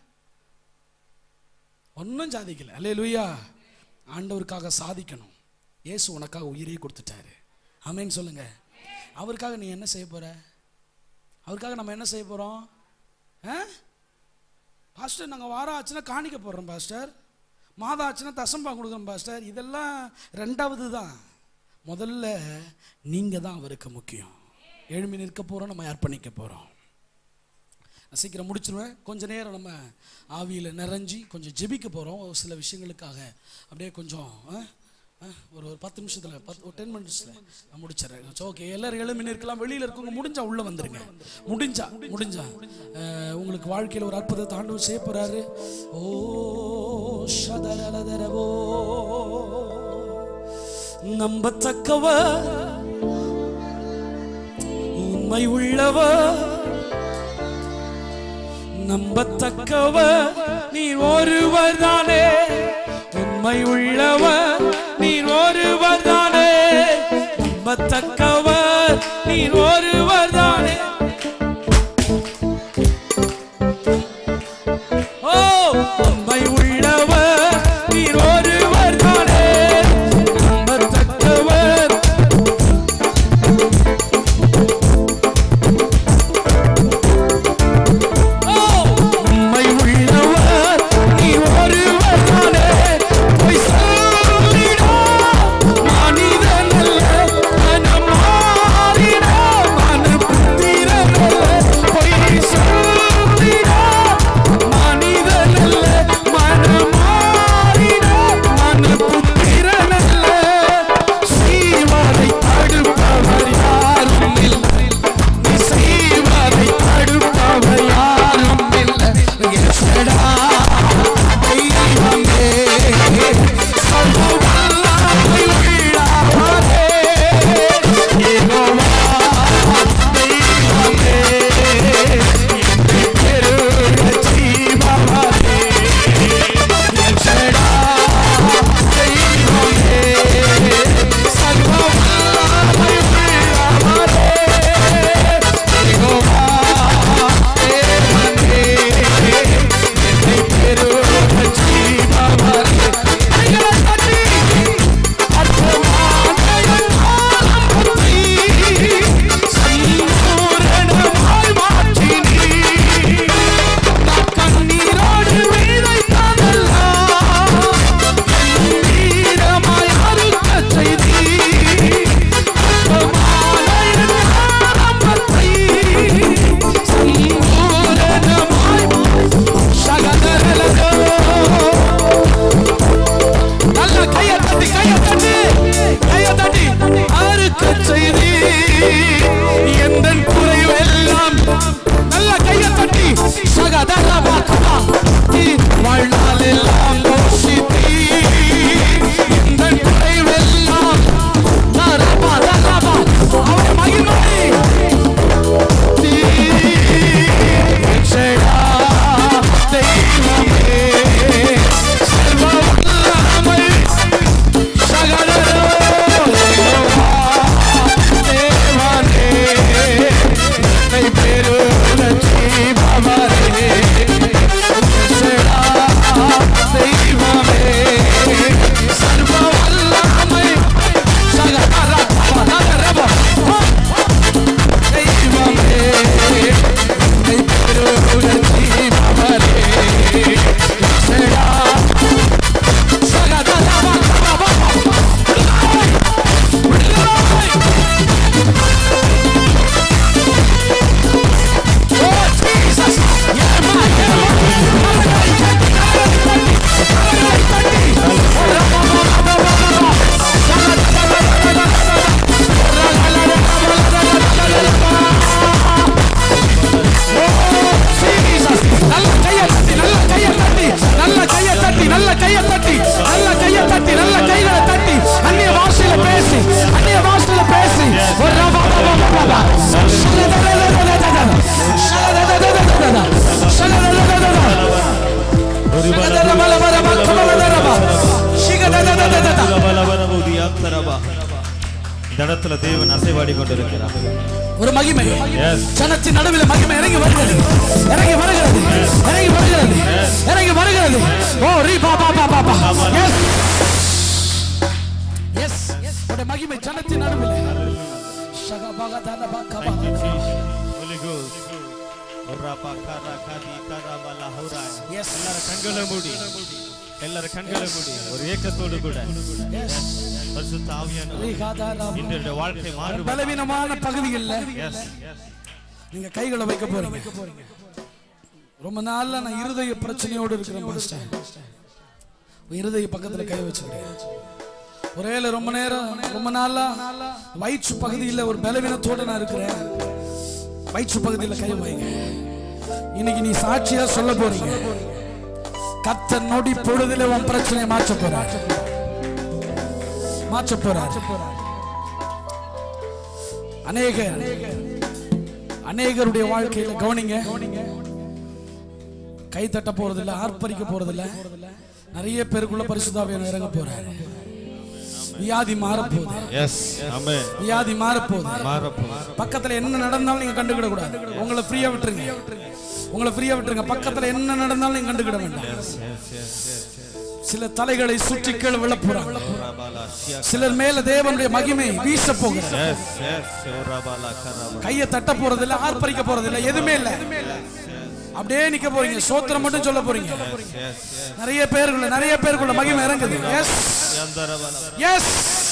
F: ஒன்றும் சாதிக்கல அல்லே லூயா ஆண்டவருக்காக சாதிக்கணும் இயேசு உனக்காக உயிரையே கொடுத்துட்டாரு ஆமென்னு சொல்லுங்க அவருக்காக நீ என்ன செய்ய போற அவருக்காக நம்ம என்ன செய்ய போறோம் ஆ பாஸ்டர் நாங்கள் வாரம் ஆச்சுன்னா காணிக்க போடுறோம் பாஸ்டர் மாதம் ஆச்சுன்னா தசம்பா கொடுக்குறோம் பாஸ்டர் இதெல்லாம் ரெண்டாவது தான் முதல்ல நீங்கள் தான் அவருக்கு முக்கியம் எழுமி நிற்க போகிறோம் நம்ம அர்ப்பணிக்க போகிறோம் நான் சீக்கிரம் முடிச்சிருவேன் கொஞ்ச நேரம் நம்ம ஆவியில் நிறைஞ்சி கொஞ்சம் ஜெபிக்க போகிறோம் ஒரு சில விஷயங்களுக்காக அப்படியே கொஞ்சம் ஆ, ஆ, ஒரு ஒரு பத்து நிமிஷத்தில் பத்து ஒரு டென் மினிட்ஸில் நான் முடிச்சிடறேன் ஓகே எல்லாரும் எழுமி இருக்கலாம் வெளியில் இருக்கவங்க முடிஞ்சா உள்ளே வந்துருங்க முடிஞ்சா முடிஞ்சா அஹ், உங்களுக்கு வாழ்க்கையில் ஒரு அற்புதத்தை ஆண்டவர் செய்ய போகிறாரு ஓ ஷதரலதரவோ நம்பத்தக்கவர் உண்மை உள்ளவர் நம்பத்தக்கவர் நீர் ஒருவர் தானே உண்மை உள்ளவர் நீர் ஒருவர் தானே நம்பத்தக்கவர் நீர் ஒருவர் தானே ஓ உண்மை உள்ளவர் நீர் ஒருவர் தானே நம்பத்தக்கவர் உண்மை உள்ளவர் நீ ஒருவர் தானே பொய் சொல்லிடா மனிதன் அல்ல மனம் மாறிடா மனு புத்திரன் அல்ல பொய் சொல்லிடா மனிதன் அல்ல மனம் மாறிடா மனு புத்திரன் அல்ல சீவரை தடுப்பவர் யாரும் இல்லை நீ செய்வதை தடுப்பவர் யாரும் இல்லை எசடா தெய்வமே சர்வ வல்லமை உள்ளவரே யெகோவா தெய்வமே என்னை பெருக செய்பவரே எசடா தெய்வமே சர்வ வல்லமை உள்ளவரே யெகோவா தேவனே என்னை பெருக செய்பவரே கைகளை தட்டி அற்புதமான ஆரம்பத்தை சம்பூரணமாய் மாற்றினீர். நான் கண்ணீரோடு விதைத்ததெல்லாம் கண்ணீரமாய் அறுக்கச் செய்தீர். அற்புதமான ஆரம்பத்தை சம்பூரணமாய் சகதரலதோ நல்ல கைய தட்டி கைய தட்டி கைய தட்டி அறுக்க செய்தி எந்த குறைவெல்லாம் நல்ல கைய தட்டி சகதரபாக்கமா வாழ்நாள் எல்லாம் போஷித்தி எந்த குறைவெல்லாம் நரபா நரபா அவர் மகிமை ரட்சகா தெய்வமே சர்வ வல்லமை சகலரோ யெகோவா தேவனே என்னை பெருக செய்பவரே ரட்சகா தெய்வமே சர்வ வல்லமை சகலரோ நகரபா தெய்வமே என்னை பெருக செய்பவரே ரட்சகா நல்ல கையை தட்டி நல்ல கையை தட்டி நல்ல கையை தட்டி நல்ல கையை தட்டி நல்ல கையை தட்டி நல்ல கைகளை தட்டி அந்நிய பாஷையில பேசி அந்நிய பாஷையில பேசி ஒரு ரபா ரபா ரபா ரபா. ஷலததததததத. ஷலததததததத. ஷலதததததத. ஷலததபலபலப கபலதரபா. ஷிகதததததத.
G: இந்த இடத்துல தேவன் அசைவாடி கொண்டிருக்கிறார்
F: ஒரு மகிமை
G: Yes.
F: ஜனத்தின் நடுவில் மகிமை இறங்கி வருகிறது இறங்கி வருகிறது இறங்கி வருகிறது இறங்கி வருகிறது ஓ ரீ பா பா பா பா பா எஸ் எஸ் ஒரு மகிமை ஜனத்தின் நடுவில் ஷகபக தனப கபா
G: Holy Ghost. ஒர்ராபா காரா காதி காராபா லஹௌராய்.
F: Yes.
G: எல்லாரும் கண்களை மூடி எல்லாரும் கண்களை மூடி ஒரு ஏக்கத்தோடு கூட
F: எஸ்
G: பரிசுத்த ஆவியானவர்
F: ரீகாதாரா
G: இன்றைய வாழ்க்கை மாறும்
F: பலவீனமான பகுதிகளில்
G: எஸ்
F: நீங்க கைகளை வைக்க போறீங்க ரொம்ப நாள்ல நான் இருதய பிரச்சனையோடு இருக்கிறேன் பாஸ்டர் உன் இருதய பக்கத்துல கை வச்சுக்கிறேன் ஒரே ரொம்ப நேரம் ரொம்ப நாளா வயிற்று பகுதியில் ஒரு பலவீனத்தோட நான் இருக்கிறேன் வயிற்று பகுதியில் கை வைங்க இன்னைக்கு நீ சாட்சியா சொல்ல போறீங்க கத்த நொடி பொழுதுல உன் பிரச்சனையை மாற்ற போறார் மாற்ற போறார் அநேக அநேகருடைய வாழ்க்கையில கவனிங்க கை தட்ட போறதில்ல ஆர்ப்பரிக்க போறதில்ல நிறைய பேருக்குள்ள பரிசுத்தாவியான இறங்க போறாரு வியாதி மாறப்போகுது
G: எஸ் ஆமென்
F: வியாதி மாறப்போகுது
G: மாறப்போ
F: பக்கத்துல என்ன நடந்தாலும் நீங்க கண்டுக்கிட கூடாது உங்களை ஃப்ரீயா விட்டுருங்க உங்களை ஃப்ரீயா விட்டுருங்க பக்கத்துல என்ன நடந்தாலும் நீங்க கண்டுக்கிட வேண்டாம்
G: எஸ் எஸ் எஸ்
F: சில தலைகளை சுற்றி கீழே விழ போறாங்க சிலர் மேல தேவனுடைய மகிமை வீச போகிறது
G: எஸ் எஸ் ஓராபாலா கராபா
F: கையை தட்ட போறதில்ல ஆர்ப்பரிக்க போறதில்ல எதுவுமே இல்ல அப்படியே நிக்க போறீங்க சோத்திரம் மட்டும் சொல்ல போறீங்க
G: எஸ் எஸ்
F: நிறைய பேருக்குள்ள நிறைய பேருக்குள்ள மகிமை இறங்குது எஸ்
G: யந்தரபாலா
F: எஸ்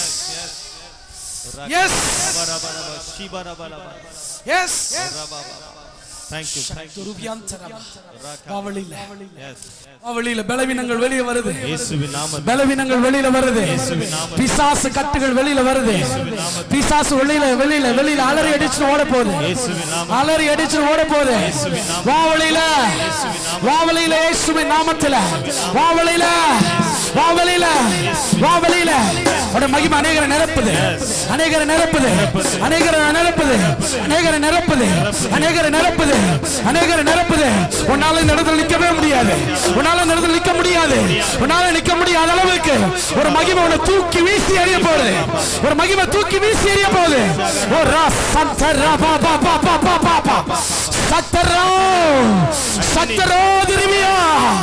F: எஸ்
G: பரபரபா ஷிபரபலபா
F: எஸ்
G: தேங்க் யூ தேங்க்
F: துருவியாந்தரபா. காவலில
G: எஸ்
F: காவலில பலவீனங்கள் வெளியே வருது
G: இயேசுவின் நாமத்தில்
F: பலவீனங்கள் வெளியில வருது பிசாசு கட்டுகள் வெளியில வருது பிசாசு வெளியில வெளியில வெளியில அலறி அடிச்சு ஓட போகுது
G: இயேசுவின் நாமத்தில்
F: அலறி அடிச்சு ஓட போகுது வாவலியில வாவலியில இயேசுவின் நாமத்துல வாவலியில வாவலியில வாவலியில உட மகிமை அநேகரை நிரப்புது அநேகரை நிரப்புது அநேகரை நிரப்புது அநேகரை நிரப்புது அநேகரை நிரப்புது அநேகரை நிரப்புது உன்னால இந்த இடத்துல நிக்கவே முடியாது உன்னால இந்த இடத்துல நிக்க முடியாது உன்னால நிக்க முடியாத அளவுக்கு ஒரு மகிமை உன்னை தூக்கி வீசி எறிய போகுது ஒரு மகிமை தூக்கி வீசி எறிய போகுது ஓ ரா சந்தரா பா பா பா பா பா பா பா சத்தரோ சத்தரோ திரும்பியா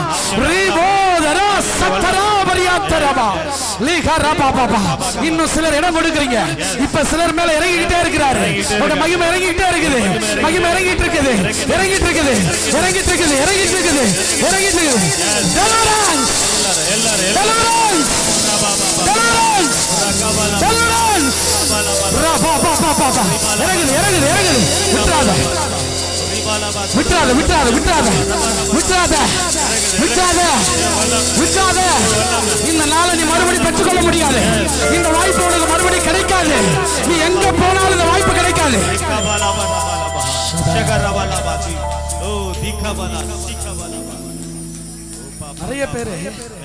F: ரீபோதரா சத்தரா பரியாத்தரபா லீகா ரபா பாபா இன்னும் சிலர் இடம் கொடுக்குறீங்க இப்ப சிலர் மேல இறங்கிட்டே இருக்கிறாரு உங்க மகிமை இறங்கிட்டே இருக்குது மகிமை இறங்கிட்டு இருக்குது இறங்கிட்டு இருக்குது இறங்கிட்டு இருக்குது இறங்கிட்டு இருக்குது இறங்கிட்டு இருக்குது Deliverance! Deliverance! Deliverance! Deliverance! ரா, பா, பா, பா, பா, பா. இறங்குது இறங்குது இறங்குது விட்டுறாத விட்டுறாத விட்டுறாத விட்டுறாத விட்டுறாத விட்டுறாத விட்டுறாத இந்த நாளை நீ மறுபடி பெற்றுக்கொள்ள முடியாது இந்த வாய்ப்பு உனக்கு மறுபடி கிடைக்காது நீ எங்க போனாலும் இந்த வாய்ப்பு கிடைக்காது
G: கபாலபலபலபா ஷகரபலபா ஓ தீகபலா சீகபலபா
F: நிறைய பேரு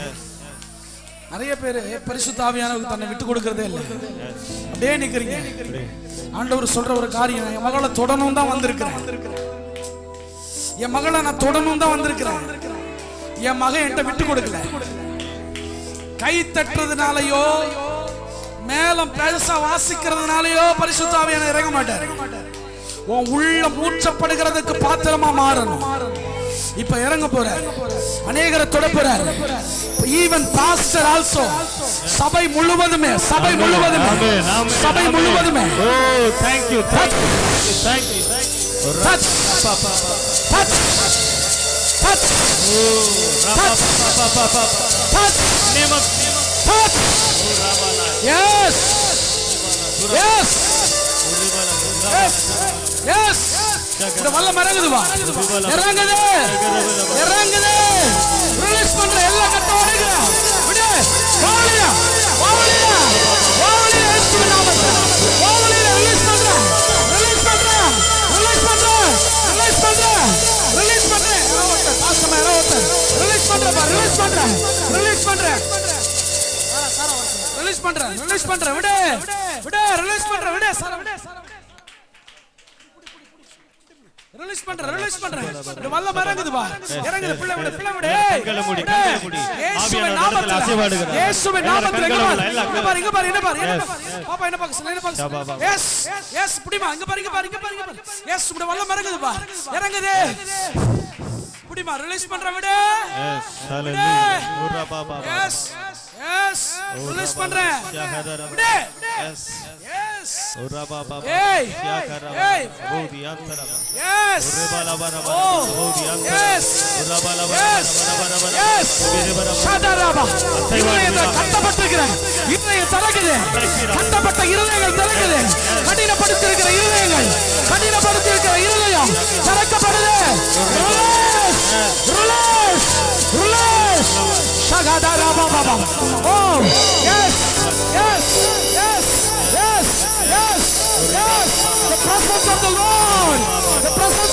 F: நிறைய பேரு பரிசுத்த ஆவியானவருக்கு தன்னை விட்டு கொடுக்கறதே இல்லை அப்படியே நிக்கிறீங்க ஆண்டவர் சொல்ற ஒரு காரியம் என் மகளை தொடணும் தான் வந்திருக்கிறேன் என் மகளை நான் தொடணும் தான் வந்திருக்கிறேன் என் மகன் என்கிட்ட விட்டு கொடுக்கல கை தட்டுறதுனாலயோ மேலம் பெருசா வாசிக்கிறதுனாலயோ பரிசுத்த ஆவியான இறங்க மாட்டார் உன் உள்ள மூச்சப்படுகிறதுக்கு பாத்திரமா மாறணும் இப்ப இறங்க போற அநேகரை தொட போறார் ஈவன் பாஸ்டர் ஆல்சோ சபை முழுவதுமே சபை முழுவதுமே சபை முழுவதுமே
G: oh thank you
F: Touch,
G: thank you
F: touch, touch, touch, touch,
G: name of
F: touch. Yes, yes, yes, yes. இந்த வல்லம் இறங்குது வா இறங்குது இறங்குது ரிலீஸ் பண்ற எல்லா கட்ட உடைங்க விடு வாவலியா வாவலியா வாவலியா இயேசுவின் நாமத்தில் வாவலியா ரிலீஸ் பண்ற ரிலீஸ் பண்ற ரிலீஸ் பண்ற ரிலீஸ் பண்ற ரிலீஸ் பண்ற பாஸ்டர் இரவத்த ரிலீஸ் பண்ற பா ரிலீஸ் பண்ற ரிலீஸ் பண்ற ரிலீஸ் பண்ற ரிலீஸ் பண்ற விடு விடு ரிலீஸ் பண்ற விடு சார விடு சார விடு ரிலீஸ் பண்ற ரிலீஸ் பண்ற இந்த வல்லம் இறங்குது பா இறங்குது பிள்ளை விடு பிள்ளை விடு
G: கண்களை மூடி, கண்களை மூடி.
F: இயேசுவின்
G: ஆவியானவர் இடத்துல
F: நாமத்தில்
G: அசைவாடுகிறார்.
F: இயேசுவின்
G: எல்லாரும்
F: நாமத்தில் இங்க
G: கண்களை
F: பாரு
G: மூடலாம், எல்லாம்
F: இங்க பாரு இங்க பாரு இங்க பாரு என்ன
G: Yes,
F: பாரு பாப்பா என்ன பாக்க சொல்ல என்ன
G: பா, பா,
F: பாக்க
G: பா.
F: எஸ் எஸ் புடிமா இங்க பாரு இங்க பாரு இங்க பாரு இங்க பாரு எஸ் இப்படி வல்லம் இறங்குது பா இறங்குது புடிமா ரிலீஸ் பண்ற விடு
G: எஸ் ஹalleluya ஓரா பாபா
F: எஸ் எஸ் ரிலீஸ் பண்றேன்
G: ஷகரபா
F: விடு
G: எஸ்
F: எஸ்
G: ஓரா பாபா
F: ஏய்
G: ஷகரபா
F: ஏய்
G: ஓதி அந்தரபா
F: எஸ்
G: ரெபலபரபா
F: Oh.
G: ஓதி அந்தரபா
F: எஸ்
G: ஓரபலபரபா
F: எஸ் எஸ் ஷதரபா இருதயத்தை கட்டப்பட்டிருக்கிற இருதயம் திறக்குது கட்டப்பட்ட இருதயங்கள் திறக்குது கடினப்படுத்திருக்கிற இருதயங்கள் கடினப்படுத்திருக்கிற இருதயம் திறக்கப்படுது ரிலீஸ் ரிலீஸ் ரிலீஸ் ஷகதரபா பாபா oh yes yes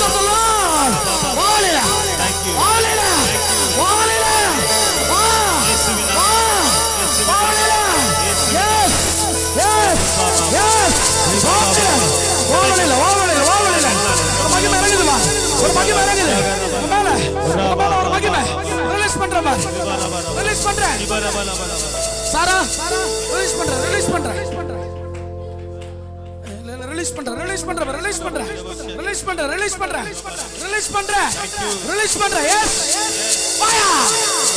A: of the Lord. Hallelujah. Hallelujah. Hallelujah. Ah. Ah. Hallelujah. Yes. Yes. Yes. Hallelujah. Hallelujah. Hallelujah. Hallelujah. ஒரு மகிமை இறங்குதுமா ஒரு மகிமை இறங்குது உங்க மேல உங்க மேல ஒரு மகிமை ரிலீஸ் பண்ற மாதிரி ரிலீஸ் பண்றேன் சாரா ரிலீஸ் பண்றேன் ரிலீஸ் பண்றேன் ரிலீஸ் பண்றேன் ரிலீஸ் பண்றேன் ரிலீஸ் பண்றேன் ரிலீஸ் பண்றேன் ரிலீஸ் பண்றேன் ரிலீஸ் பண்றேன் ரிலீஸ் பண்றேன் எஸ் ஃபயர்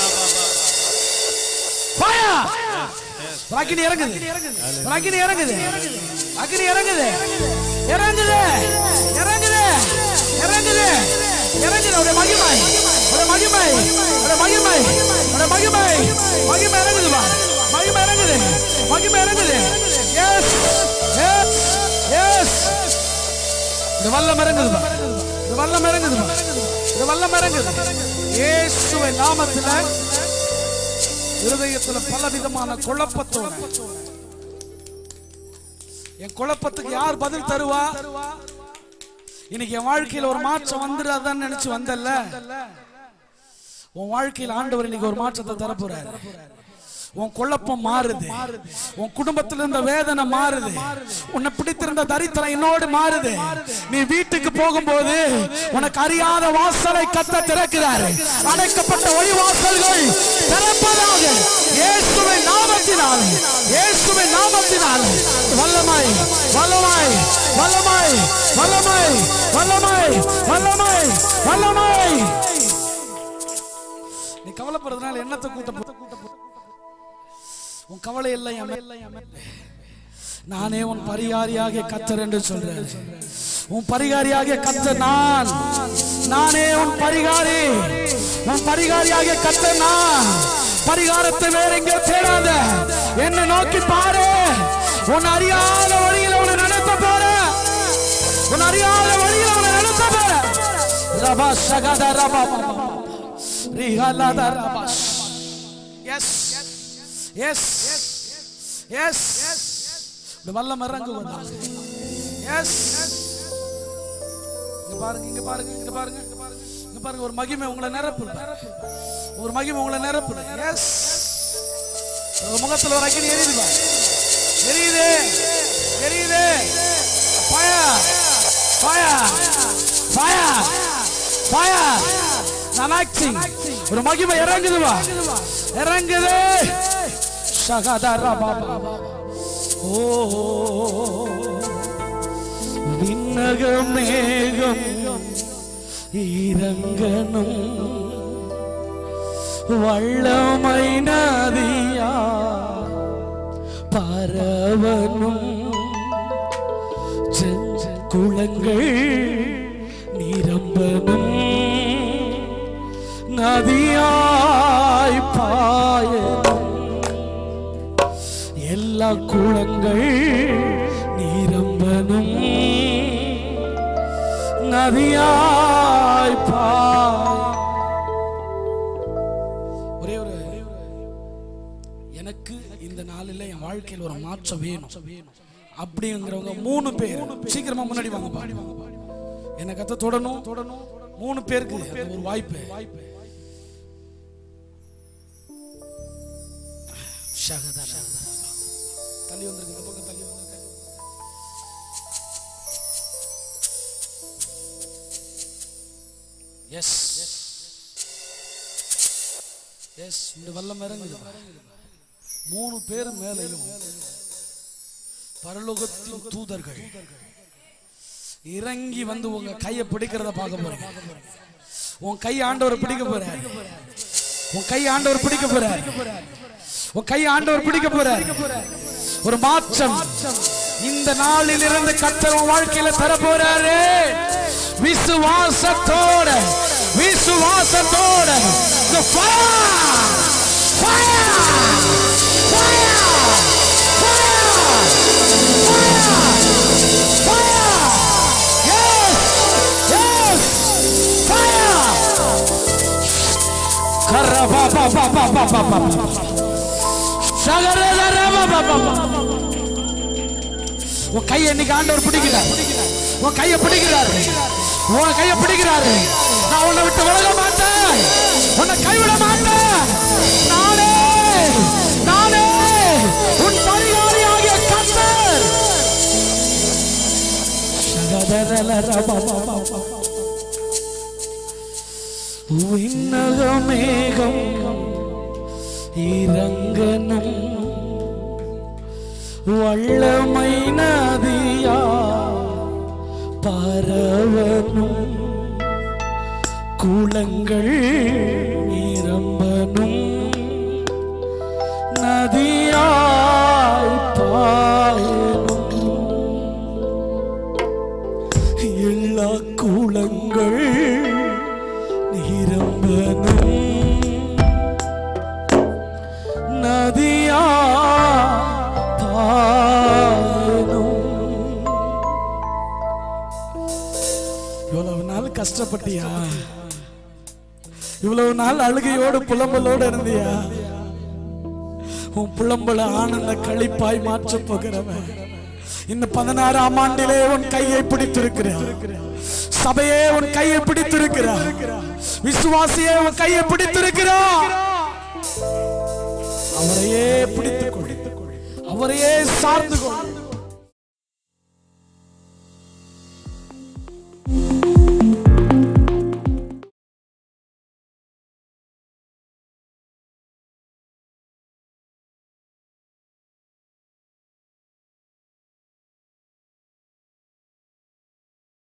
A: ஃபயர் அக்கினி இறங்குது அக்கினி இறங்குது அக்கினி இறங்குது இறங்குது இறங்குது இறங்குது இறங்குது ஒரு மகிமை ஒரு மகிமை ஒரு மகிமை ஒரு மகிமை மகிமை இறங்குதுமா மகிமை இறங்குது மகிமை இறங்குது எஸ் எஸ் எஸ் இந்த வல்லம் இறங்குதுமா இந்த வல்லம் இறங்குதுமா இந்த வல்லம் இறங்குது இயேசுவின் நாமத்துல இருதயத்துல பலவிதமான குழப்பத்தோட என் குழப்பத்துக்கு யார் பதில் தருவா இன்னைக்கு என் வாழ்க்கையில ஒரு மாற்றம் வந்துடாதான்னு நினைச்சு வந்தல்ல உன் வாழ்க்கையில் ஆண்டவர் இன்னைக்கு ஒரு மாற்றத்தை தரப்போறாரு உன் குழப்பம் மாறுது உன் குடும்பத்துல இருந்த வேதனை மாறுது உன்னை பிடித்திருந்த தரித்திரம் என்னோடு மாறுது நீ வீட்டுக்கு போகும்போது உனக்கு அறியாத வாசலை கத்த திறக்கிறாரு அடைக்கப்பட்ட ஒளி வாசல்கள் திறப்பதாக இயேசுவின் நாமத்தினால் இயேசுவின் நாமத்தினால் வல்லமாய் வல்லமாய் வல்லமாய் வல்லமாய் வல்லமாய் வல்லமாய் வல்லமாய் நீ கவலைப்படுறதுனால என்னத்தை கூட்ட போ- கூட்ட போ- உன் கவலை இல்லை என் மேல. நானே உன் பரிகாரியாக கத்தர் என்று சொல்றேன் உன் பரிகாரியாக கத்த நான் நானே உன் பரிகாரி உன் பரிகாரியாக கத்த நான் பரிகாரத்தை வேற எங்க தேடாத என்ன நோக்கி பாரு உன் அறியாத வழியில உன்னை நடத்த போற உன் அறியாத வழியில உன்னை நடத்த போற ரபா சகத ரபா ரிஹலத ரபா எஸ் எஸ் எஸ் இந்த வல்லம் இறங்குவதாக எஸ் இங்க பாருங்க இங்க பாருங்க இங்க பாருங்க இங்க பாருங்க ஒரு மகிமை உங்களை நிரப்புது ஒரு மகிமை உங்களை நிரப்புது எஸ் உங்க முகத்துல ஒரு அக்கினி எரியுது பாரு. எரியுது எரியுது ஃபயர் ஃபயர் ஃபயர் ஃபயர் நான் ஆக்டிங் ஒரு மகிமை இறங்குதுவா இறங்குது சகதரா பாபா ஓ விண்ணக மேகம் இறங்கணும் வல்லமை நதியா பரவனும் செஞ்ச குளங்கள் நிரம்பனும் நதியாய் பாயனும் எல்லா குளங்கள் நிரம்பனும் நதியாய் பாய் ஒரே ஒரு எனக்கு இந்த நாளில் என் வாழ்க்கையில் ஒரு மாற்றம் வேணும் அப்படிங்கிறவங்க மூணு பேர் சீக்கிரமா முன்னாடி வாங்க பாடி என்ன கத்த தொடணும் தொடணும் மூணு பேருக்கு அது ஒரு வாய்ப்பு ஷகதரா. தள்ளி வந்திருக்கு இந்த பக்கம் தள்ளி வந்திருக்கு எஸ் எஸ் இந்த வல்லம் இறங்குது மூணு பேர் மேலையும் பரலோகத்தின் தூதர்கள் இறங்கி வந்து உங்க கையை பிடிக்கிறத பார்க்க போறீங்க உன் கை ஆண்டவர் பிடிக்க போறார் உன் கை ஆண்டவர் பிடிக்க போறார் உன் கை ஆண்டவர் பிடிக்க போறார் ஒரு மாற்றம் இந்த நாளில் இருந்து கத்தர் உன் வாழ்க்கையில தர போறாரு விசுவாசத்தோட விசுவாசத்தோட The fire! Fire! Fire! Fire! Fire! Yes! Yes! Fire! Karabababababababa. சகரதரபபபப. உன் கையை இன்னைக்கு ஆண்டவர் பிடிக்கிறார் உன் கையை பிடிக்கிறார் உன் கையை பிடிக்கிறாரு நான் உன்னை விட்டு விலக மாட்டேன் உன்னை கைவிட மாட்டேன் நானே நானே உன் பரிகாரியாகிய கர்த்தர் விண்ணகமேகம் இறங்கனும் வல்லமை நதியா பரவனும் குளங்கள் நிரம்பனும் நதியாய் பாயனும் எல்லா குளங்கள் நிரம்பனும் நதியா பாயனும் இவ்வளவு நாள் கஷ்டப்பட்டியா இவ்வளவு நாள் அழுகையோடு புலம்பலோடு இருந்தியா உன் புலம்பல ஆனந்த களிப்பாய் மாற்ற போகிறவன் இந்த பதினாறாம் ஆண்டிலே உன் கையை பிடித்திருக்கிறார் சபையே உன் கையை பிடித்திருக்கிறார் விசுவாசியே உன் கையை பிடித்திருக்கிறார் அவரையே பிடித்துக் கொள் அவரையே சார்ந்து கொள்